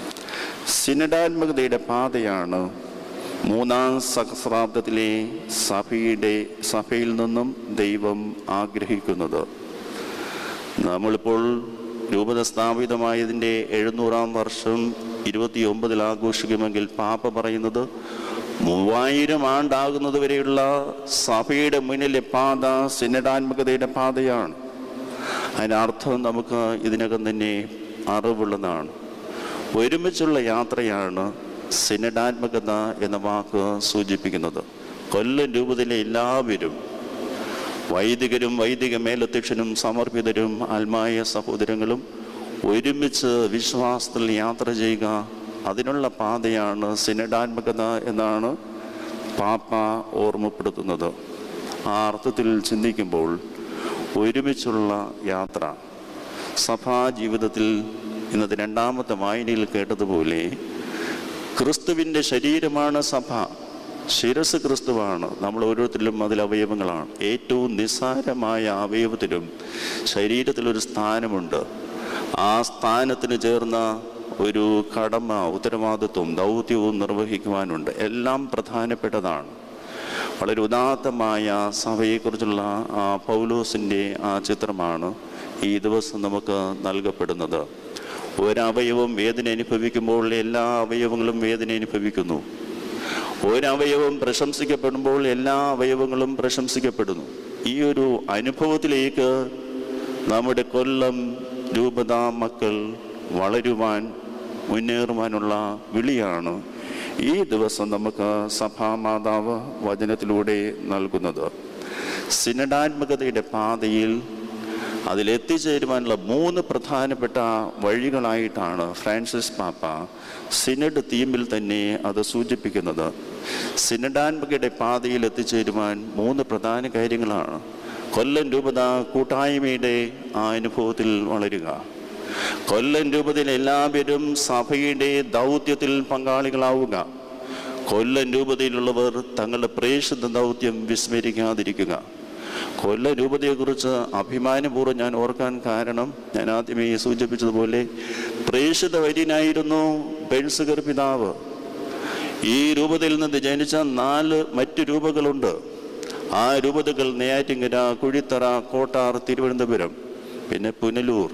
സിനഡാത്മകതയുടെ പാതയാണ് മൂന്നാം സഹസ്രാബ്ദത്തിലെ സഭയുടെ സഭയിൽ നിന്നും ദൈവം ആഗ്രഹിക്കുന്നത് നമ്മളിപ്പോൾ രൂപത സ്ഥാപിതമായതിൻ്റെ എഴുന്നൂറാം വർഷം ഇരുപത്തിയൊമ്പതിൽ ആഘോഷിക്കുമെങ്കിൽ പാപ്പ പറയുന്നത് മൂവായിരം ആണ്ടാകുന്നത് വരെയുള്ള സഭയുടെ മുന്നിലെ പാത സിനഡാത്മകതയുടെ പാതയാണ് അതിനർത്ഥം നമുക്ക് ഇതിനകം തന്നെ അറിവുള്ളതാണ് ഒരുമിച്ചുള്ള യാത്രയാണ് സിനഡാത്മകത എന്ന വാക്ക് സൂചിപ്പിക്കുന്നത് കൊല്ലം രൂപതയിലെ എല്ലാവരും വൈദികരും വൈദിക മേലധ്യക്ഷനും സമർപ്പിതരും ആത്മായ സഹോദരങ്ങളും ഒരുമിച്ച് വിശ്വാസത്തിൽ യാത്ര ചെയ്യുക അതിനുള്ള പാതയാണ് സിനഡാത്മകത എന്നാണ് പാപ്പ ഓർമ്മപ്പെടുത്തുന്നത് ആ അർത്ഥത്തിൽ ചിന്തിക്കുമ്പോൾ ഒരുമിച്ചുള്ള യാത്ര സഭാ ജീവിതത്തിൽ ഇന്നത്തെ രണ്ടാമത്തെ വായനയിൽ കേട്ടതുപോലെ ക്രിസ്തുവിൻ്റെ ശരീരമാണ് സഭ ശിരസ് ക്രിസ്തുവാണ് നമ്മൾ ഓരോരുത്തരിലും അതിൽ അവയവങ്ങളാണ് ഏറ്റവും നിസ്സാരമായ അവയവത്തിലും ശരീരത്തിലൊരു സ്ഥാനമുണ്ട് ആ സ്ഥാനത്തിന് ചേർന്ന ഒരു കടമ ഉത്തരവാദിത്വം ദൗത്യവും നിർവഹിക്കുവാനുണ്ട് എല്ലാം പ്രധാനപ്പെട്ടതാണ് വളരെ ഉദാത്തമായ സഭയെക്കുറിച്ചുള്ള ആ പൗലോസിൻ്റെ ആ ചിത്രമാണ് ഈ ദിവസം നമുക്ക് നൽകപ്പെടുന്നത് ഒരവയവം വേദന അനുഭവിക്കുമ്പോൾ എല്ലാ അവയവങ്ങളും വേദന അനുഭവിക്കുന്നു ഒരവയവം പ്രശംസിക്കപ്പെടുമ്പോൾ എല്ലാ അവയവങ്ങളും പ്രശംസിക്കപ്പെടുന്നു ഈ ഒരു അനുഭവത്തിലേക്ക് നമ്മുടെ കൊല്ലം രൂപത മക്കൾ വളരുവാൻ മുന്നേറുവാനുള്ള വിളിയാണ് ഈ ദിവസം നമുക്ക് സഭാമാതാവ് വചനത്തിലൂടെ നൽകുന്നത് സിനഡാത്മകതയുടെ പാതയിൽ അതിലെത്തിച്ചേരുവാനുള്ള മൂന്ന് പ്രധാനപ്പെട്ട വഴികളായിട്ടാണ് ഫ്രാൻസിസ് പാപ്പ സിനഡ് തീമിൽ തന്നെ അത് സൂചിപ്പിക്കുന്നത് സിനഡാത്മകയുടെ പാതയിൽ എത്തിച്ചേരുവാൻ മൂന്ന് പ്രധാന കാര്യങ്ങളാണ് കൊല്ലം രൂപത കൂട്ടായ്മയുടെ ആ അനുഭവത്തിൽ വളരുക കൊല്ലം രൂപതയിൽ എല്ലാവരും സഭയുടെ ദൗത്യത്തിൽ പങ്കാളികളാവുക കൊല്ലം രൂപതയിലുള്ളവർ തങ്ങളുടെ പ്രേക്ഷിത ദൗത്യം വിസ്മരിക്കാതിരിക്കുക കൊല്ല രൂപതയെക്കുറിച്ച് അഭിമാനപൂർവ്വം ഞാൻ ഓർക്കാൻ കാരണം ഞാൻ ആദ്യമേ സൂചിപ്പിച്ചതുപോലെ പ്രേക്ഷിത വര്യനായിരുന്നു ബെൻസുകർ പിതാവ് ഈ രൂപതയിൽ നിന്ന് ജനിച്ച നാല് മറ്റു രൂപകളുണ്ട് ആ രൂപതകൾ നെയ്യാറ്റിങ്കര കുഴിത്തറ കോട്ടാർ തിരുവനന്തപുരം പിന്നെ പുനലൂർ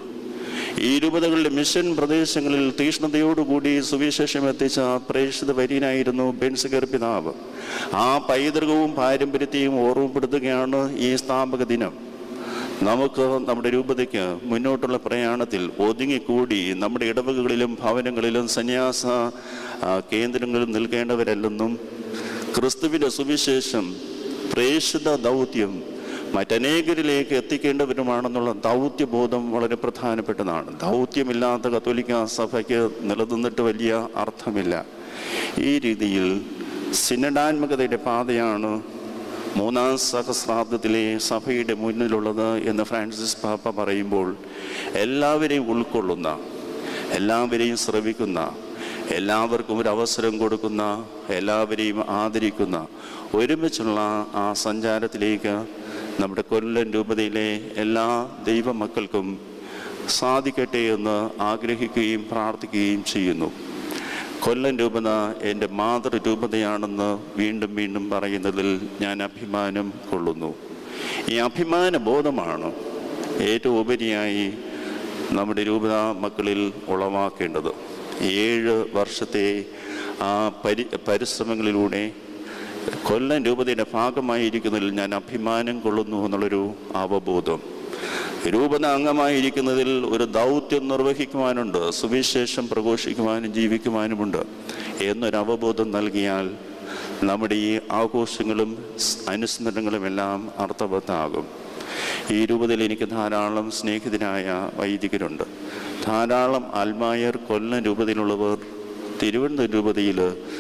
ഈ രൂപതകളുടെ മിഷൻ പ്രദേശങ്ങളിൽ തീഷ്ണതയോടുകൂടി സുവിശേഷം എത്തിച്ച പ്രേക്ഷിത വര്യനായിരുന്നു ബെൻസുകർ പിതാവ് ആ പൈതൃകവും പാരമ്പര്യത്തെയും ഓർമ്മപ്പെടുത്തുകയാണ് ഈ സ്ഥാപക ദിനം നമുക്ക് നമ്മുടെ രൂപതയ്ക്ക് മുന്നോട്ടുള്ള പ്രയാണത്തിൽ ഒതുങ്ങിക്കൂടി നമ്മുടെ ഇടവകകളിലും ഭവനങ്ങളിലും സന്യാസ ആ, കേന്ദ്രങ്ങളിലും നിൽക്കേണ്ടവരല്ലെന്നും ക്രിസ്തുവിൻ്റെ സുവിശേഷം പ്രേക്ഷിത ദൗത്യം മറ്റനേകരിലേക്ക് എത്തിക്കേണ്ടവരുമാണെന്നുള്ള ദൗത്യബോധം വളരെ പ്രധാനപ്പെട്ടതാണ് ദൗത്യമില്ലാത്ത കത്തോലിക്ക സഭയ്ക്ക് നിലനിന്നിട്ട് വലിയ അർത്ഥമില്ല ഈ രീതിയിൽ സിനഡാത്മകതയുടെ പാതയാണ് മൂന്നാം സഹസ്രാബ്ദത്തിലെ സഭയുടെ മുന്നിലുള്ളത് എന്ന് ഫ്രാൻസിസ് പാപ്പ പറയുമ്പോൾ എല്ലാവരെയും ഉൾക്കൊള്ളുന്ന എല്ലാവരെയും ശ്രവിക്കുന്ന എല്ലാവർക്കും ഒരു അവസരം കൊടുക്കുന്ന എല്ലാവരെയും ആദരിക്കുന്ന ഒരുമിച്ചുള്ള ആ സഞ്ചാരത്തിലേക്ക് നമ്മുടെ കൊല്ലം രൂപതയിലെ എല്ലാ ദൈവമക്കൾക്കും സാധിക്കട്ടെ എന്ന് ആഗ്രഹിക്കുകയും പ്രാർത്ഥിക്കുകയും ചെയ്യുന്നു കൊല്ലം രൂപത എൻ്റെ മാതൃരൂപതയാണെന്ന് വീണ്ടും വീണ്ടും പറയുന്നതിൽ ഞാൻ അഭിമാനം കൊള്ളുന്നു ഈ അഭിമാന ബോധമാണ് ഏറ്റവും ഉപരിയായി നമ്മുടെ രൂപത മക്കളിൽ ഉളവാക്കേണ്ടത് ഏഴ് വർഷത്തെ ആ പരി പരിശ്രമങ്ങളിലൂടെ കൊല്ലം രൂപതയുടെ ഭാഗമായിരിക്കുന്നതിൽ ഞാൻ അഭിമാനം കൊള്ളുന്നു എന്നുള്ളൊരു അവബോധം രൂപത അംഗമായിരിക്കുന്നതിൽ ഒരു ദൗത്യം നിർവഹിക്കുവാനുണ്ട് സുവിശേഷം പ്രഘോഷിക്കുവാനും ജീവിക്കുവാനുമുണ്ട് എന്നൊരു അവബോധം നൽകിയാൽ നമ്മുടെ ഈ ആഘോഷങ്ങളും സ് അനുസ്മരണങ്ങളും എല്ലാം അർത്ഥവത്താകും ഈ രൂപതയിൽ എനിക്ക് ധാരാളം സ്നേഹിതരായ വൈദികരുണ്ട് ധാരാളം ആത്മായർ കൊല്ലം രൂപതയിലുള്ളവർ തിരുവനന്തപുരം രൂപതയിൽ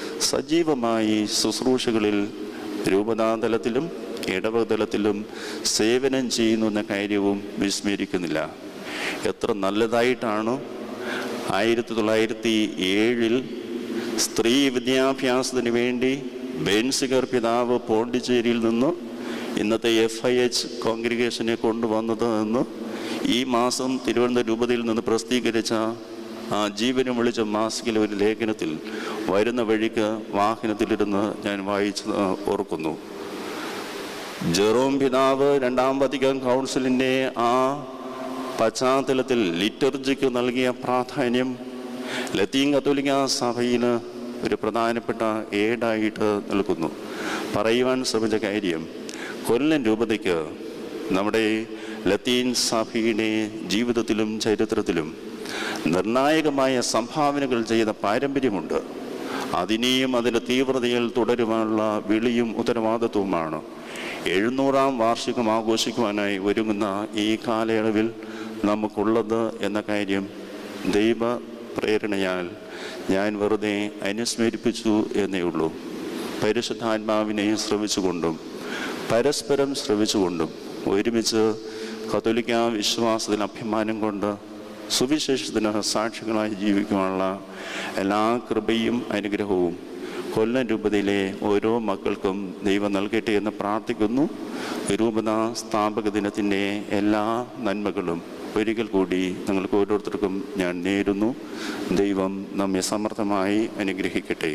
സജീവമായി ശുശ്രൂഷകളിൽ രൂപതാതലത്തിലും ഇടവതലത്തിലും സേവനം ചെയ്യുന്നു എന്ന കാര്യവും വിസ്മരിക്കുന്നില്ല എത്ര നല്ലതായിട്ടാണ് ആയിരത്തി തൊള്ളായിരത്തി ഏഴിൽ സ്ത്രീ വിദ്യാഭ്യാസത്തിന് വേണ്ടി ബെൻസിഗർ പിതാവ് പോണ്ടിച്ചേരിയിൽ നിന്ന് ഇന്നത്തെ എഫ് ഐ എച്ച് കോൺഗ്രിഗേഷനെ കൊണ്ടുവന്നത് എന്ന് ഈ മാസം തിരുവനന്തപുരം രൂപതയിൽ നിന്ന് പ്രസിദ്ധീകരിച്ച ആ ജീവനും വിളിച്ച മാസികയിലെ ഒരു ലേഖനത്തിൽ വരുന്ന വഴിക്ക് വാഹനത്തിലിരുന്ന് ഞാൻ വായിച്ച് ആ, ഓർക്കുന്നു ജെറോം പിതാവ് രണ്ടാം വത്തിക്കാൻ കൗൺസിലിൻ്റെ ആ പശ്ചാത്തലത്തിൽ ലിറ്റർജിക്ക് നൽകിയ പ്രാധാന്യം ലത്തീൻ കത്തോലിക്ക സഭയിൽ ഒരു പ്രധാനപ്പെട്ട ഏടായിട്ട് നിൽക്കുന്നു പറയുവാൻ ശ്രമിച്ച കാര്യം കൊല്ലം രൂപതയ്ക്ക് നമ്മുടെ ലത്തീൻ സഭയുടെ ജീവിതത്തിലും ചരിത്രത്തിലും നിർണായകമായ സംഭാവനകൾ ചെയ്ത പാരമ്പര്യമുണ്ട് അതിനെയും അതിൻ്റെ തീവ്രതയിൽ തുടരുവാനുള്ള വിളിയും ഉത്തരവാദിത്വവുമാണ് എഴുന്നൂറാം വാർഷികം ആഘോഷിക്കുവാനായി ഒരുങ്ങുന്ന ഈ കാലയളവിൽ നമുക്കുള്ളത് എന്ന കാര്യം ദൈവ പ്രേരണയാൽ ഞാൻ വെറുതെ അനുസ്മരിപ്പിച്ചു എന്നേ ഉള്ളൂ പരിശുദ്ധാത്മാവിനെ ശ്രമിച്ചുകൊണ്ടും പരസ്പരം ശ്രമിച്ചുകൊണ്ടും ഒരുമിച്ച് കത്തോലിക്ക വിശ്വാസത്തിൽ അഭിമാനം കൊണ്ട് സുവിശേഷത്തിന് സാക്ഷികളായി ജീവിക്കുവാനുള്ള എല്ലാ കൃപയും അനുഗ്രഹവും കൊല്ലം രൂപതയിലെ ഓരോ മക്കൾക്കും ദൈവം നൽകട്ടെ എന്ന് പ്രാർത്ഥിക്കുന്നു രൂപത സ്ഥാപക ദിനത്തിൻ്റെ എല്ലാ നന്മകളും ഒരിക്കൽ കൂടി നിങ്ങൾക്ക് ഓരോരുത്തർക്കും ഞാൻ നേരുന്നു ദൈവം നമ്മെ സമർത്ഥമായി അനുഗ്രഹിക്കട്ടെ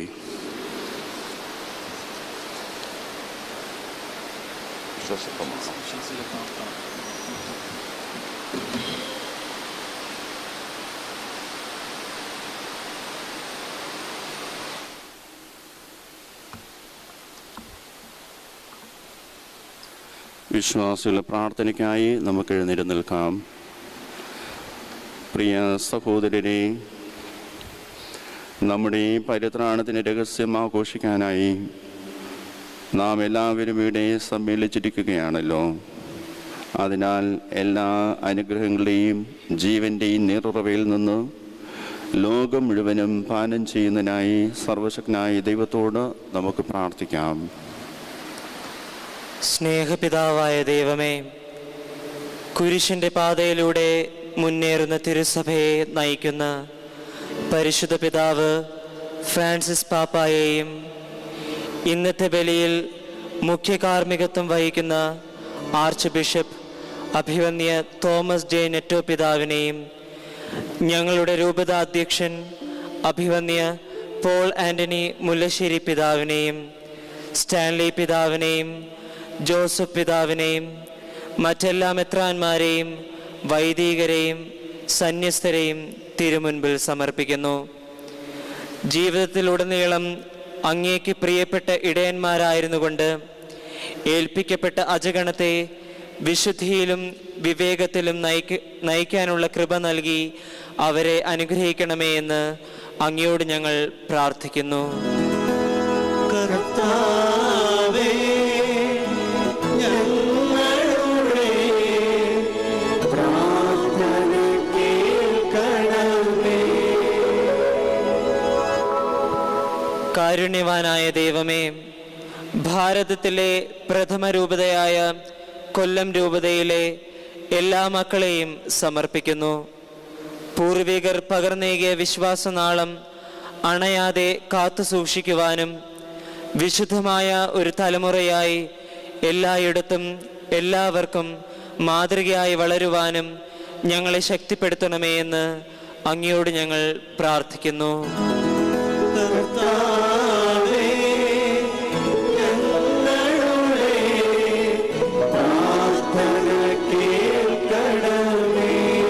വിശ്വാസികളുടെ പ്രാർത്ഥനയ്ക്കായി നമുക്ക് എഴുന്നേറ്റ് നിൽക്കാം പ്രിയ സഹോദരരെ നമ്മുടെ ഈ പരിത്രാണത്തിന് രഹസ്യം ആഘോഷിക്കാനായി നാം എല്ലാവരും ഇവിടെ സമ്മേളിച്ചിരിക്കുകയാണല്ലോ അതിനാൽ എല്ലാ അനുഗ്രഹങ്ങളുടെയും ജീവൻ്റെയും നിറവയിൽ നിന്ന് ലോകം മുഴുവനും പാനം ചെയ്യുന്നതിനായി സർവശക്തനായ ദൈവത്തോട് നമുക്ക് പ്രാർത്ഥിക്കാം സ്നേഹപിതാവായ ദൈവമേ കുരിശിൻ്റെ പാതയിലൂടെ മുന്നേറുന്ന തിരുസഭയെ നയിക്കുന്ന പരിശുദ്ധ പിതാവ് ഫ്രാൻസിസ് പാപ്പായെയും ഇന്നത്തെ ബലിയിൽ മുഖ്യ കാർമ്മികത്വം വഹിക്കുന്ന ആർച്ച് ബിഷപ്പ് അഭിവന്യ തോമസ് ജെ നെറ്റോ പിതാവിനെയും ഞങ്ങളുടെ രൂപതാധ്യക്ഷൻ അഭിവന്യ പോൾ ആന്റണി മുല്ലശ്ശേരി പിതാവിനെയും സ്റ്റാൻലി പിതാവിനെയും ജോസഫ് പിതാവിനെയും മറ്റെല്ലാ മെത്രാന്മാരെയും വൈദികരെയും സന്യസ്തരെയും തിരുമുൻപിൽ സമർപ്പിക്കുന്നു ജീവിതത്തിലുടനീളം അങ്ങേക്ക് പ്രിയപ്പെട്ട ഇടയന്മാരായിരുന്നുകൊണ്ട് ഏൽപ്പിക്കപ്പെട്ട അജഗണത്തെ വിശുദ്ധിയിലും വിവേകത്തിലും നയിക്ക നയിക്കാനുള്ള കൃപ നൽകി അവരെ അനുഗ്രഹിക്കണമേ എന്ന് അങ്ങയോട് ഞങ്ങൾ പ്രാർത്ഥിക്കുന്നു കർത്താവേ ഞങ്ങളുടെ പ്രാർത്ഥന കേൾക്കണമേ കാരുണ്യവാനായ ദൈവമേ ഭാരതത്തിലെ പ്രഥമ രൂപതയായ കൊല്ലം രൂപതയിലെ എല്ലാ മക്കളെയും സമർപ്പിക്കുന്നു പൂർവികർ പകർന്നേകിയ വിശ്വാസനാളം അണയാതെ കാത്തു സൂക്ഷിക്കുവാനും വിശുദ്ധമായ ഒരു തലമുറയായി എല്ലായിടത്തും എല്ലാവർക്കും മാതൃകയായി വളരുവാനും ഞങ്ങളെ ശക്തിപ്പെടുത്തണമേ എന്ന് അങ്ങയോട് ഞങ്ങൾ പ്രാർത്ഥിക്കുന്നു കർത്താവേ ഞങ്ങളുടെ പ്രാർത്ഥന കേൾക്കണമേ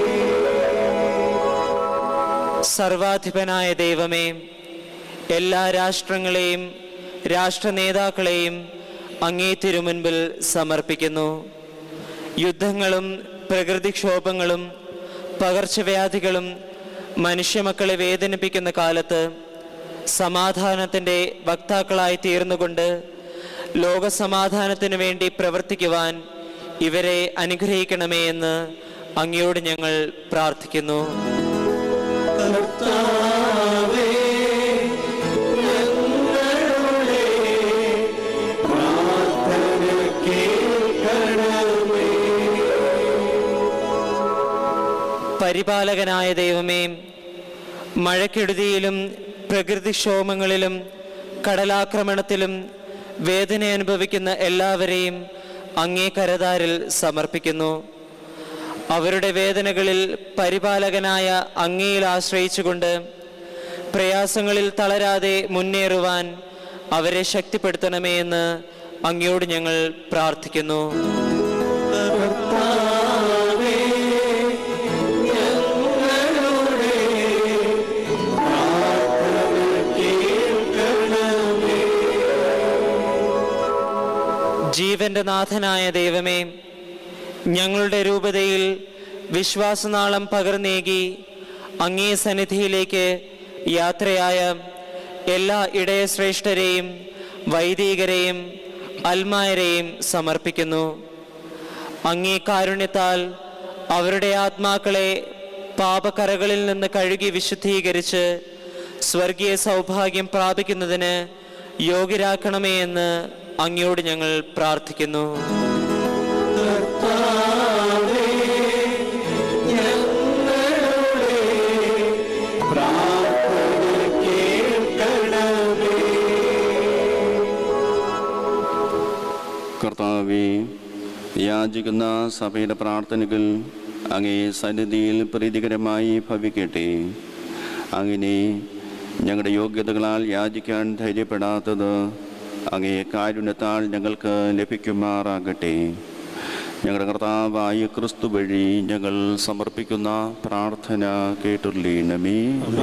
സർവാധിപനായ ദൈവമേ എല്ലാ രാഷ്ട്രങ്ങളെയും രാഷ്ട്ര നേതാക്കളെയും അങ്ങേ തിരുമുൻപിൽ സമർപ്പിക്കുന്നു യുദ്ധങ്ങളും പ്രകൃതിക്ഷോഭങ്ങളും പകർച്ചവ്യാധികളും മനുഷ്യമക്കളെ വേദനിപ്പിക്കുന്ന കാലത്ത് സമാധാനത്തിൻ്റെ വക്താക്കളായി തീർന്നുകൊണ്ട് ലോകസമാധാനത്തിനു വേണ്ടി പ്രവർത്തിക്കുവാൻ ഇവരെ അനുഗ്രഹിക്കണമേ എന്ന് അങ്ങയോട് ഞങ്ങൾ പ്രാർത്ഥിക്കുന്നു കർത്താവേ ഞങ്ങളുടെ പ്രാർത്ഥന കേൾക്കണമേ പരിപാലകനായ ദൈവമേ മഴക്കെടുതിയിലും പ്രകൃതിക്ഷോഭങ്ങളിലും കടലാക്രമണത്തിലും വേദന അനുഭവിക്കുന്ന എല്ലാവരെയും അങ്ങേ കരതാരിൽ സമർപ്പിക്കുന്നു അവരുടെ വേദനകളിൽ പരിപാലകനായ അങ്ങയിൽ ആശ്രയിച്ചുകൊണ്ട് പ്രയാസങ്ങളിൽ തളരാതെ മുന്നേറുവാൻ അവരെ ശക്തിപ്പെടുത്തണമേ എന്ന് അങ്ങയോട് ഞങ്ങൾ പ്രാർത്ഥിക്കുന്നു ജീവന്റെ നാഥനായ ദൈവമേ ഞങ്ങളുടെ രൂപതയിൽ വിശ്വാസനാളം പകർന്നേകി അങ്ങേ സന്നിധിയിലേക്ക് യാത്രയായ എല്ലാ ഇടയശ്രേഷ്ഠരെയും വൈദികരെയും അൽമായരെയും സമർപ്പിക്കുന്നു അങ്ങേ കാരുണ്യത്താൽ അവരുടെ ആത്മാക്കളെ പാപക്കറകളിൽ നിന്ന് കഴുകി വിശുദ്ധീകരിച്ച് സ്വർഗീയ സൗഭാഗ്യം പ്രാപിക്കുന്നതിന് യോഗ്യരാക്കണമേ എന്ന് അങ്ങയോട് ഞങ്ങൾ പ്രാർത്ഥിക്കുന്നു കർത്താവെ യാചിക്കുന്ന സഭയുടെ പ്രാർത്ഥനകൾ അങ്ങേ സന്നിധിയിൽ പ്രീതികരമായി ഭവിക്കട്ടെ അങ്ങനെ ഞങ്ങളുടെ യോഗ്യതകളാൽ യാചിക്കാൻ ധൈര്യപ്പെടാത്തത് അങ്ങേ കാരുണ്യത്താൽ ഞങ്ങൾക്ക് ലഭിക്കുമാറാകട്ടെ ഞങ്ങളുടെ കർത്താവായ ക്രിസ്തു വഴി ഞങ്ങൾ സമർപ്പിക്കുന്ന പ്രാർത്ഥന കേട്ടുള്ളീണമേ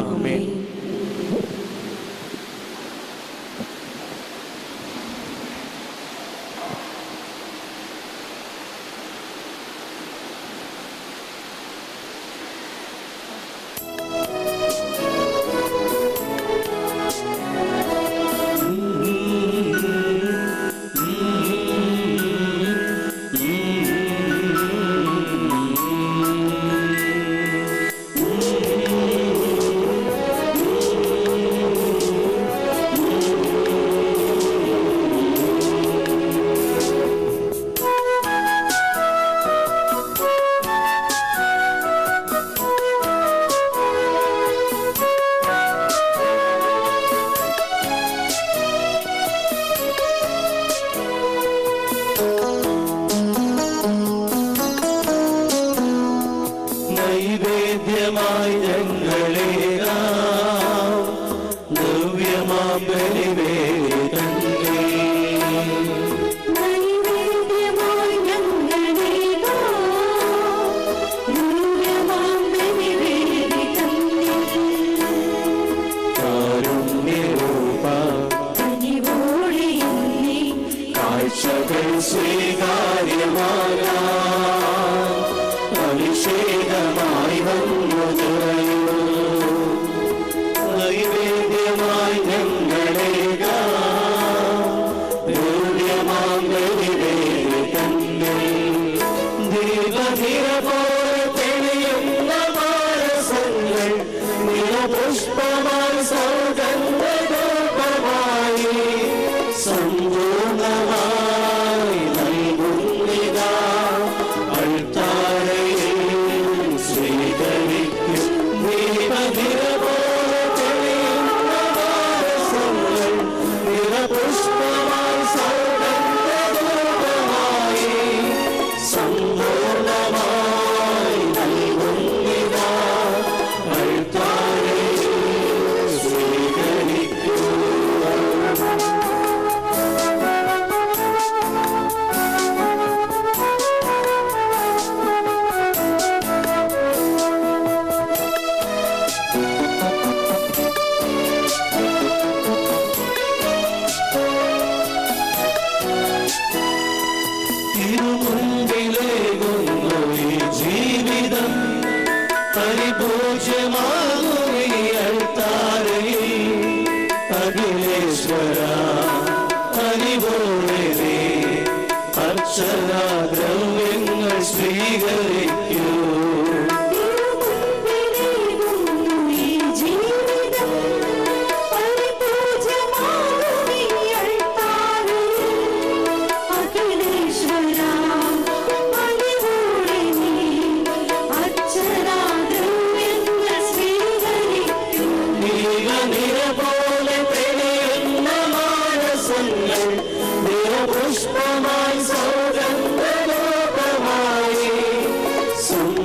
നൈവേദ്യമായി ഞങ്ങളെ ദിവ്യമാം ബലിവേദി തന്നെ നൈവേദ്യമായി ഞങ്ങളേകാ ദിവ്യമാം ബലിവേദി കാരുണ്യരൂപ കനിവോടെ എന്നെ കാഴ്ചകൾ സ്വീകാര്യമാകാം അഭിഷേകമായി വന്നു നിറയൂ നൈവേദ്യമായി ഞങ്ങളേകാ ദിവ്യമാം ബലിവേദി തന്നെ ദീപനിര പോലെ തെളിയുന്ന മാനസങ്ങൾ നിറപുഷ്പമായി സൗഗന്ധരൂപമായി സമ്പൂർണമായി നൽകുന്നിതാ അൾത്താരയിൽ സ്വീകരിക്കും ദീപനിര പോലെ തെളിയുന്ന മാനസങ്ങൾ നിറപുഷ്പമായി സൗഗന്ധരൂപമായി സമ്പൂർണമായി നൽകുന്നിതാ അൾത്താരയിൽ സ്വീകരിക്കും തിരുമുൻപിലേകുന്നു ഈ ജീവിതം പരിപൂജ്യമാകും ഈ അൾത്താരയിൽ അഖിലേശ്വര ഹരിപോളെ അർച്ചനാ ദ്രവ്യങ്ങൾ സ്വീകരിക്കൂ ഈ ജീവിതം പരിപൂജ്യമാകും ഈ അൾത്താരയിൽ അഖിലേശ്വരാ ഹരിവോടെ നീ അർച്ചനാദ്രവ്യങ്ങൾ സ്വീകരിക്കൂ നിര പോലെ തെളിയുന്ന മാനസങ്ങൾ നിറപുഷ്പമായി സൗഗന്ധലോകമായി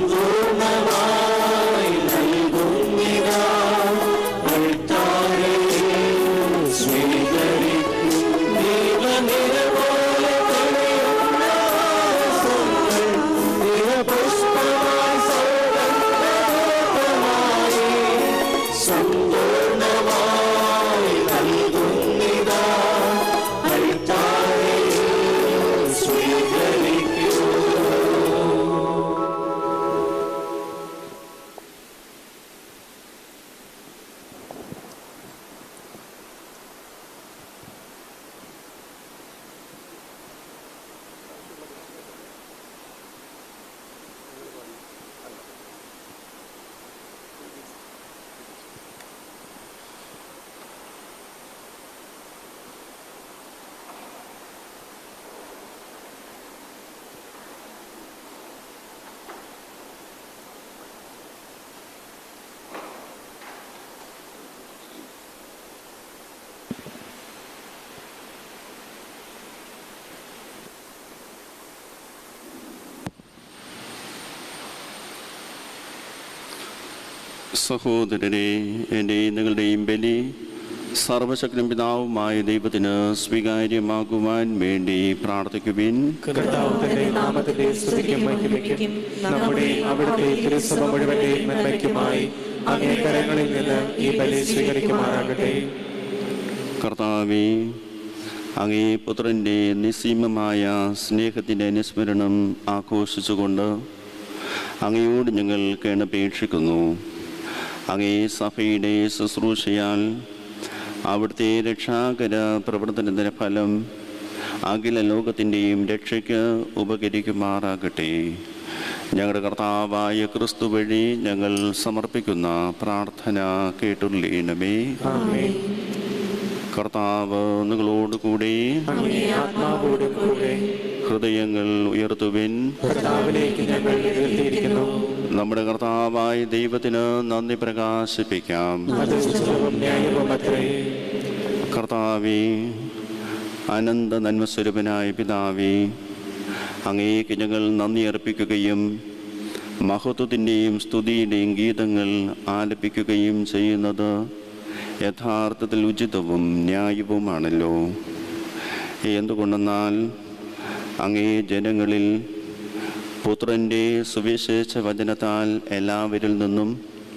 സഹോദരരെ എൻ്റെയും നിങ്ങളുടെയും ബലി സർവശക്തനും പിതാവുമായ ദൈവത്തിന് സ്വീകാര്യമാകുവാൻ വേണ്ടി പ്രാർത്ഥിക്കുവിൻ കർത്താവിന്റെ നാമത്തിന്റെ സ്തുതിക്കും മഹിമയ്ക്കും നമ്മുടെ അവിടുത്തെ തിരുസഭ മുഴുവന്റെയും നന്മയ്ക്കുമായി അങ്ങേ കരങ്ങളിൽ നിന്ന് ഈ ബലി സ്വീകരിക്കുമാറാകട്ടെ കർത്താവെ അങ്ങേ പുത്രൻ്റെ നിസ്സീമമായ സ്നേഹത്തിൻ്റെ അനുസ്മരണം ആഘോഷിച്ചുകൊണ്ട് അങ്ങയോട് ഞങ്ങൾ കേണപേക്ഷിക്കുന്നു അങ്ങേ സഭയുടെ ശുശ്രൂഷയാൽ അവിടുത്തെ രക്ഷാകര പ്രവർത്തനത്തിൻ്റെ ഫലം അഖില ലോകത്തിൻ്റെയും രക്ഷയ്ക്ക് ഉപകരിക്കുമാറാകട്ടെ ഞങ്ങളുടെ കർത്താവായ ക്രിസ്തു വഴി ഞങ്ങൾ സമർപ്പിക്കുന്ന പ്രാർത്ഥന കേട്ടുള്ളീണമേ ആമേൻ കർത്താവ് നിങ്ങളോടുകൂടി അങ്ങേ ആത്മാവോടും കൂടെ ഹൃദയങ്ങൾ ഉയർത്തുവിൻ കർത്താവിലേക്ക് ഞങ്ങൾ ഉയർത്തിയിരിക്കുന്നു നമ്മുടെ കർത്താവായ ദൈവത്തിന് നന്ദി പ്രകാശിപ്പിക്കാം അത് ഉചിതവും ന്യായവും അത്രേ കർത്താവേ അനന്ത നന്മസ്വരൂപനായ പിതാവേ അങ്ങേക്ക് ഞങ്ങൾ നന്ദി അർപ്പിക്കുകയും മഹത്വത്തിൻ്റെയും സ്തുതിയുടെയും ഗീതങ്ങൾ ആലപിക്കുകയും ചെയ്യുന്നത് യഥാർത്ഥത്തിൽ ഉചിതവും ന്യായവുമാണല്ലോ എന്തുകൊണ്ടെന്നാൽ അങ്ങേ ജനങ്ങളിൽ പുത്രൻ്റെ സുവിശേഷ വചനത്താൽ എല്ലാവരിൽ നിന്നും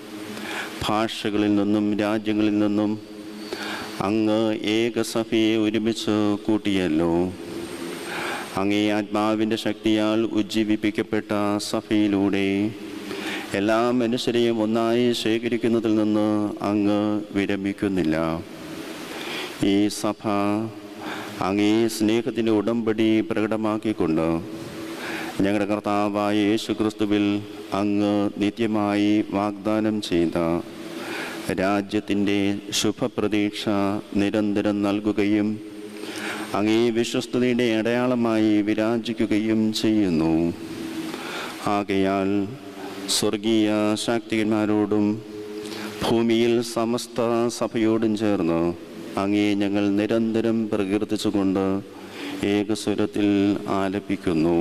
ഭാഷകളിൽ നിന്നും രാജ്യങ്ങളിൽ നിന്നും അങ്ങ് ഏകസഭയെ ഒരുമിച്ച് കൂട്ടിയല്ലോ അങ്ങേ ആത്മാവിൻ്റെ ശക്തിയാൽ ഉജ്ജീവിപ്പിക്കപ്പെട്ട സഭയിലൂടെ എല്ലാ മനുഷ്യരെയും ഒന്നായി ശേഖരിക്കുന്നതിൽ നിന്ന് അങ്ങ് വിരമിക്കുന്നില്ല ഈ സഭ അങ്ങേ സ്നേഹത്തിൻ്റെ ഉടമ്പടി പ്രകടമാക്കിക്കൊണ്ട് ഞങ്ങളുടെ കർത്താവായ യേശു ക്രിസ്തുവിൽ അങ്ങ് നിത്യമായി വാഗ്ദാനം ചെയ്ത രാജ്യത്തിൻ്റെ ശുഭപ്രതീക്ഷ നിരന്തരം നൽകുകയും അങ്ങേ വിശ്വസ്തതയുടെ അടയാളമായി വിരാജിക്കുകയും ചെയ്യുന്നു ആകയാൽ സ്വർഗീയ ശാക്തികന്മാരോടും ഭൂമിയിൽ സമസ്ത സഭയോടും ചേർന്ന് അങ്ങേ ഞങ്ങൾ നിരന്തരം പ്രകീർത്തിച്ചുകൊണ്ട് ഏകസ്വരത്തിൽ ആലപിക്കുന്നു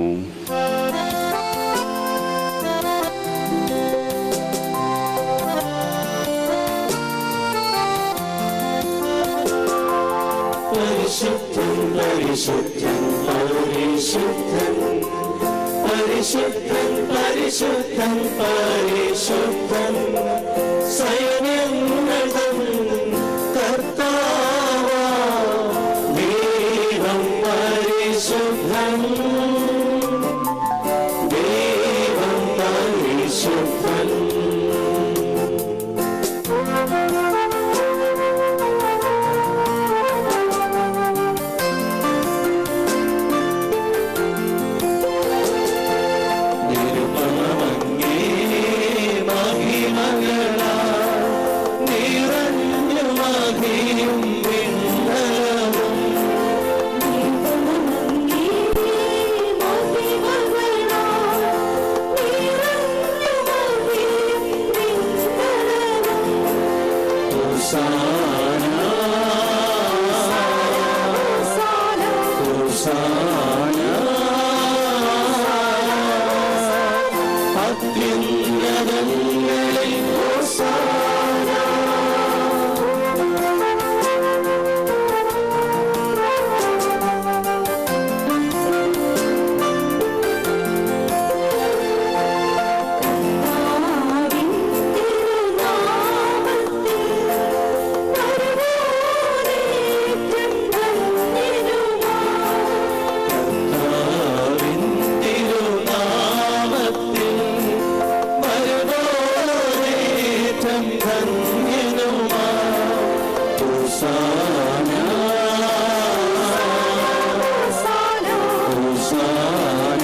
പരിശുദ്ധൻ പരിശുദ്ധൻ പരിശുദ്ധൻ പരിശുദ്ധൻ പരിശുദ്ധൻ പരിശുദ്ധൻ സൈന്യങ്ങളും കർത്താവ ദൈവം പരിശുദ്ധൻ ദൈവം പരിശുദ്ധൻ നിരുപമങ്ങേ മഹിമകളാ നിറഞ്ഞു മഹിയും വിണ്ണലവും ഹോസാന ഹോസാന അത്യുന്നതങ്ങളിൽ ഹോസാന തിരുനാമത്തിൽ വരുവോരേറ്റം ധന്യനുമാ ഹോസാന ഹോസാന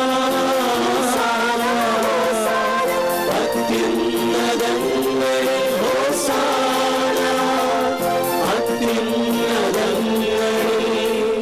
അത്യുന്നതങ്ങളിൽ ഹോസാന അത്യുന്നതങ്ങളിൽ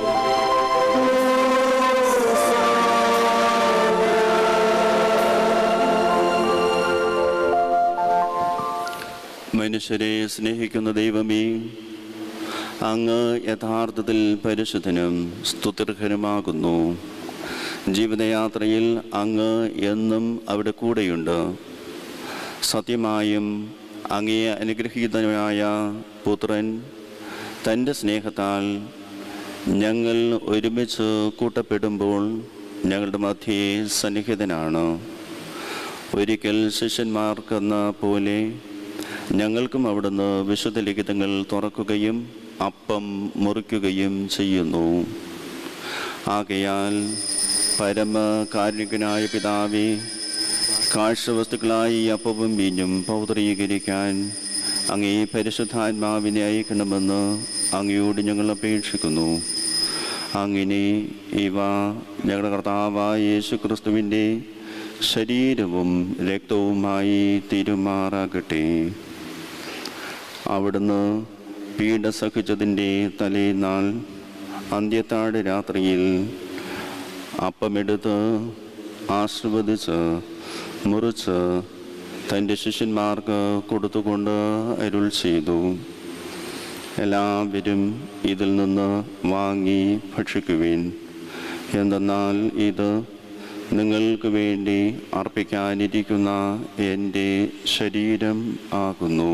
മനുഷ്യരെ സ്നേഹിക്കുന്ന ദൈവമേ അങ്ങ് യഥാർത്ഥത്തിൽ പരിശുദ്ധനും സ്തുത്യർഹനുമാകുന്നു ജീവിതയാത്രയിൽ അങ്ങ് എന്നും അവിടെ കൂടെയുണ്ട് സത്യമായും അങ്ങേ അനുഗ്രഹീതനായ പുത്രൻ തൻ്റെ സ്നേഹത്താൽ ഞങ്ങൾ ഒരുമിച്ച് കൂട്ടപ്പെടുമ്പോൾ ഞങ്ങളുടെ മധ്യേ സന്നിഹിതനാണ് ഒരിക്കൽ ശിഷ്യന്മാർക്കെന്ന പോലെ ഞങ്ങൾക്കും അവിടുന്ന് വിശുദ്ധ ലിഖിതങ്ങൾ തുറക്കുകയും അപ്പം മുറിക്കുകയും ചെയ്യുന്നു ആകയാൽ പരമകാരുണികനായ പിതാവേ കാഴ്ചവസ്തുക്കളായി ഈ അപ്പവും വീഞ്ഞും പൗത്രീകരിക്കാൻ അങ്ങേ പരിശുദ്ധാത്മാവിനെ അയക്കണമെന്ന് അങ്ങയോട് ഞങ്ങൾ അപേക്ഷിക്കുന്നു അങ്ങനെ ഇവ ഞങ്ങളുടെ കർത്താവായ യേശു ക്രിസ്തുവിൻ്റെ ശരീരവും രക്തവുമായി തിരുമാറാകട്ടെ അവിടുന്ന് പീഡ സഹിച്ചതിൻ്റെ തലേനാൾ അന്ത്യത്താട് രാത്രിയിൽ അപ്പമെടുത്ത് ആശീർവദിച്ച് മുറിച്ച് തൻ്റെ ശിഷ്യന്മാർക്ക് കൊടുത്തുകൊണ്ട് അരുൾ ചെയ്തു എല്ലാവരും ഇതിൽ നിന്ന് വാങ്ങി ഭക്ഷിക്കുവിൻ എന്തെന്നാൽ ഇത് നിങ്ങൾക്ക് വേണ്ടി അർപ്പിക്കാനിരിക്കുന്ന എൻ്റെ ശരീരം ആകുന്നു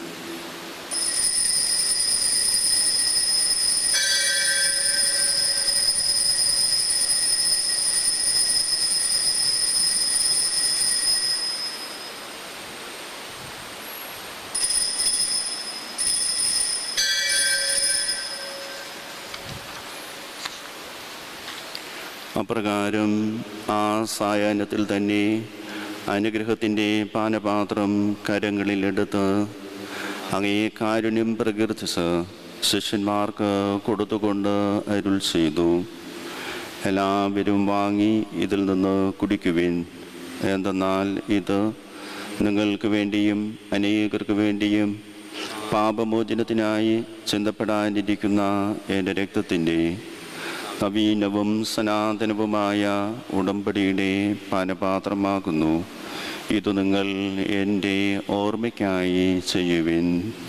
അപ്രകാരം ആ സായാഹ്നത്തിൽ തന്നെ അനുഗ്രഹത്തിൻ്റെ പാനപാത്രം കരങ്ങളിലെടുത്ത് അങ്ങേ കാരുണ്യം പ്രകീർത്തിച്ച് ശിഷ്യന്മാർക്ക് കൊടുത്തുകൊണ്ട് അരുൾ ചെയ്തു എല്ലാവരും വാങ്ങി ഇതിൽ നിന്ന് കുടിക്കുവിൻ എന്തെന്നാൽ ഇത് നിങ്ങൾക്ക് വേണ്ടിയും അനേകർക്ക് വേണ്ടിയും പാപമോചനത്തിനായി ചിന്തപ്പെടാനിരിക്കുന്ന എൻ്റെ രക്തത്തിൻ്റെ നവീനവും സനാതനവുമായ ഉടമ്പടിയുടെ പാനപാത്രമാകുന്നു ഇത് നിങ്ങൾ എൻ്റെ ഓർമ്മയ്ക്കായി ചെയ്യുവിൻ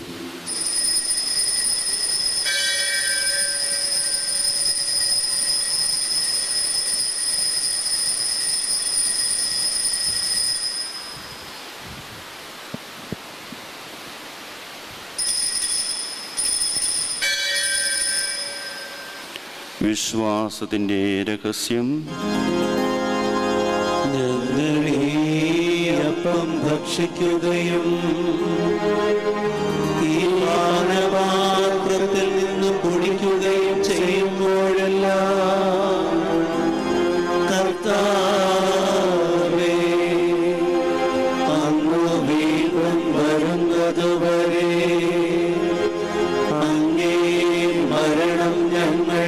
വിശ്വാസത്തിൻ്റെ രഹസ്യം ഞങ്ങളീ അപ്പം ഭക്ഷിക്കുകയും ഈ പാനപാത്രത്തിൽ നിന്ന് കുടിക്കുകയും ചെയ്യുമ്പോഴെല്ലാം കർത്താവേ അങ്ങ് വീണ്ടും വരുന്നതുവരെ അങ്ങേ മരണം ഞങ്ങൾ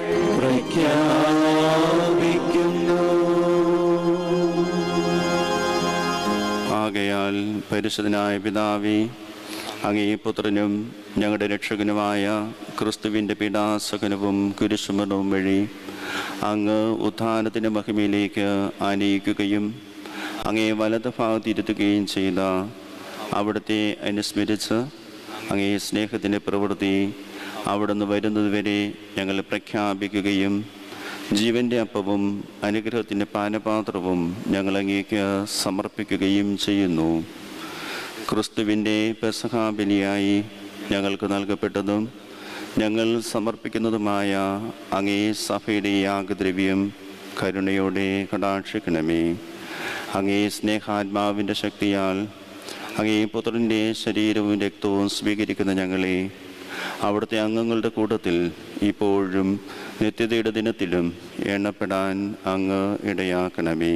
പ്രഖ്യാപിക്കുന്നു ആകയാൽ പരിശുദ്ധനായ പിതാവേ അങ്ങേ പുത്രനും ഞങ്ങളുടെ രക്ഷകനുമായ ക്രിസ്തുവിൻ്റെ പീഡാസകനവും കുരിശുമരണവും വഴി അങ്ങ് ഉത്ഥാനത്തിൻ്റെ മഹിമയിലേക്ക് ആനയിക്കുകയും അങ്ങേ വലത് ഭാഗത്തിരുത്തുകയും ചെയ്ത അവിടുത്തെ അനുസ്മരിച്ച് അങ്ങേ സ്നേഹത്തിൻ്റെ പ്രവൃത്തി അവിടുന്ന് വരുന്നതുവരെ ഞങ്ങൾ പ്രഖ്യാപിക്കുകയും ജീവന്റെ അപ്പവും അനുഗ്രഹത്തിൻ്റെ പാനപാത്രവും ഞങ്ങൾ അങ്ങേക്ക് സമർപ്പിക്കുകയും ചെയ്യുന്നു ക്രിസ്തുവിൻ്റെ പെസഹാബലിയായി ഞങ്ങൾക്ക് നൽകപ്പെട്ടതും ഞങ്ങൾ സമർപ്പിക്കുന്നതുമായ അങ്ങേ സഭയുടെ യാഗദ്രവ്യം കരുണയോടെ കടാക്ഷിക്കണമേ അങ്ങേ സ്നേഹാത്മാവിൻ്റെ ശക്തിയാൽ അങ്ങേ പുത്രൻ്റെ ശരീരവും രക്തവും സ്വീകരിക്കുന്ന ഞങ്ങളെ അവിടുത്തെ അംഗങ്ങളുടെ കൂട്ടത്തിൽ ഇപ്പോഴും നിത്യതയുടെ ദിനത്തിലും എണ്ണപ്പെടാൻ അങ്ങ് ഇടയാക്കണമേ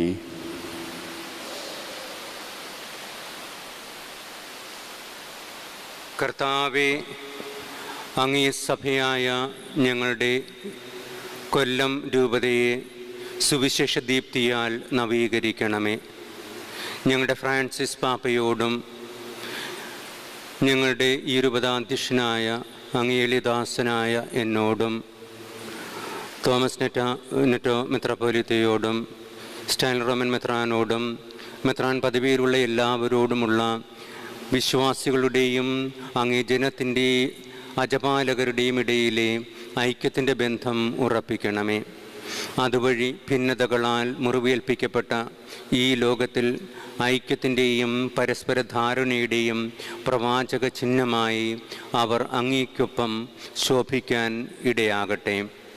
കർത്താവെ അങ്ങേ സഭയായ ഞങ്ങളുടെ കൊല്ലം രൂപതയെ സുവിശേഷ ദീപ്തിയാൽ നവീകരിക്കണമേ ഞങ്ങളുടെ ഫ്രാൻസിസ് പാപ്പയോടും ഞങ്ങളുടെ ഈ രൂപതാധ്യക്ഷനായ അങ്ങേലിദാസനായ എന്നോടും തോമസ് നെറ്റ നെറ്റോ മെത്രാപ്പോലിത്തയോടും സ്റ്റൈൽ റോമൻ മെത്രാനോടും മെത്രാൻ പദവിയിലുള്ള എല്ലാവരോടുമുള്ള വിശ്വാസികളുടെയും അങ്ങേ ജനത്തിൻ്റെ അജപാലകരുടെയും ഇടയിലെ ഐക്യത്തിൻ്റെ ബന്ധം ഉറപ്പിക്കണമേ അതുവഴി ഭിന്നതകളാൽ മുറിവേൽപ്പിക്കപ്പെട്ട ഈ ലോകത്തിൽ ഐക്യത്തിൻ്റെയും പരസ്പര ധാരണയുടെയും പ്രവാചക ചിഹ്നമായി അവർ അങ്ങേക്കൊപ്പം ശോഭിക്കാൻ ഇടയാകട്ടെ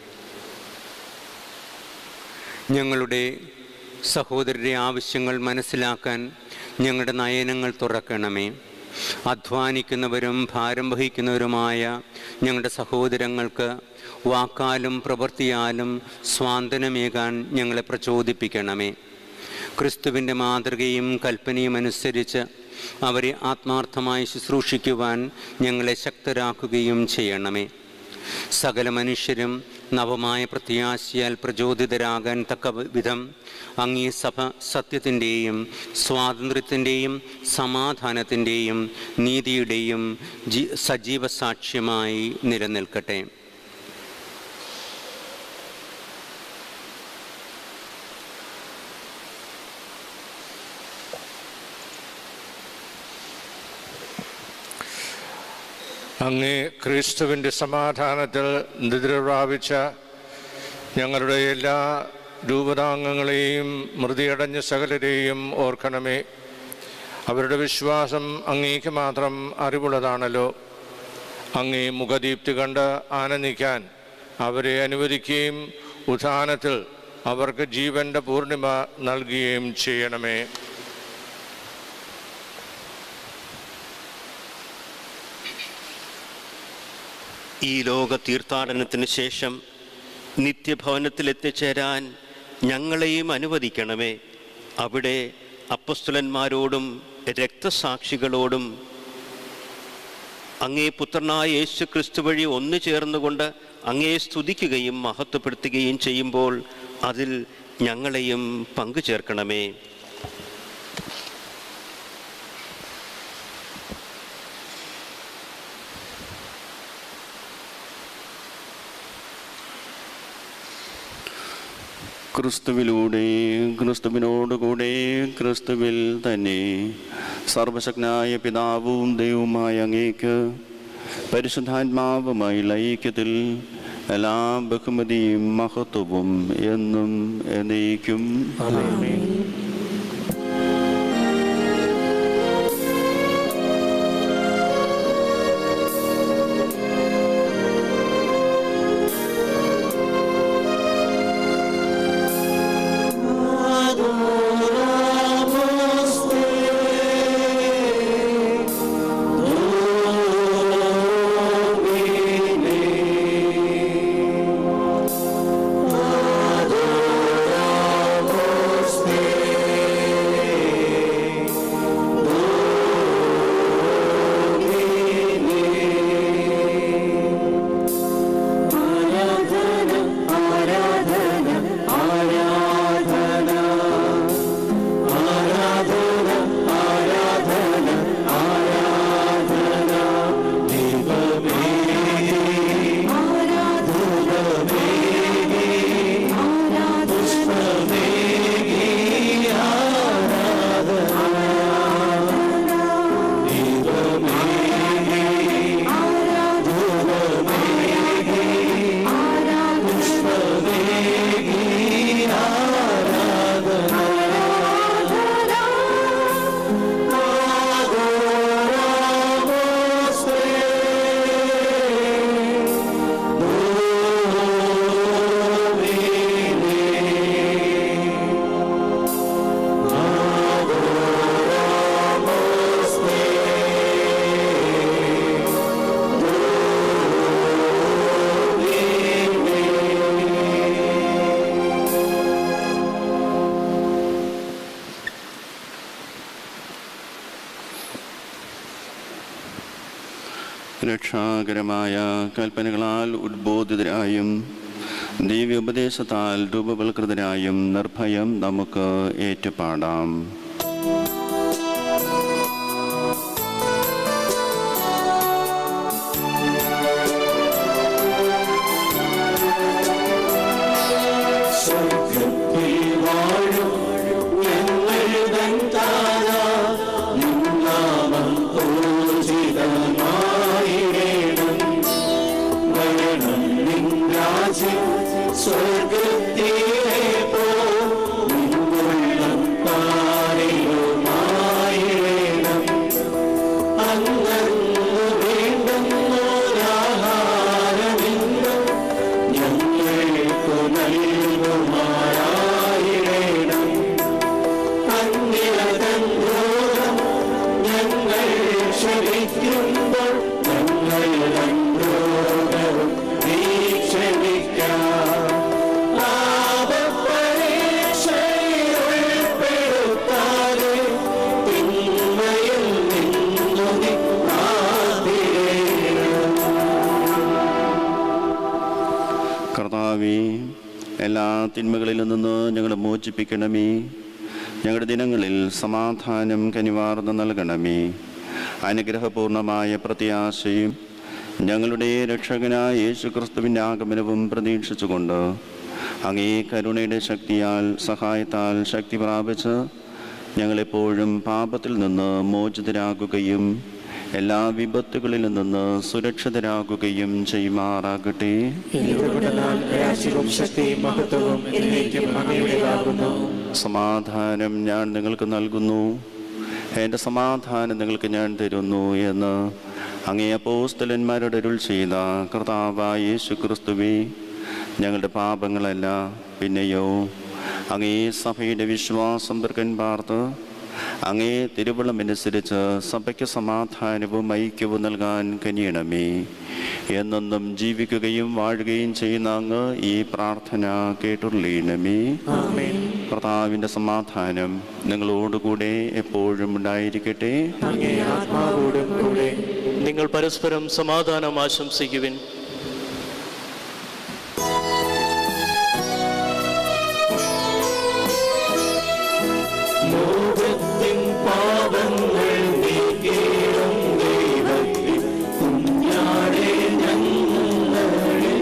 ഞങ്ങളുടെ സഹോദരരുടെ ആവശ്യങ്ങൾ മനസ്സിലാക്കാൻ ഞങ്ങളുടെ നയനങ്ങൾ തുറക്കണമേ അധ്വാനിക്കുന്നവരും ഭാരം വഹിക്കുന്നവരുമായ ഞങ്ങളുടെ സഹോദരങ്ങൾക്ക് വാക്കാലും പ്രവൃത്തിയാലും സ്വാന്തനമേകാൻ ഞങ്ങളെ പ്രചോദിപ്പിക്കണമേ ക്രിസ്തുവിൻ്റെ മാതൃകയും കൽപ്പനയും അനുസരിച്ച് അവരെ ആത്മാർത്ഥമായി ശുശ്രൂഷിക്കുവാൻ ഞങ്ങളെ ശക്തരാക്കുകയും ചെയ്യണമേ സകല മനുഷ്യരും നവമായ പ്രത്യാശയാൽ പ്രചോദിതരാകാൻ തക്ക വിധം അങ്ങീ സഭ സത്യത്തിൻ്റെയും സ്വാതന്ത്ര്യത്തിൻ്റെയും സമാധാനത്തിൻ്റെയും നീതിയുടെയും ജി സജീവ സാക്ഷ്യമായി നിലനിൽക്കട്ടെ അങ്ങേ ക്രിസ്തുവിൻ്റെ സമാധാനത്തിൽ നിദ്ര പ്രാപിച്ച ഞങ്ങളുടെ എല്ലാ രൂപതാംഗങ്ങളെയും മൃതിയടഞ്ഞ സകലരെയും ഓർക്കണമേ അവരുടെ വിശ്വാസം അങ്ങേക്ക് മാത്രം അറിവുള്ളതാണല്ലോ അങ്ങേ മുഖദീപ്തി കണ്ട് ആനന്ദിക്കാൻ അവരെ അനുവദിക്കുകയും ഉത്ഥാനത്തിൽ അവർക്ക് ജീവന്റെ പൂർണിമ നൽകുകയും ചെയ്യണമേ ഈ ലോക തീർത്ഥാടനത്തിന് ശേഷം നിത്യഭവനത്തിൽ എത്തിച്ചേരാൻ ഞങ്ങളെയും അനുവദിക്കണമേ അവിടെ അപ്പസ്തുലന്മാരോടും രക്തസാക്ഷികളോടും അങ്ങേ പുത്രനായ യേശു ക്രിസ്തു വഴി ഒന്നു ചേർന്നുകൊണ്ട് അങ്ങേ സ്തുതിക്കുകയും മഹത്വപ്പെടുത്തുകയും ചെയ്യുമ്പോൾ അതിൽ ഞങ്ങളെയും പങ്കുചേർക്കണമേ ക്രിസ്തുവിലൂടെ ക്രിസ്തുവിനോടുകൂടെ ക്രിസ്തുവിൽ തന്നെ സർവശക്തനായ പിതാവും ദൈവവുമായ അങ്ങേക്ക് പരിശുദ്ധാത്മാവുമായുള്ള ഐക്യത്തിൽ എല്ലാ ബഹുമതിയും മഹത്വവും എന്നും എന്നേക്കും രക്ഷാകരമായ കൽപ്പനകളാൽ ഉദ്ബോധിതരായും ദിവ്യോപദേശത്താൽ രൂപവൽകൃതരായും നിർഭയം നമുക്ക് ഏറ്റുപാടാം സ്വർഗ്ഗത്തിൽ വാഴും ഞങ്ങളുടൻ താരാ, നിൻ നാമം പൂജിതമായിടേണം. വരണം നിൻ രാജ്യം സ്വർഗ്ഗത്തിലെ പോ നിന്നുള്ളം പാരിലുമായിടേണം കർത്താവേ എല്ലാ തിന്മകളിൽ നിന്ന് ഞങ്ങളെ മോചിപ്പിക്കണമേ ഞങ്ങളുടെ ദിനങ്ങളിൽ സമാധാനം കനിവാർന്ന് നൽകണമേ അനുഗ്രഹപൂർണമായ പ്രത്യാശയും ഞങ്ങളുടെ രക്ഷകനായ യേശു ക്രിസ്തുവിൻ്റെ ആഗമനവും പ്രതീക്ഷിച്ചുകൊണ്ട് അങ്ങേ കരുണയുടെ ശക്തിയാൽ സഹായത്താൽ ശക്തി പ്രാപിച്ച് ഞങ്ങളെപ്പോഴും പാപത്തിൽ നിന്ന് മോചിതരാകുകയും എല്ലാ വിപത്തുകളിൽ നിന്ന് സുരക്ഷിതരാകുകയും ചെയ്യുമാറാകട്ടെ എന്തുകൊണ്ടെന്നാൽ രാജ്യവും ശക്തിയും മഹത്വവും എന്നേക്കും അങ്ങയുടേതാകുന്നു സമാധാനം ഞാൻ നിങ്ങൾക്ക് നൽകുന്നു എൻ്റെ സമാധാനം നിങ്ങൾക്ക് ഞാൻ തരുന്നു എന്ന് അങ്ങേ അപ്പോസ്തലന്മാരുടെ അരുൾ ചെയ്ത കർത്താവായ യേശു ക്രിസ്തുവേ ഞങ്ങളുടെ പാപങ്ങളല്ല പിന്നെയോ അങ്ങേ സഭയുടെ വിശ്വാസം തൃക്കൻ പാർത്ത് അങ്ങേ തിരുവള്ളമനുസരിച്ച് സഭയ്ക്ക് സമാധാനവും ഐക്യവും നൽകാൻ കനിയണമേ എന്നെന്നും ജീവിക്കുകയും വാഴുകയും ചെയ്യുന്ന അങ്ങ് ഈ പ്രാർത്ഥന കേട്ടുള്ളീണമേ കർത്താവിൻ്റെ സമാധാനം നിങ്ങളോടുകൂടെ എപ്പോഴും ഉണ്ടായിരിക്കട്ടെ അങ്ങേ ആത്മാവോടും കൂടെ നിങ്ങൾ പരസ്പരം സമാധാനം ആശംസിക്കുവിൻ ലോകത്തിൻ പാപങ്ങൾ നീക്കിയിടും ദൈവത്തിൻ കുഞ്ഞാടേ ഞങ്ങളെ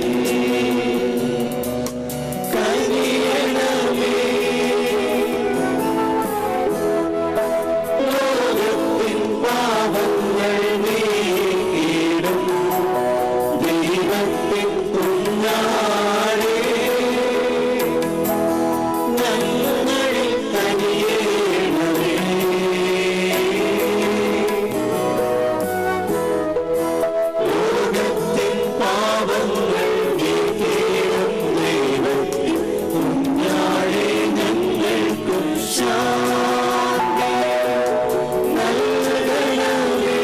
കനിയണമേ ലോകത്തിൻ പാപങ്ങൾ നീക്കിയിടും ദൈവത്തിൻ കുഞ്ഞാടേ ഞങ്ങളിൽ കനിയണമേ ലോകത്തിൻ പാപങ്ങൾ നീക്കിയിടും ദൈവത്തിൻ കുഞ്ഞാടേ ഞങ്ങൾക്കും ശാന്തി നൽകണമേ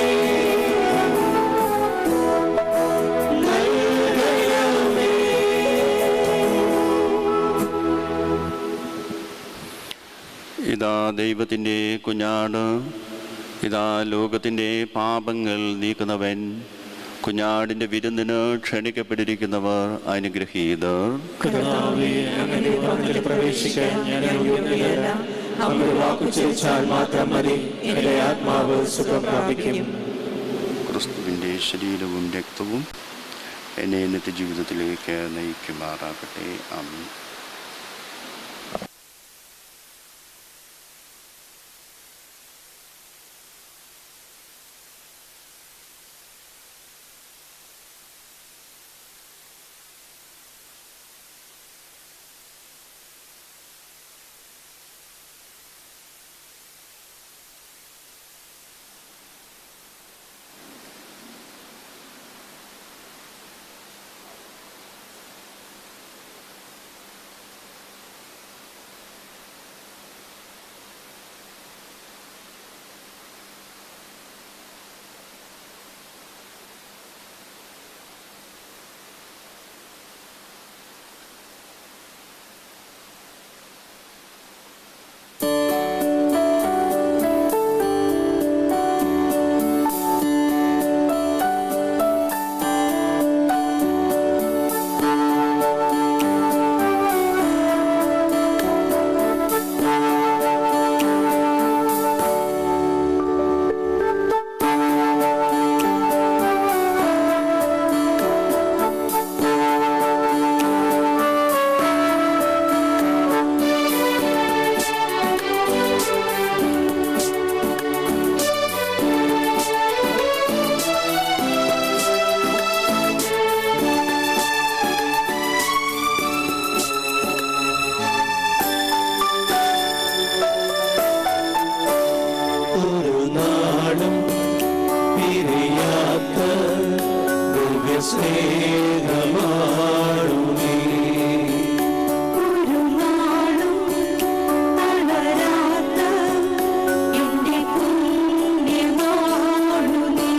ഇതാ ദൈവത്തിൻ്റെ കുഞ്ഞാട് ഇതാ ലോകത്തിൻ്റെ പാപങ്ങൾ നീക്കുന്നവൻ കുഞ്ഞാടിൻ്റെ വിരുന്നിന് ക്ഷണിക്കപ്പെട്ടിരിക്കുന്നവർ അനുഗ്രഹീതർ കർത്താവേ അങ്ങനെ വാതിൽ പ്രവേശിക്കാൻ ഞാൻ യോഗ്യനല്ല അങ്ങ് വാക്കു ചോദിച്ചാൽ മാത്രം മതി എന്റെ ആത്മാവ് സുഖം പ്രാപിക്കും ക്രിസ്തുവിൻ്റെ ശരീരവും രക്തവും എന്നെ നിത്യജീവിതത്തിലേക്ക് നയിക്കുമാറാകട്ടെ ആമീൻ ഒരു നാളും പിരിയാത്ത ദിവ്യസ്നേഹമാണുമേ ഒരു നാളും തളരാത്ത എന്റെ പുണ്യമാണു നീ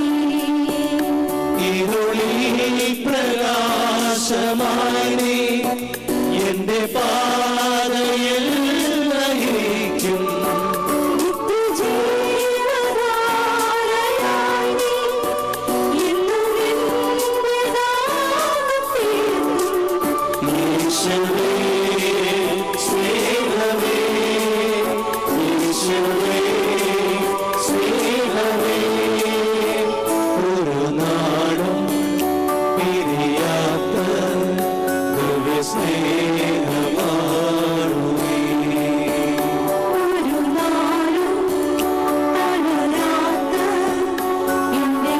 ഇരുളിൽ പ്രകാശമായി നീ എന്റെ പാതയിൽ നയിക്കും നിത്യജീവധാരയായി നീ എന്നും എന്റെ ദാഹം തീർക്കും ഈശോവേ സ്നേഹമേ ഈശോവേ സ്നേഹമേ ഒരു നാടും പിരിയാത്ത ദിവ്യ സ്നേഹമാണുമേ ഒരു നാളും തളരാത്ത എന്റെ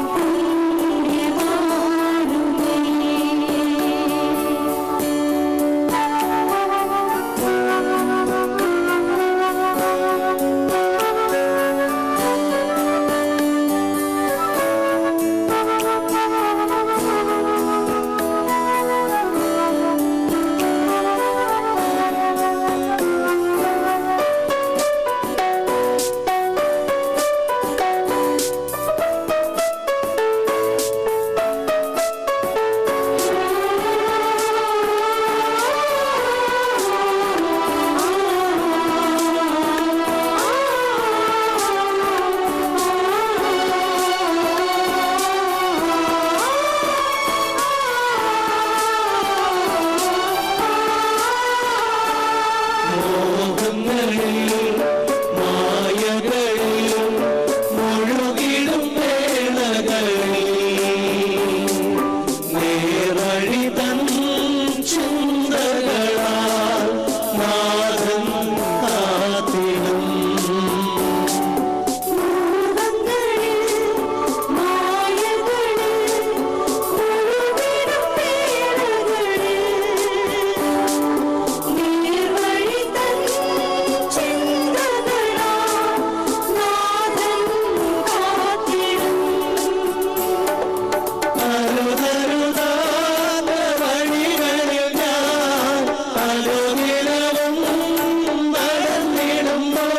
മോഹങ്ങളിൽ മായകളിൽ മുഴുകിടും വേളകളിൽ നേർവഴി തൻ ചിന്തകളാൽ നാഥൻ കാത്തിടും അരുതരുതാത്ത വഴികളിൽ ഞാൻ അനുദിനവും നടന്നിടുമ്പോൾ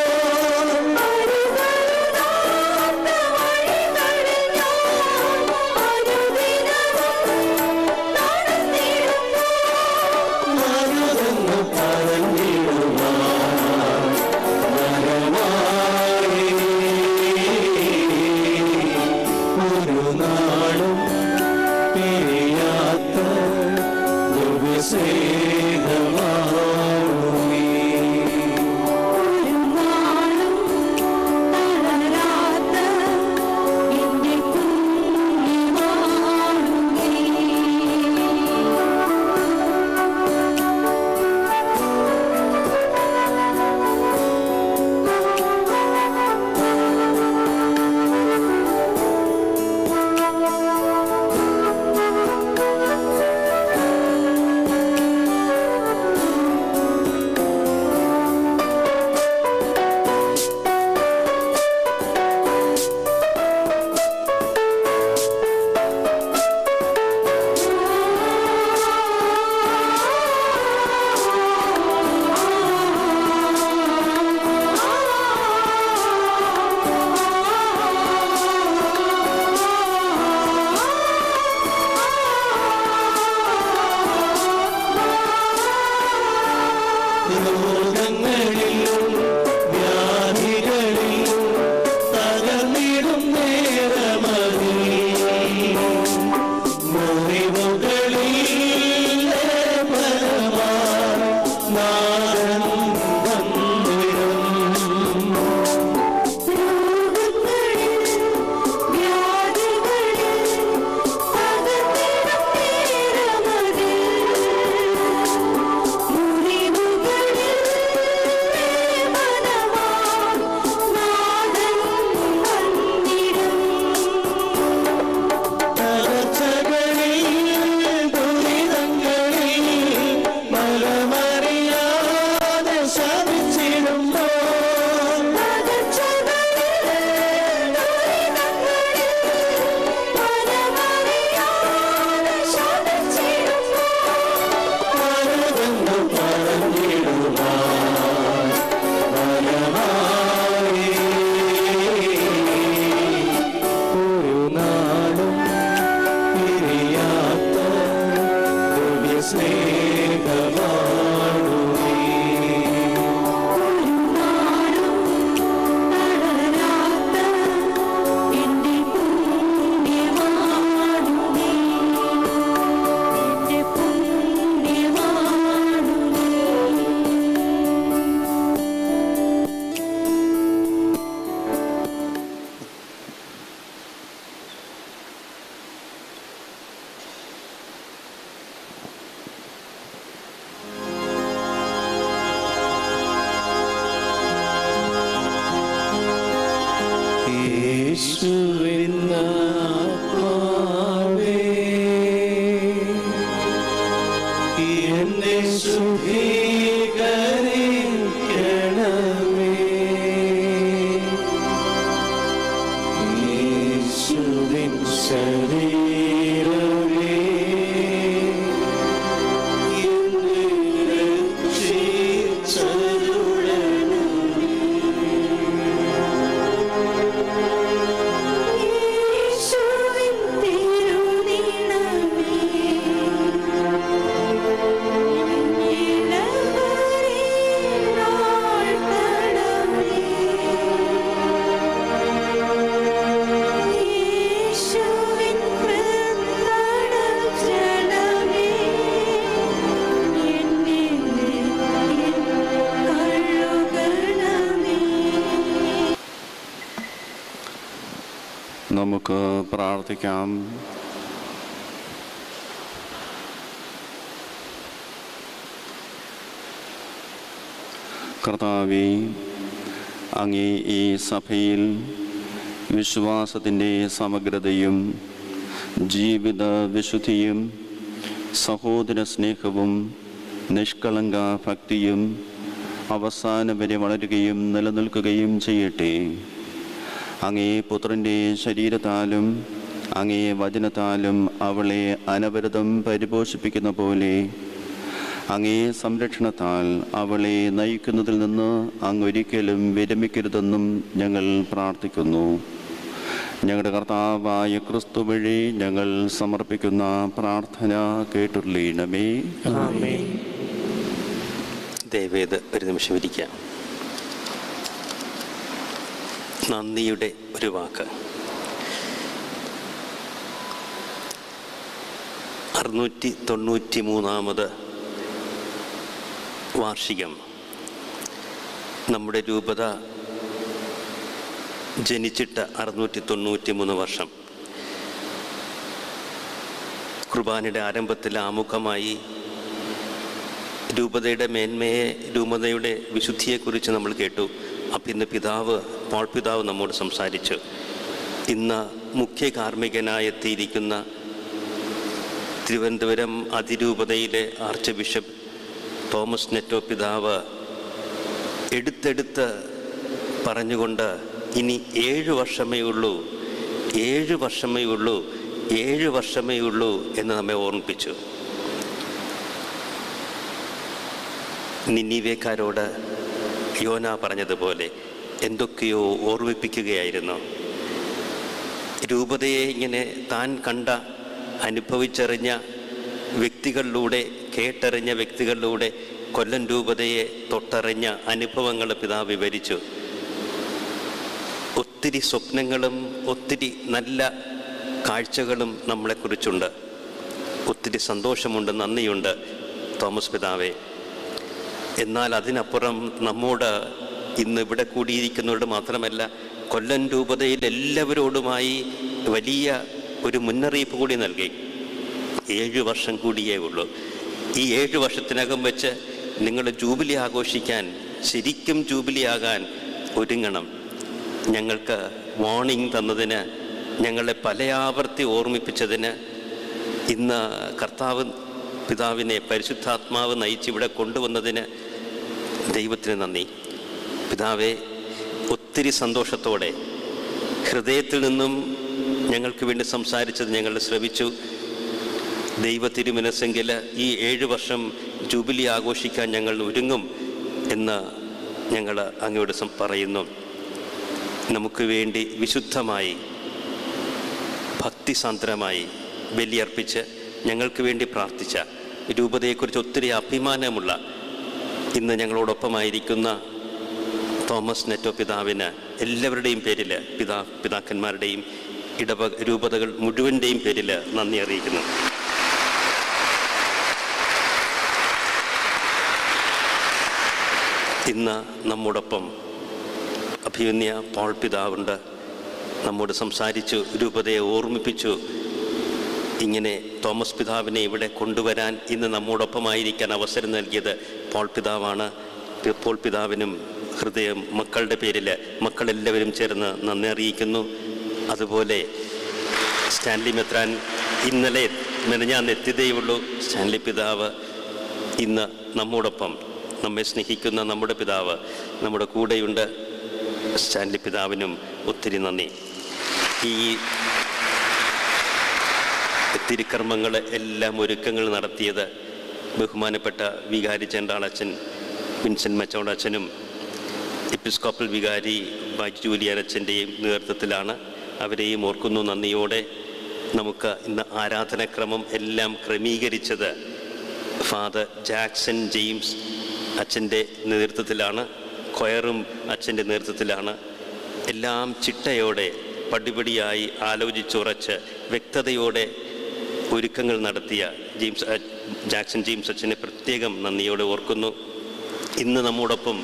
മരുതെന്ന് പറഞ്ഞിടുവാൻ വരമായി ഒരു നാളും പിരിയാത്ത ദിവ്യസ്നേഹമാണുമേ ും എന്നെ ശുദ്ധീകരിക്കണമേ യേശുവിൻ ശരീരമേ എന്നെ യേശുവിൻ തിരുനിണമേ യേശുവിൻ കൃപണ ജനമേ എന്നെ കഴുകണമേ നമുക്ക് പ്രാർത്ഥിക്കാം കർത്താവെ അങ്ങേ ഈ സഭയിൽ വിശ്വാസത്തിൻ്റെ സമഗ്രതയും ജീവിത വിശുദ്ധിയും സഹോദര സ്നേഹവും നിഷ്കളങ്ക ഭക്തിയും അവസാനം വരെ വളരുകയും നിലനിൽക്കുകയും ചെയ്യട്ടെ അങ്ങേ പുത്രൻ്റെ ശരീരത്താലും അങ്ങേ വചനത്താലും അവളെ അനവരതം പരിപോഷിപ്പിക്കുന്ന പോലെ അങ്ങേ സംരക്ഷണത്താൽ അവളെ നയിക്കുന്നതിൽ നിന്ന് അങ്ങ് ഒരിക്കലും വിരമിക്കരുതെന്നും ഞങ്ങൾ പ്രാർത്ഥിക്കുന്നു ഞങ്ങളുടെ കർത്താവായ ക്രിസ്തു വഴി ഞങ്ങൾ സമർപ്പിക്കുന്ന പ്രാർത്ഥന കേട്ടുള്ളീണമേ ദയവേത് ഒരു നിമിഷം ഇരിക്കാം നന്ദിയുടെ ഒരു വാക്ക് അറുന്നൂറ്റി തൊണ്ണൂറ്റി മൂന്നാമത് വാർഷികം നമ്മുടെ രൂപത ജനിച്ചിട്ട് അറുന്നൂറ്റി തൊണ്ണൂറ്റി മൂന്ന് വർഷം കുർബാനയുടെ ആരംഭത്തിൽ ആമുഖമായി രൂപതയുടെ മേന്മയെ രൂപതയുടെ വിശുദ്ധിയെക്കുറിച്ച് നമ്മൾ കേട്ടു അപ്പം ഇന്ന് പിതാവ് പോൾ പിതാവ് നമ്മോട് സംസാരിച്ചു ഇന്ന് മുഖ്യ കാർമ്മികനായി എത്തിയിരിക്കുന്ന തിരുവനന്തപുരം അതിരൂപതയിലെ ആർച്ച് ബിഷപ്പ് തോമസ് നെറ്റോ പിതാവ് എടുത്തെടുത്ത് പറഞ്ഞുകൊണ്ട് ഇനി ഏഴ് വർഷമേ ഉള്ളൂ ഏഴ് വർഷമേ ഉള്ളൂ ഏഴ് വർഷമേ ഉള്ളൂ എന്ന് നമ്മെ ഓർമ്മിപ്പിച്ചു നിന്നീവേക്കാരോട് യോന പറഞ്ഞതുപോലെ എന്തൊക്കെയോ ഓർമ്മിപ്പിക്കുകയായിരുന്നു രൂപതയെ ഇങ്ങനെ താൻ കണ്ട അനുഭവിച്ചറിഞ്ഞ വ്യക്തികളിലൂടെ കേട്ടറിഞ്ഞ വ്യക്തികളിലൂടെ കൊല്ലം രൂപതയെ തൊട്ടറിഞ്ഞ അനുഭവങ്ങൾ പിതാവ് വിവരിച്ചു ഒത്തിരി സ്വപ്നങ്ങളും ഒത്തിരി നല്ല കാഴ്ചകളും നമ്മളെക്കുറിച്ചുണ്ട് ഒത്തിരി സന്തോഷമുണ്ട് നന്ദിയുണ്ട് തോമസ് പിതാവേ എന്നാൽ അതിനപ്പുറം നമ്മോട് ഇന്ന് ഇവിടെ കൂടിയിരിക്കുന്നവരോട് മാത്രമല്ല കൊല്ലം രൂപതയിൽ എല്ലാവരോടുമായി വലിയ ഒരു മുന്നറിയിപ്പ് കൂടി നൽകി ഏഴ് വർഷം കൂടിയേ ഉള്ളൂ ഈ ഏഴ് വർഷത്തിനകം വെച്ച് നിങ്ങൾ ജൂബിലി ആഘോഷിക്കാൻ ശരിക്കും ജൂബിലി ആകാൻ ഒരുങ്ങണം ഞങ്ങൾക്ക് വാർണിംഗ് തന്നതിന് ഞങ്ങളെ പലയാവർത്തി ഓർമ്മിപ്പിച്ചതിന് ഇന്ന് കർത്താവ് പിതാവിനെ പരിശുദ്ധാത്മാവ് നയിച്ച് ഇവിടെ കൊണ്ടുവന്നതിന് ദൈവത്തിന് നന്ദി പിതാവെ ഒത്തിരി സന്തോഷത്തോടെ ഹൃദയത്തിൽ നിന്നും ഞങ്ങൾക്ക് വേണ്ടി സംസാരിച്ചത് ഞങ്ങൾ ശ്രവിച്ചു ദൈവ തിരുമനസ്സെങ്കിൽ ഈ ഏഴ് വർഷം ജൂബിലി ആഘോഷിക്കാൻ ഞങ്ങൾ ഒരുങ്ങും എന്ന് ഞങ്ങൾ അങ്ങയോട് സം- പറയുന്നു നമുക്ക് വേണ്ടി വിശുദ്ധമായി ഭക്തിസാന്ദ്രമായി ബലിയർപ്പിച്ച് ഞങ്ങൾക്ക് വേണ്ടി പ്രാർത്ഥിച്ച രൂപതയെക്കുറിച്ച് ഒത്തിരി അഭിമാനമുള്ള ഇന്ന് ഞങ്ങളോടൊപ്പമായിരിക്കുന്ന തോമസ് നെറ്റോ പിതാവിന് എല്ലാവരുടെയും പേരിൽ പിതാ പിതാക്കന്മാരുടെയും ഇടവ രൂപതകൾ മുഴുവൻ്റെയും പേരിൽ നന്ദി അറിയിക്കുന്നു ഇന്ന് നമ്മോടൊപ്പം അഭിമന്യ പോൾ പിതാവുണ്ട് നമ്മോട് സംസാരിച്ചു രൂപതയെ ഓർമ്മിപ്പിച്ചു ഇങ്ങനെ തോമസ് പിതാവിനെ ഇവിടെ കൊണ്ടുവരാൻ ഇന്ന് നമ്മോടൊപ്പമായിരിക്കാൻ അവസരം നൽകിയത് പോൾ പിതാവാണ് പി- പോൾ പിതാവിനും ഹൃദയം മക്കളുടെ പേരിൽ മക്കളെല്ലാവരും ചേർന്ന് നന്ദി അറിയിക്കുന്നു അതുപോലെ സ്റ്റാൻലി മെത്രാൻ ഇന്നലെ മെനഞ്ഞാന്ന് എത്തിയതേയുള്ളൂ സ്റ്റാൻലി പിതാവ് ഇന്ന് നമ്മോടൊപ്പം നമ്മെ സ്നേഹിക്കുന്ന നമ്മുടെ പിതാവ് നമ്മുടെ കൂടെയുണ്ട് സ്റ്റാൻലി പിതാവിനും ഒത്തിരി നന്ദി ഈ തിരുക്കർമ്മങ്ങൾ എല്ലാം ഒരുക്കങ്ങൾ നടത്തിയത് ബഹുമാനപ്പെട്ട വികാരി ചെണ്ടാളച്ചൻ വിൻസെൻ്റ് മച്ചോടച്ചനും എപ്പിസ്കോപ്പൽ വികാരി ബൈജ് ജൂലിയനച്ചൻ്റെയും നേതൃത്വത്തിലാണ് അവരെയും ഓർക്കുന്നു നന്ദിയോടെ നമുക്ക് ഇന്ന് ആരാധനക്രമം എല്ലാം ക്രമീകരിച്ചത് ഫാദർ ജാക്സൺ ജെയിംസ് അച്ഛൻ്റെ നേതൃത്വത്തിലാണ് കൊയറും അച്ഛൻ്റെ നേതൃത്വത്തിലാണ് എല്ലാം ചിട്ടയോടെ പടിപടിയായി ആലോചിച്ചുറച്ച് വ്യക്തതയോടെ ഒരുക്കങ്ങൾ നടത്തിയ ജെയിംസ് അ- ജാക്സൺ ജെയിംസ് അച്ഛനെ പ്രത്യേകം നന്ദിയോടെ ഓർക്കുന്നു ഇന്ന് നമ്മോടൊപ്പം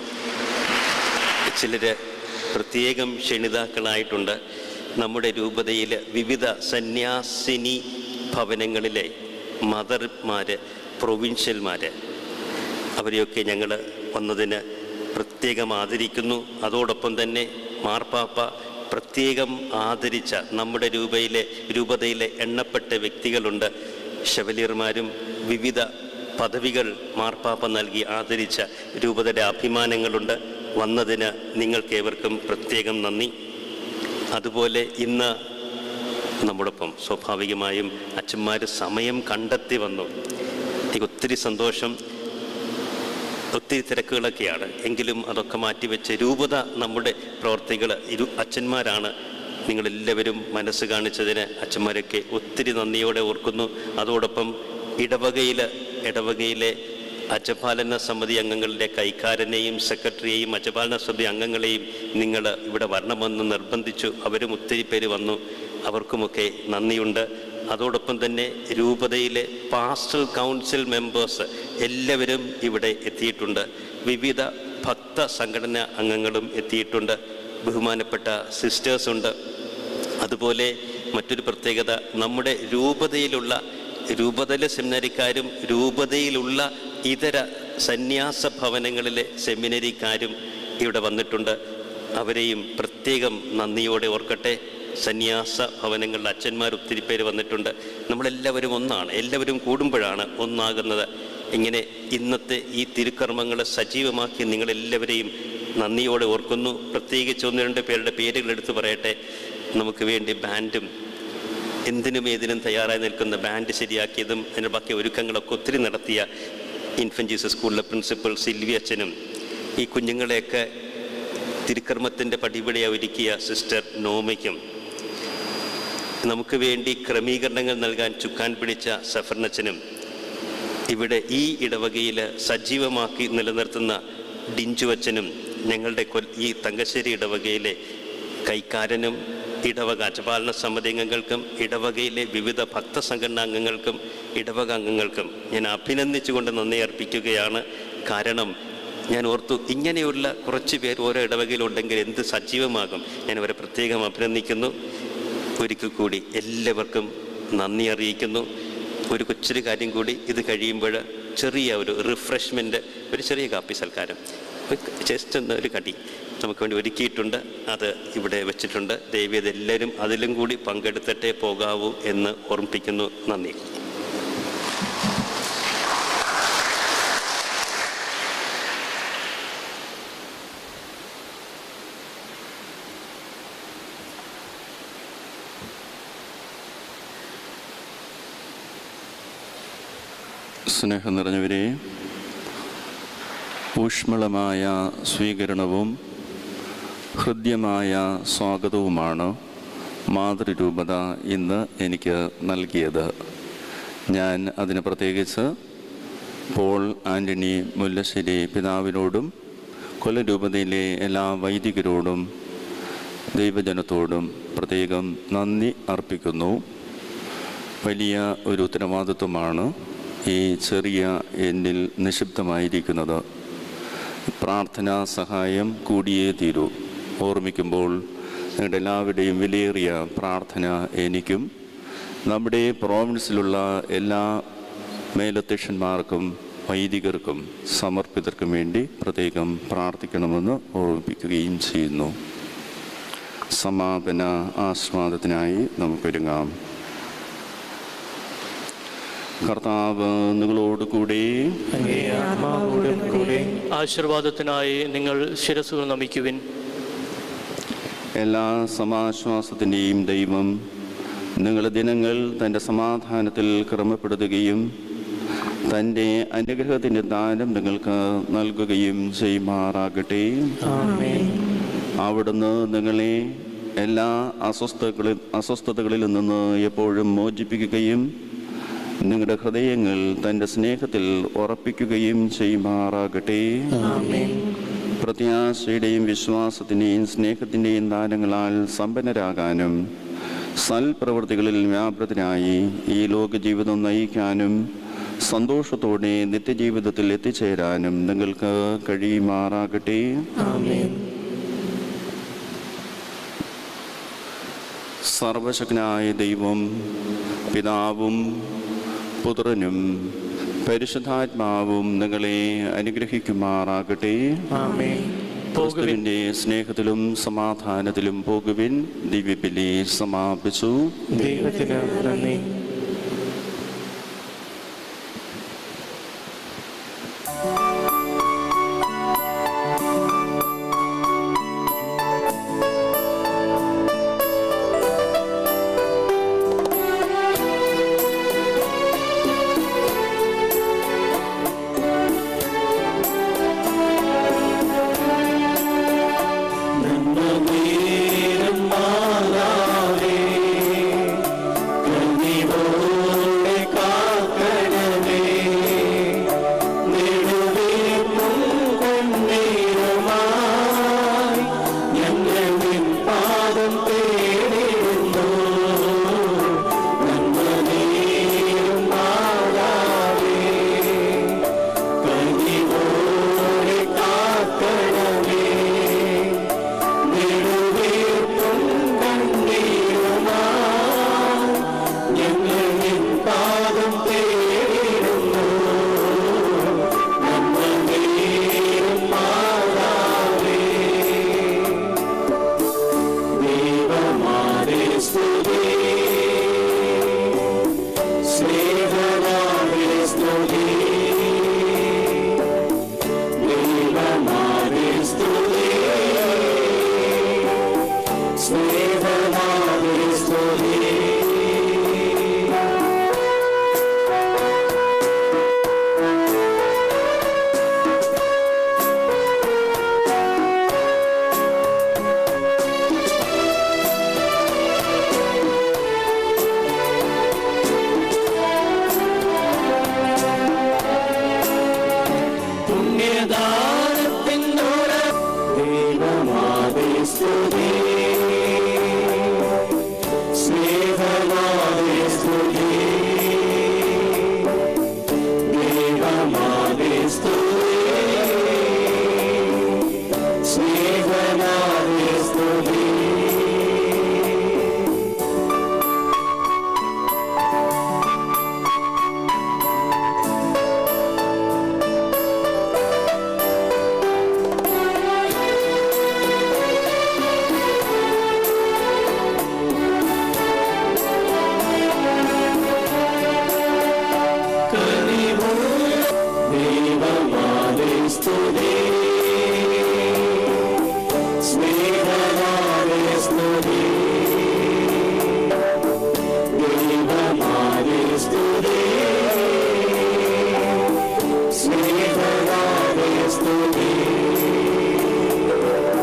ചിലര് പ്രത്യേകം ക്ഷണിതാക്കളായിട്ടുണ്ട് നമ്മുടെ രൂപതയിൽ വിവിധ സന്യാസിനി ഭവനങ്ങളിലെ മദർമാര് പ്രൊവിൻഷ്യൽമാര് അവരെയൊക്കെ ഞങ്ങൾ വന്നതിന് പ്രത്യേകം ആദരിക്കുന്നു അതോടൊപ്പം തന്നെ മാർപ്പാപ്പ പ്രത്യേകം ആദരിച്ച നമ്മുടെ രൂപയിലെ രൂപതയിലെ എണ്ണപ്പെട്ട വ്യക്തികളുണ്ട് ഷവലിയർമാരും വിവിധ പദവികൾ മാർപ്പാപ്പ നൽകി ആദരിച്ച രൂപതയുടെ അഭിമാനങ്ങളുണ്ട് വന്നതിന് നിങ്ങൾക്കേവർക്കും പ്രത്യേകം നന്ദി അതുപോലെ ഇന്ന് നമ്മോടൊപ്പം സ്വാഭാവികമായും അച്ഛന്മാർ സമയം കണ്ടെത്തി വന്നു എനിക്ക് ഒത്തിരി സന്തോഷം ഒത്തിരി തിരക്കുകളൊക്കെയാണ് എങ്കിലും അതൊക്കെ മാറ്റിവെച്ച് രൂപത നമ്മുടെ പ്രവർത്തികൾ ഇരു അച്ഛന്മാരാണ് നിങ്ങളെല്ലാവരും മനസ്സ് കാണിച്ചതിന് അച്ഛന്മാരൊക്കെ ഒത്തിരി നന്ദിയോടെ ഓർക്കുന്നു അതോടൊപ്പം ഇടവകയിൽ ഇടവകയിലെ അജപാലന സമിതി അംഗങ്ങളുടെ കൈക്കാരനെയും സെക്രട്ടറിയെയും അജപാലന സമിതി അംഗങ്ങളെയും നിങ്ങൾ ഇവിടെ വരണമെന്ന് നിർബന്ധിച്ചു അവരും ഒത്തിരി പേര് വന്നു അവർക്കുമൊക്കെ നന്ദിയുണ്ട് അതോടൊപ്പം തന്നെ രൂപതയിലെ പാസ്റ്റൽ കൗൺസിൽ മെമ്പേഴ്സ് എല്ലാവരും ഇവിടെ എത്തിയിട്ടുണ്ട് വിവിധ ഭക്ത സംഘടനാ അംഗങ്ങളും എത്തിയിട്ടുണ്ട് ബഹുമാനപ്പെട്ട സിസ്റ്റേഴ്സ് ഉണ്ട് അതുപോലെ മറ്റൊരു പ്രത്യേകത നമ്മുടെ രൂപതയിലുള്ള രൂപതയിലെ സെമിനറിക്കാരും രൂപതയിലുള്ള ഇതര സന്യാസ ഭവനങ്ങളിലെ സെമിനറിക്കാരും ഇവിടെ വന്നിട്ടുണ്ട് അവരെയും പ്രത്യേകം നന്ദിയോടെ ഓർക്കട്ടെ സന്യാസ ഭവനങ്ങളിലെ അച്ഛന്മാർ ഒത്തിരി പേര് വന്നിട്ടുണ്ട് നമ്മളെല്ലാവരും ഒന്നാണ് എല്ലാവരും കൂടുമ്പോഴാണ് ഒന്നാകുന്നത് ഇങ്ങനെ ഇന്നത്തെ ഈ തിരുക്കർമ്മങ്ങളെ സജീവമാക്കി നിങ്ങളെല്ലാവരെയും നന്ദിയോടെ ഓർക്കുന്നു പ്രത്യേകിച്ച് ഒന്ന് രണ്ട് പേരുടെ പേരുകൾ എടുത്തു പറയട്ടെ നമുക്ക് വേണ്ടി ബാൻഡും എന്തിനും ഏതിനും തയ്യാറായി നിൽക്കുന്ന ബാൻഡ് ശരിയാക്കിയതും അതിൻ്റെ ബാക്കി ഒരുക്കങ്ങളൊക്കെ ഒത്തിരി നടത്തിയ ഇൻഫൻ ജീസസ് സ്കൂളിലെ പ്രിൻസിപ്പൽ സിൽവി അച്ഛനും ഈ കുഞ്ഞുങ്ങളെയൊക്കെ തിരുക്കർമ്മത്തിൻ്റെ പടിപടിയായി ഒരുക്കിയ സിസ്റ്റർ നോമയ്ക്കും നമുക്ക് വേണ്ടി ക്രമീകരണങ്ങൾ നൽകാൻ ചുക്കാൻ പിടിച്ച സഫർണച്ചനും ഇവിടെ ഈ ഇടവകയിൽ സജീവമാക്കി നിലനിർത്തുന്ന ഡിഞ്ചുവച്ചനും ഞങ്ങളുടെ കൊൽ- ഈ തങ്കശ്ശേരി ഇടവകയിലെ കൈക്കാരനും ഇടവക അജപാലന സമിതി അംഗങ്ങൾക്കും ഇടവകയിലെ വിവിധ ഭക്തസംഘടനാ അംഗങ്ങൾക്കും ഇടവക അംഗങ്ങൾക്കും ഞാൻ അഭിനന്ദിച്ചുകൊണ്ട് നന്ദി അർപ്പിക്കുകയാണ് കാരണം ഞാൻ ഓർത്തു ഇങ്ങനെയുള്ള കുറച്ച് പേർ ഓരോ ഇടവകയിലുണ്ടെങ്കിൽ എന്ത് സജീവമാകും ഞാൻ അവരെ പ്രത്യേകം അഭിനന്ദിക്കുന്നു ഒരിക്കൽ കൂടി എല്ലാവർക്കും നന്ദി അറിയിക്കുന്നു ഒരു കൊച്ചൊരു കാര്യം കൂടി ഇത് കഴിയുമ്പോൾ ചെറിയ ഒരു റിഫ്രഷ്മെൻറ്റ് ഒരു ചെറിയ കാപ്പി സൽക്കാരം ജസ്റ്റ് ഒന്ന് ഒരു കടി നമുക്ക് വേണ്ടി ഒരുക്കിയിട്ടുണ്ട് അത് ഇവിടെ വെച്ചിട്ടുണ്ട് ദൈവം എല്ലാവരും അതിലും കൂടി പങ്കെടുത്തിട്ടേ പോകാവൂ എന്ന് ഓർമ്മിപ്പിക്കുന്നു നന്ദി സ്നേഹം നിറഞ്ഞവരെ ഊഷ്മളമായ സ്വീകരണവും ഹൃദ്യമായ സ്വാഗതവുമാണ് മാതൃരൂപത ഇന്ന് എനിക്ക് നൽകിയത് ഞാൻ അതിന് പ്രത്യേകിച്ച് പോൾ ആൻ്റണി മുല്ലശ്ശേരി പിതാവിനോടും കൊല്ലരൂപതയിലെ എല്ലാ വൈദികരോടും ദൈവജനത്തോടും പ്രത്യേകം നന്ദി അർപ്പിക്കുന്നു വലിയ ഒരു ഉത്തരവാദിത്വമാണ് ഈ ചെറിയ എന്നിൽ നിക്ഷിപ്തമായിരിക്കുന്നത് പ്രാർത്ഥനാ സഹായം കൂടിയേ തീരൂ ഓർമ്മിക്കുമ്പോൾ നിങ്ങളുടെ എല്ലാവരുടെയും വിലയേറിയ പ്രാർത്ഥന എനിക്കും നമ്മുടെ പ്രോവിൻസിലുള്ള എല്ലാ മേലധ്യക്ഷന്മാർക്കും വൈദികർക്കും സമർപ്പിതർക്കും വേണ്ടി പ്രത്യേകം പ്രാർത്ഥിക്കണമെന്ന് ഓർമ്മിപ്പിക്കുകയും ചെയ്യുന്നു സമാപന ആസ്വാദത്തിനായി നമുക്കൊരുങ്ങാം കർത്താവ് നിങ്ങളോട് കൂടെ അങ്ങേ ആത്മാവോടും കൂടെ ആശീർവാദത്തിനായി നിങ്ങൾ ശിരസുകൾ നമിക്കുവിൻ എല്ലാ സമാശ്വാസത്തിൻ്റെയും ദൈവം നിങ്ങളുടെ ദിനങ്ങൾ തൻ്റെ സമാധാനത്തിൽ ക്രമപ്പെടുത്തുകയും തൻ്റെ അനുഗ്രഹത്തിൻ്റെ ദാനം നിങ്ങൾക്ക് നൽകുകയും ചെയ്യുമാറാകട്ടെ അവിടുന്ന് നിങ്ങളെ എല്ലാ അസ്വസ്ഥകളിൽ അസ്വസ്ഥതകളിൽ നിന്ന് എപ്പോഴും മോചിപ്പിക്കുകയും നിങ്ങളുടെ ഹൃദയങ്ങൾ തൻ്റെ സ്നേഹത്തിൽ ഉറപ്പിക്കുകയും ചെയ്യുമാറാകട്ടെ പ്രത്യാശയുടെയും വിശ്വാസത്തിൻ്റെയും സ്നേഹത്തിൻ്റെയും ദാനങ്ങളാൽ സമ്പന്നരാകാനും സൽപ്രവൃത്തികളിൽ വ്യാപൃതനായി ഈ ലോക ജീവിതം നയിക്കാനും സന്തോഷത്തോടെ നിത്യജീവിതത്തിൽ എത്തിച്ചേരാനും നിങ്ങൾക്ക് കഴിയുമാറാകട്ടെ സർവശക്തനായ ദൈവം പിതാവും പുത്രനും പരിശുദ്ധാത്മാവും നിങ്ങളെ അനുഗ്രഹിക്കുമാറാകട്ടെ ക്രിസ്തുവിന്റെ സ്നേഹത്തിലും സമാധാനത്തിലും പോകുവിൻ ദിവ്യബലി സമാപിച്ചു ദൈവത്തിന് നന്ദി ദൈവമാലേ സ്തുതി